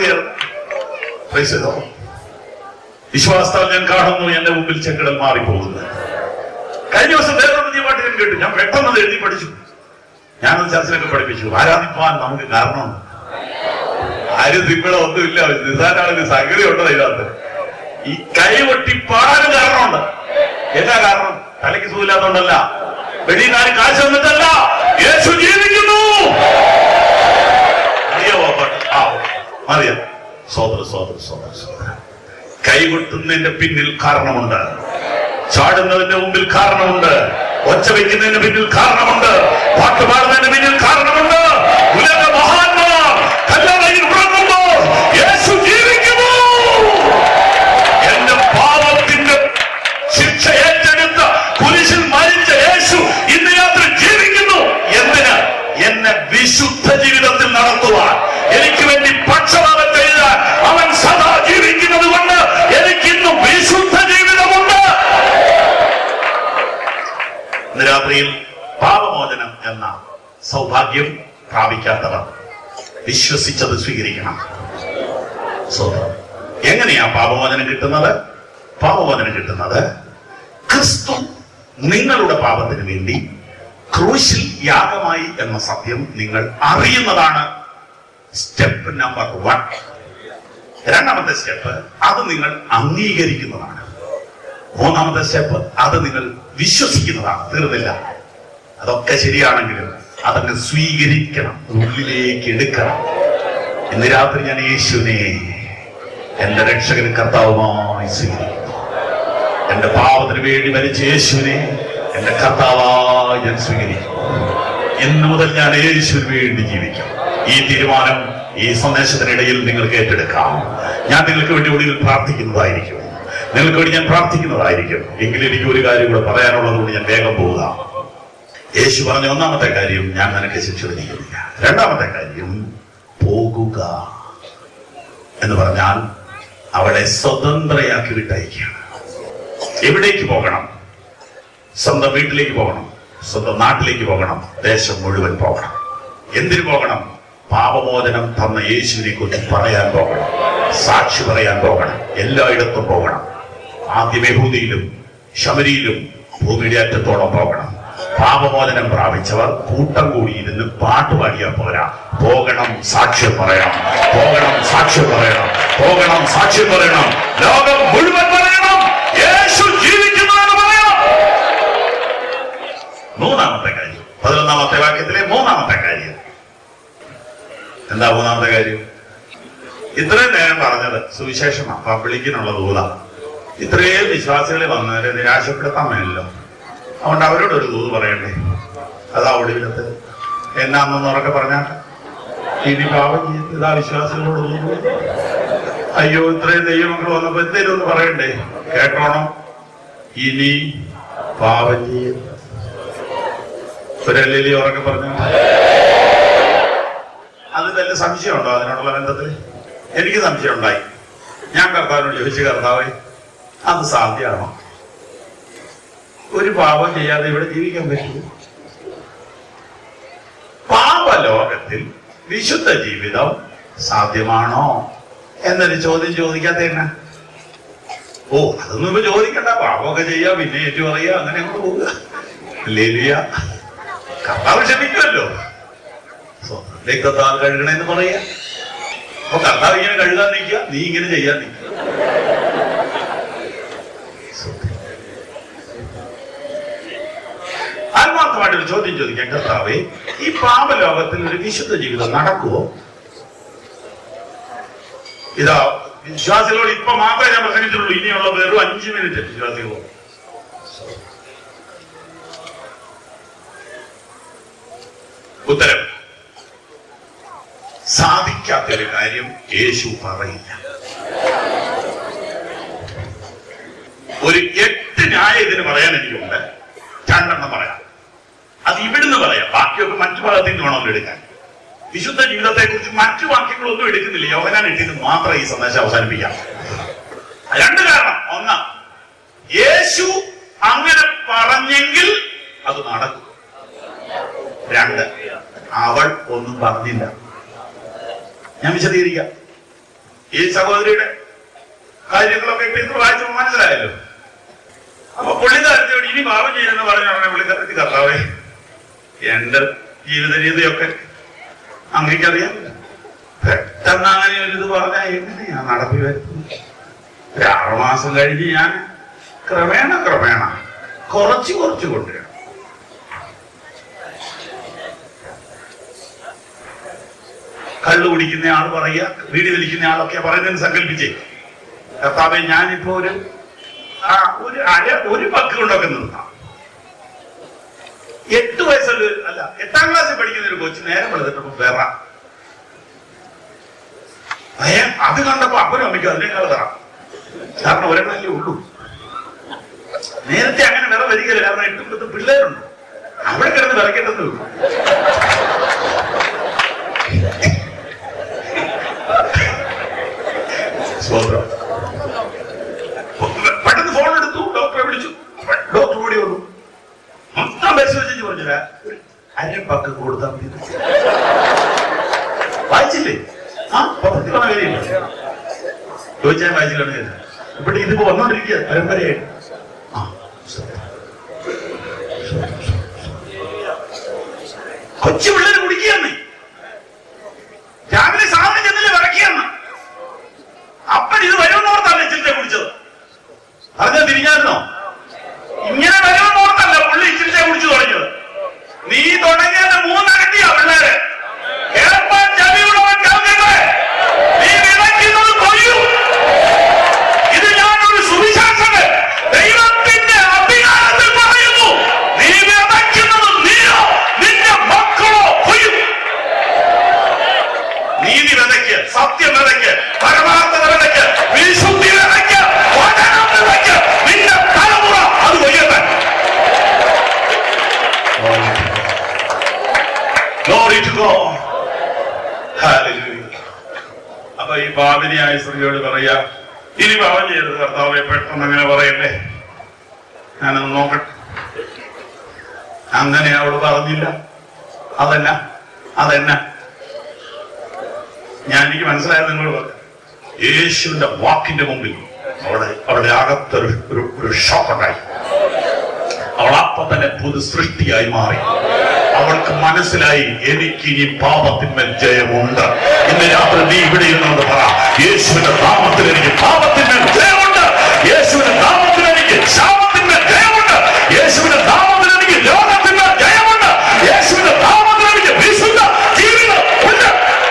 ഇറങ്ങുകയാണ് Praise the Lord. വിശ്വാസത്താൽ ഞാൻ കാണുന്നു എന്റെ മുമ്പിൽ ചെങ്കടൽ മാറിപ്പോകുന്നു കഴിഞ്ഞ ദിവസം വേറൊരു പുതിയപാട്ട് ഞാൻ കേട്ടു ഞാൻ പെട്ടെന്ന് അത് എഴുതി പഠിച്ചു ഞാനത് ചർച്ചിലൊക്കെ പഠിപ്പിച്ചു ആരാധിപ്പാൻ നമുക്ക് കാരണമുണ്ട് ആരും തിങ്ങളോ ഒന്നുമില്ല നിസാരാണ് സംഗതി ഉണ്ടോ ഇതിനകത്ത് ഈ കൈ പൊട്ടി പാടാനും കാരണമുണ്ട് എന്താ കാരണം തലയ്ക്ക് സുഖമില്ലാത്തോണ്ടല്ല വെളിയിൽ ആരും കാശ് വന്നിട്ടല്ല യേശു ജീവിക്കുന്നു അറിയാവോ ആ പാട്ട് ആ അറിയാം സോദര സോദര സോദര സോദര കൈകൊട്ടുന്നതിന്റെ പിന്നിൽ കാരണമുണ്ട് ചാടുന്നതിന്റെ മുമ്പിൽ കാരണമുണ്ട് ഒച്ച വയ്ക്കുന്നതിന് പിന്നിൽ കാരണമുണ്ട് പാട്ട് പാടുന്നതിന് പിന്നിൽ കാരണമുണ്ട് ഉലക മഹാന്മാർ കല്ലറയിൽ ഉറങ്ങുമ്പോൾ യേശു ജീവിക്കുന്നു എന്റെ പാപത്തിന്റെ ശിക്ഷ ഏറ്റെടുത്ത കുരിശിൽ മരിച്ച യേശു ഇന്ന് രാത്രി ജീവിക്കുന്നു എന്തിന് എന്നെ വിശുദ്ധ ജീവിതത്തിൽ നടത്തുവാൻ എനിക്ക് വേണ്ടി പക്ഷപാതം ചെയ്യാൻ അവൻ സദാ ജീവിക്കുന്നത് കൊണ്ട് എനിക്ക് ഇന്ന് വിശുദ്ധ ജീവിതമുണ്ട് ഇന്ന് രാത്രിയിൽ പാപമോചനം എന്ന സൗഭാഗ്യം പ്രാപിക്കാത്തവർ വിശ്വസിച്ചത് സ്വീകരിക്കണം സ്വന്തം എങ്ങനെയാ പാപമോചനം കിട്ടുന്നത് പാപമോചനം കിട്ടുന്നത് ക്രിസ്തു നിങ്ങളുടെ പാപത്തിന് വേണ്ടി ക്രൂശിൽ യാഗമായി എന്ന സത്യം നിങ്ങൾ അറിയുന്നതാണ് സ്റ്റെപ്പ് നമ്പർ വൺ രണ്ടാമത്തെ സ്റ്റെപ്പ് അത് നിങ്ങൾ അംഗീകരിക്കുന്നതാണ് മൂന്നാമത്തെ സ്റ്റെപ്പ് അത് നിങ്ങൾ വിശ്വസിക്കുന്നതാണ് തീർന്നില്ല അതൊക്കെ ശരിയാണെങ്കിലും അതങ്ങ് സ്വീകരിക്കണം ഉള്ളിലേക്ക് എടുക്കണം ഇന്ന് രാത്രി ഞാൻ യേശുവിനെ എന്റെ രക്ഷകനും കർത്താവുമായി സ്വീകരിക്കുന്നു എന്റെ പാവത്തിന് വേണ്ടി മരിച്ച യേശുവിനെ എന്റെ കർത്താവായി ഞാൻ സ്വീകരിക്കും ഇന്നു മുതൽ ഞാൻ യേശുവിന് വേണ്ടി ജീവിക്കും ഈ തീരുമാനം ഈ സന്ദേശത്തിനിടയിൽ നിങ്ങൾക്ക് ഏറ്റെടുക്കാം ഞാൻ നിങ്ങൾക്ക് വേണ്ടി ഒടുവിൽ പ്രാർത്ഥിക്കുന്നതായിരിക്കും നിങ്ങൾക്ക് വേണ്ടി ഞാൻ പ്രാർത്ഥിക്കുന്നതായിരിക്കും എങ്കിലും എനിക്ക് ഒരു കാര്യം കൂടെ പറയാനുള്ളത് കൊണ്ട് ഞാൻ വേഗം പോവുക യേശു പറഞ്ഞ ഒന്നാമത്തെ കാര്യം ഞാൻ നിനക്ക് ശിക്ഷ വിധിക്കുന്നില്ല രണ്ടാമത്തെ കാര്യം പോകുക എന്ന് പറഞ്ഞാൽ അവളെ സ്വതന്ത്രയാക്കി വിട്ടയക്കുകയാണ് എവിടേക്ക് പോകണം സ്വന്തം വീട്ടിലേക്ക് പോകണം സ്വന്തം നാട്ടിലേക്ക് പോകണം ദേശം മുഴുവൻ പോകണം എന്തിനു പോകണം പാപമോചനം തന്ന യേശുവിനെ കുറിച്ച് പറയാൻ പോകണം സാക്ഷി പറയാൻ പോകണം എല്ലായിടത്തും പോകണം ആദ്യം യഹൂദിയിലും ശബരിയിലും ഭൂമിയുടെ അറ്റത്തോളം പോകണം പാപമോചനം പ്രാപിച്ചവർ കൂട്ടം കൂടിയിരുന്ന് പാട്ട് പാടിയാൽ പോരാ പോകണം സാക്ഷ്യം പറയണം പോകണം സാക്ഷ്യം പറയണം പോകണം സാക്ഷ്യം പറയണം ലോകം മുഴുവൻ പറയണം യേശു ജീവിക്കുന്നു എന്ന് പറയണം മൂന്നാമത്തെ കാര്യം പതിനൊന്നാമത്തെ വാക്യത്തിലെ മൂന്നാമത്തെ കാര്യം എന്താ മൂന്നാമത്തെ കാര്യം ഇത്രയും നേരം പറഞ്ഞത് സുവിശേഷമാണ് പബ്ലിക്കിനുള്ള ദൂത ഇത്രയും വിശ്വാസികളെ വന്നവരെ നിരാശപ്പെടുത്താൻ മേലല്ലോ അതുകൊണ്ട് അവരോട് ഒരു ദൂത് പറയണ്ടേ അതാ ഒടുവിലത്ത് എന്നാന്നൊന്ന് ഉറക്കെ പറഞ്ഞാൽ ഇനി പാപം ചെയ്ത് ഇതാ വിശ്വാസികളോട് ദൂത് പറ. അയ്യോ ഇത്രയും ദൈവമക്കൾ വന്നപ്പോ എന്തേലും ഒന്ന് പറയണ്ടേ കേട്ടോണം ഇനി പാപം ചെയ്യും ഒരല്ലി ഉറക്കെ പറഞ്ഞു അത് വലിയ സംശയമുണ്ടോ അതിനോടുള്ള ബന്ധത്തിൽ എനിക്ക് സംശയം ഉണ്ടായി ഞാൻ കർത്താവിനോട് ചോദിച്ചു കർത്താവേ അത് സാധ്യമാണോ ഒരു പാപം ചെയ്യാതെ ഇവിടെ ജീവിക്കാൻ പറ്റുമോ പാപലോകത്തിൽ വിശുദ്ധ ജീവിതം സാധ്യമാണോ എന്നൊരു ചോദ്യം ചോദിക്കാത്തന്നെ ഓ അതൊന്നും ഇപ്പൊ ചോദിക്കണ്ട പാപമൊക്കെ ചെയ്യാ പിന്നെ ഏറ്റു പറയുക അങ്ങനെ അങ്ങോട്ട് പോവുക ലേലിയ കർത്താവ് ക്ഷമിക്കുമല്ലോ സ്വന്തം രക്തത്താൽ കഴുകണമെന്ന് പറയാ അപ്പൊ കർത്താവ് ഇങ്ങനെ കഴുകാൻ നിൽക്കുക നീ ഇങ്ങനെ ചെയ്യാൻ നിൽക്കുക ആത്മാർത്ഥമായിട്ടൊരു ചോദ്യം ചോദിക്കാം കർത്താവേ ഈ പാപലോകത്തിൽ ഒരു വിശുദ്ധ ജീവിതം നടക്കുമോ ഇതാ വിശ്വാസികളോട് ഇപ്പൊ മാത്രമേ ഞാൻ പ്രസംഗിച്ചിട്ടുള്ളൂ ഇനിയുള്ള വെറും അഞ്ചു മിനിറ്റ് വിശ്വാസികളോട് ഉത്തരം സാധിക്കാത്തൊരു കാര്യം യേശു പറയില്ല ഒരു എട്ട് ന്യായം ഇതിന് പറയാൻ എനിക്കുണ്ട് രണ്ടെണ്ണം പറയാം അത് ഇവിടുന്ന് പറയാം ബാക്കിയൊക്കെ മറ്റു ഭാഗത്തിൽ നിന്ന് വേണമെന്ന് എടുക്കാൻ വിശുദ്ധ ജീവിതത്തെ കുറിച്ച് മറ്റു വാക്യങ്ങളൊന്നും എടുക്കുന്നില്ല യോഹനാൻ എട്ടിന് മാത്രം ഈ സന്ദേശം അവസാനിപ്പിക്കാം രണ്ട് കാരണം ഒന്ന് യേശു അങ്ങനെ പറഞ്ഞെങ്കിൽ അത് നടക്കും രണ്ട് അവൾ ഒന്നും പറഞ്ഞില്ല ഞാൻ വിശദീകരിക്കാം ഈ സഹോദരിയുടെ കാര്യങ്ങളൊക്കെ ഇപ്പൊ ഇന്ന് വായിച്ചപ്പോൾ മനസ്സിലായല്ലോ അപ്പൊ പുള്ളിക്കാരത്തിയോട് ഇനി പാപം ചെയ്യുമെന്ന് പറഞ്ഞ ഉടനെ പുള്ളിക്കാരത്തി കർത്താവേ എന്റെ ജീവിത രീതിയൊക്കെ അങ്ങേക്കറിയാം പെട്ടെന്ന് അങ്ങനെ ഒരു ഇത് പറഞ്ഞാൽ എങ്ങനെ ഞാൻ നടത്തി വരുത്തുന്നു ഒരു ആറുമാസം കഴിഞ്ഞ് ഞാൻ ക്രമേണ ക്രമേണ കുറച്ച് കുറച്ച് കൊണ്ടുവരണം കള്ളു കുടിക്കുന്ന ആൾ പറയുക വീട് വലിക്കുന്ന ആളൊക്കെ പറയുന്നതിന് സങ്കല്പിച്ചേ കർത്താവെ ഞാനിപ്പോ ഒരു ആ ഒരു അര ഒരു പക്ക് കൊണ്ടൊക്കെ നിർത്താം എട്ട് വയസ്സുള്ള അല്ല എട്ടാം ക്ലാസ്സിൽ പഠിക്കുന്ന ഒരു കൊച്ചു നേരം വെളുത്തിട്ടപ്പോ വേറ അയ്യ അത് കണ്ടപ്പോ അപ്പനും അമ്മയ്ക്കും അതിനേക്കാൾ തറ കാരണം ഒരെണ്ണല്ലേ ഉള്ളൂ നേരത്തെ അങ്ങനെ വിറ വരികയില്ല കാരണം എട്ടും പത്തും പിള്ളേരുണ്ട് അവിടെ കിടന്ന് വിറയ്ക്കേണ്ടത് ഉള്ളൂ സ്വതന്ത്രം പെട്ടെന്ന് ഫോൺ എടുത്തു ഡോക്ടറെ വിളിച്ചു ഡോക്ടർ കൂടി വന്നു മൊത്തം പരിശോധിച്ചു പറഞ്ഞില്ല ഒരു അരപ്പക്ക് കൊടുത്താൽ മതി വായിച്ചില്ലേ ആ പുറത്ത് വന്ന കാര്യമില്ല ചോദിച്ചാൽ വായിച്ചില്ലാണ് കേട്ടത് ഇവിടെ ഇതിപ്പോ വന്നോണ്ടിരിക്കുക പരമ്പരയായിട്ട് ആ സത്യം. സത്യം, സത്യം, സത്യം. കൊച്ചു പിള്ളേര് കുടിക്കുകയാണ് രാവിലെ സാധനം ചെന്നില്ല വിറക്കുകയാണ് അപ്പൻ ഇത് വരുമെന്നോർത്താണ് ചിന്ത കുടിച്ചത് പറഞ്ഞത് തിരിഞ്ഞായിരുന്നോ ഇങ്ങനെ വരുമെന്നോർത്തല്ല പുള്ളി ചിന്ത കുടിച്ചു തുടങ്ങിയത് നീ തുടങ്ങിയത് മൂന്നരട്ടിയാ പിള്ളേര് കേൾപ്പാൻ ചെവിയുള്ളവൻ കേൾക്കട്ടെ നീ വിതയ്ക്കുന്നത് കൊയ്യും ഇത് ഞാനൊരു സുവിശേഷകൻ ദൈവത്തിന്റെ അധികാരത്തിൽ പറയുന്നു നീ വിതയ്ക്കുന്നത് നീയോ നിന്റെ മക്കളോ കൊയ്യും നീതി വിതയ്ക്ക് സത്യം വിതയ്ക്ക് പരമാർത്ഥത വിതയ്ക്ക് വിശുദ്ധി വിതയ്ക്ക് വചനം വിതയ്ക്ക് നിന്റെ തലമുറ അത് കൊയ്യട്ടെ Glory to God. Hallelujah. അപ്പൊ ഈ പാപിനിയായ സ്ത്രീയോട് പറയാ ഇനി പാപം ചെയ്യരുത് കർത്താവെ പെട്ടെന്ന് അങ്ങനെ പറയല്ലേ ഞാനൊന്ന് നോക്കട്ടെ അങ്ങനെ അവള് പറഞ്ഞില്ല അതല്ല അതെന്നാ ഞാൻ എനിക്ക് മനസ്സിലായത് നിങ്ങളോട് പറഞ്ഞു യേശുവിന്റെ വാക്കിന്റെ മുമ്പിൽ അവിടെ അവളുടെ അകത്തൊരു ഒരു ഒരു ഷോക്കുണ്ടായി അവൾ അപ്പം തന്നെ പുതു സൃഷ്ടിയായി മാറി അവൾക്ക് മനസ്സിലായി എനിക്ക് ഇനി പാപത്തിന്മേൽ ജയമുണ്ട് ഇന്ന് രാത്രി നീ ഇവിടെ ഇരുന്നുകൊണ്ട് പറ യേശുവിന്റെ നാമത്തിൽ എനിക്ക് പാപത്തിന്മേൽ ജയമുണ്ട് യേശുവിന്റെ നാമത്തിൽ എനിക്ക് ശാപത്തിന്മേൽ ജയമുണ്ട് യേശുവിന്റെ നാമത്തിൽ എനിക്ക് രോഗത്തിന്മേൽ ജയമുണ്ട് യേശുവിന്റെ നാമത്തിൽ എനിക്ക് വിശുദ്ധ ജീവിതം ഉണ്ട്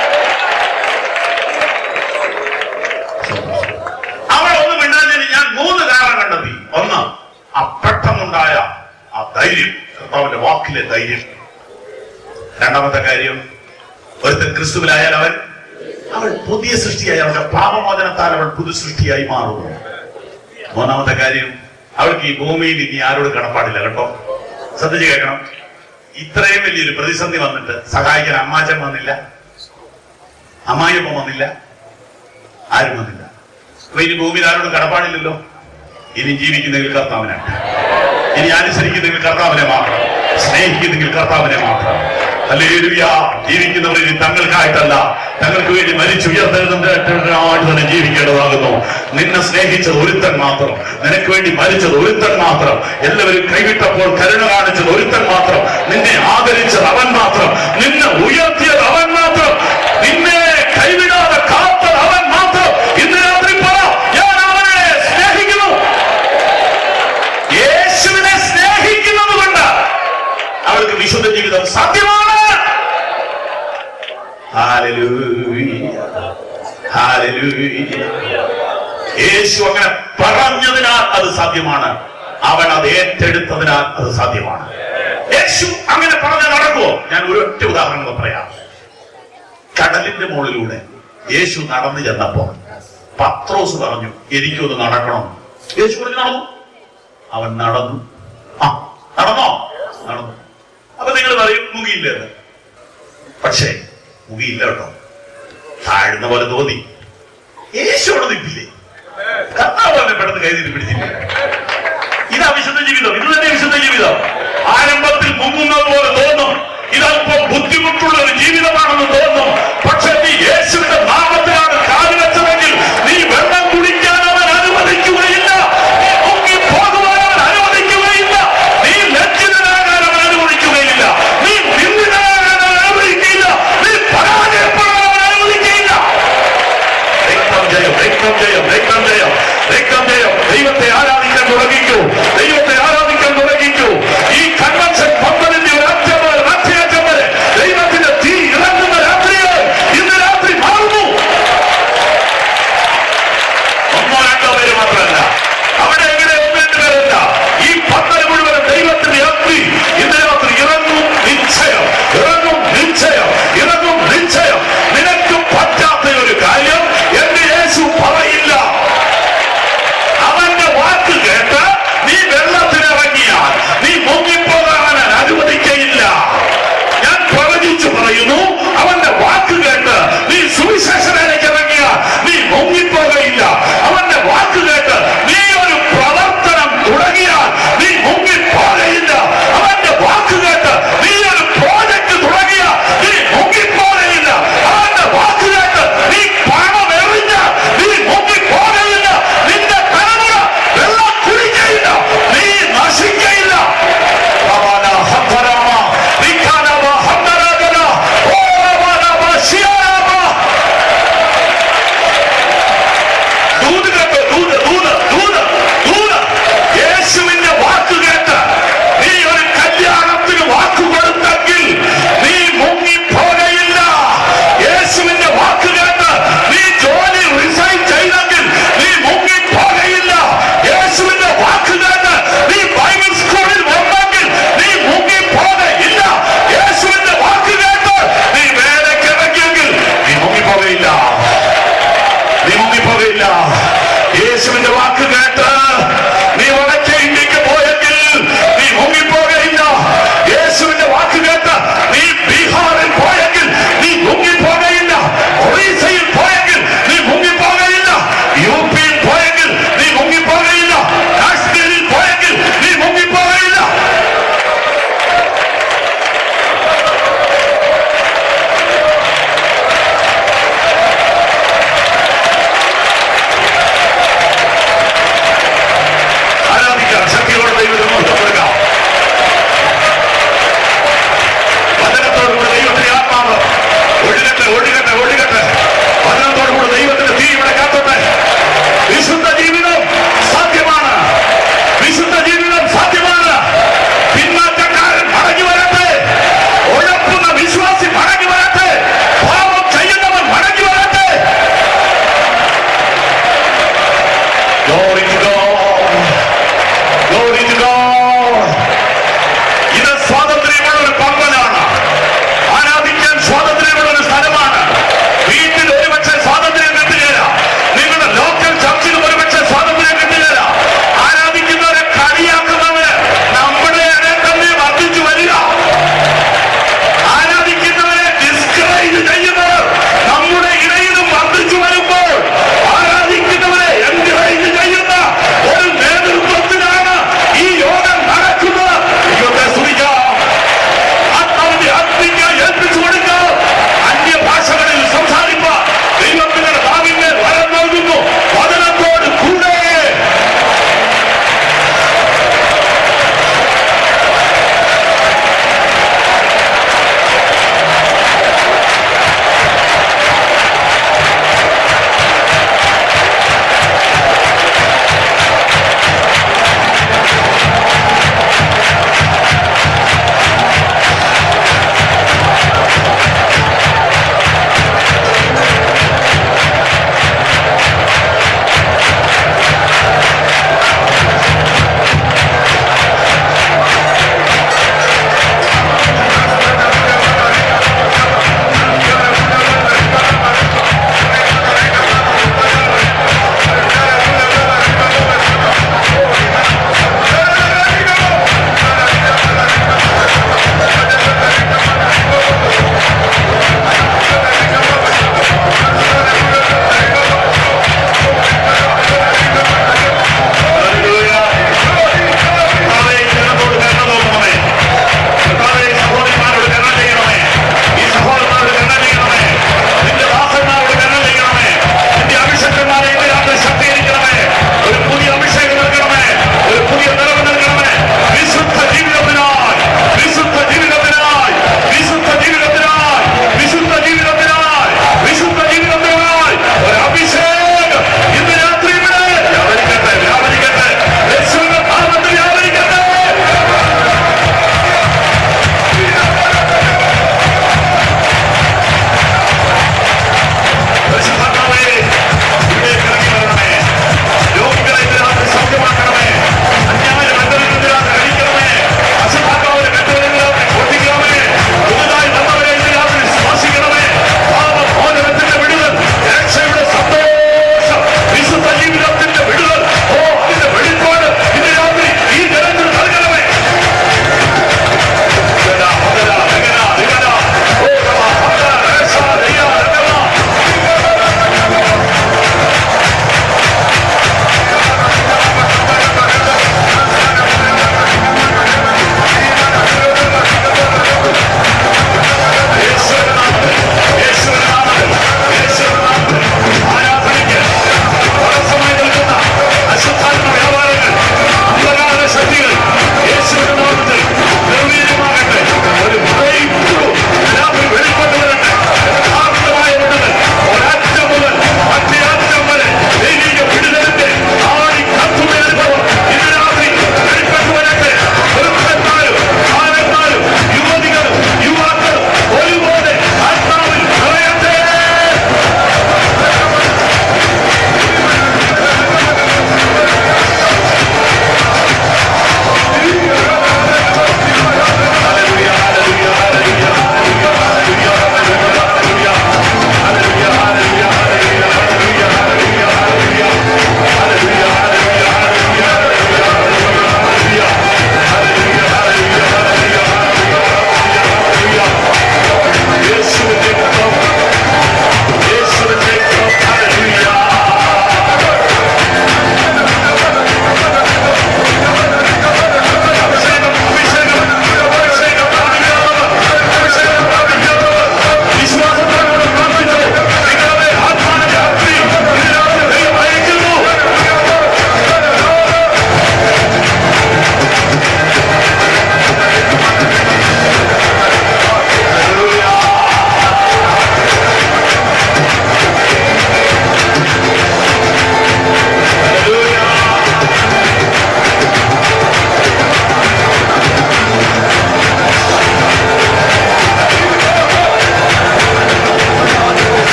അവൾ ഒന്നും മിണ്ടാഞ്ഞതിന് ഞാൻ മൂന്ന് കാരണം കണ്ടെത്തി ഒന്ന് ആ പെട്ടെന്നുണ്ടായ ആ ധൈര്യം കർത്താവിന്റെ വാക്കിലെ ധൈര്യം രണ്ടാമത്തെ കാര്യം ഒരുത്തൻ ക്രിസ്തുവിലായാൽ അവൻ അവൾ പുതിയ സൃഷ്ടിയായി അവളുടെ പാപമോചനത്താൽ അവൾ പുതു സൃഷ്ടിയായി മാറുന്നു മൂന്നാമത്തെ കാര്യം അവൾക്ക് ഈ ഭൂമിയിൽ ഇനി ആരോട് കടപ്പാടില്ല കേട്ടോ ശ്രദ്ധിച്ച് കേൾക്കണം ഇത്രയും വലിയൊരു പ്രതിസന്ധി വന്നിട്ട് സഹായിക്കാൻ അമ്മാച്ചൻ വന്നില്ല അമ്മായിയമ്മ വന്നില്ല ആരും വന്നില്ല അപ്പൊ ഇനി ഭൂമിയിൽ ആരോടും കടപ്പാടില്ലല്ലോ ഇനി ജീവിക്കുന്നെങ്കിൽ കർത്താവിനാണ് ഇനി അനുസരിക്കുന്നെങ്കിൽ കർത്താവിനെ മാത്രം സ്നേഹിക്കുന്നെങ്കിൽ കർത്താവിനെ മാത്രം ഹല്ലേലൂയ ജീവിക്കുന്നവർ ഇനി തങ്ങൾക്കായിട്ടല്ല തങ്ങൾക്ക് വേണ്ടി മരിച്ചുയർത്തെഴുന്നേറ്റവരായിട്ട് തന്നെ ജീവിക്കേണ്ടതാകുന്നു നിന്നെ സ്നേഹിച്ചത് ഒരുത്തൻ മാത്രം നിനക്ക് വേണ്ടി മരിച്ചത് ഒരുത്തൻ മാത്രം എല്ലാവരും കൈവിട്ടപ്പോൾ കരുണ കാണിച്ചത് ഒരുത്തൻ മാത്രം നിന്നെ ആദരിച്ചത് അവൻ മാത്രം നിന്നെ ഉയർത്തിയത് അവൻ മാത്രം നിന്നെ കൈവിടാതെ കാത്തത് അവൻ മാത്രം ഇന്ന് രാത്രി പറ ഞാൻ അവനെ സ്നേഹിക്കുന്നു യേശുവിനെ സ്നേഹിക്കുന്നത് കൊണ്ട് അവൾക്ക് വിശുദ്ധ ജീവിതം സാധ്യമാണ് Hallelujah. Hallelujah. യേശു അങ്ങനെ പറഞ്ഞതിനാൽ അത് സാധ്യമാണ് അവൻ അത് ഏറ്റെടുത്തതിനാൽ അത് സാധ്യമാണ് യേശു അങ്ങനെ പറഞ്ഞ് നടക്കുമോ ഞാൻ ഒരു ഒറ്റ ഉദാഹരണം കൂടെ പറയാം കടലിന്റെ മുകളിലൂടെ യേശു നടന്നു ചെന്നപ്പോ പത്രോസ് പറഞ്ഞു എനിക്കൊന്ന് നടക്കണം യേശു പറഞ്ഞു നടന്നു അവൻ നടന്നു ആ നടന്നോ നടന്നു അപ്പൊ നിങ്ങൾ പറയും മുങ്ങിയില്ല എന്ന്. പക്ഷേ മുങ്ങിയില്ല കേട്ടോ താഴ്ന്ന പോലെ തോന്നി യേശു അവിടെ നിൽപ്പില്ലേ കർത്താവ് അവനെ പെട്ടെന്ന് കൈ നീട്ടി പിടിച്ചില്ല ഇതാ വിശുദ്ധ ജീവിതം ഇത് തന്നെ വിശുദ്ധ ജീവിതം ആരംഭത്തിൽ മുങ്ങുന്നത് പോലെ തോന്നും ഇതല്പം ബുദ്ധിമുട്ടുള്ള ഒരു ജീവിതമാണെന്ന് തോന്നും പക്ഷെ നീ യേശുവിന്റെ നാമത്തിലാണ് കാലുവെച്ചതെങ്കിൽ രക്തം രക്തം രക്തം ദൈവത്തെ ആരാധിക്കാൻ തുടങ്ങിക്കൂ ദൈവത്തെ ആരാധിക്കാൻ തുടങ്ങിക്കൂ ഈ കൺവെൻഷൻ പന്തലിന്റെ ഒരു അറ്റം മുതൽ മറ്റേ അറ്റം വരെ ദൈവത്തിന്റെ തീ ഇറങ്ങുന്ന രാത്രികൾ ഇന്ന് രാത്രി മാറുന്നു ഒന്നോ രണ്ടോ പേര് മാത്രമല്ല അവിടെ എങ്ങനെ ഒന്ന് രണ്ട് പേരല്ല ഈ പന്തൽ മുഴുവൻ ദൈവത്തിന്റെ അഗ്നി ഇന്ന് രാത്രി ഇറങ്ങും നിശ്ചയം ഇറങ്ങും നിശ്ചയം ഇറങ്ങും നിശ്ചയം നിനക്ക് പറ്റാത്ത ഒരു കാര്യം എന്റെ യേശു പറയില്ല അവന്റെ വാക്ക് കേട്ട് നീ വെള്ളത്തിനിറങ്ങിയാൽ നീ മുങ്ങിപ്പോകാൻ അവൻ അനുവദിക്കയില്ല ഞാൻ പ്രവചിച്ചു പറയുന്നു അവന്റെ വാക്ക് കേട്ട് നീ സുവിശേഷനിലേക്ക് ഇറങ്ങിയാൽ നീ മുങ്ങിപ്പോകയില്ല അവന്റെ വാക്ക് കേട്ട് നീ ഒരു പ്രവർത്തനം തുടങ്ങിയാൽ നീ മുങ്ങിപ്പോകയില്ല അവന്റെ വാക്ക് കേട്ട് നീ ഒരു പ്രോജക്ട് തുടങ്ങിയാൽ നീ മുങ്ങിപ്പോകയില്ല അവന്റെ വാക്ക് കേട്ട് നീ പണം എറിഞ്ഞാൽ നീ മുങ്ങിപ്പോകയില്ല നിന്റെ തലമുറ വെള്ളം കുടിക്കയില്ല നീ നശിക്കയില്ല റവാന ഹന്തരാമ, വിഖാനവ ഹന്തരാഗന, ഓരവനവ ശിയാനവ. ദൂത് കേട്ടോ, ദൂത്, ദൂത്, ദൂത്, ദൂത്. യേശുവിന്റെ വാക്ക് കേട്ട് നീ ഒരു കല്യാണത്തിന് വാക്ക് കൊടുത്തെങ്കിൽ നീ മുങ്ങിപ്പോകയില്ല യേശുവിന്റെ വാക്ക് കേട്ട് നീ ജോലി റിസൈൻ ചെയ്തെങ്കിൽ നീ മുങ്ങിപ്പോകയില്ല യേശുവിന്റെ വാക്ക് കേട്ട് നീ ബൈബിൾ സ്കൂളിൽ വന്നെങ്കിൽ നീ മുങ്ങിപ്പോകയില്ല യേശുവിന്റെ വാക്ക് കേട്ട് നീ വേലയ്ക്ക് ഇറങ്ങിയെങ്കിൽ നീ മുങ്ങിപ്പോകയില്ല നീ മുങ്ങിപ്പോകയില്ല യേശുവിന്റെ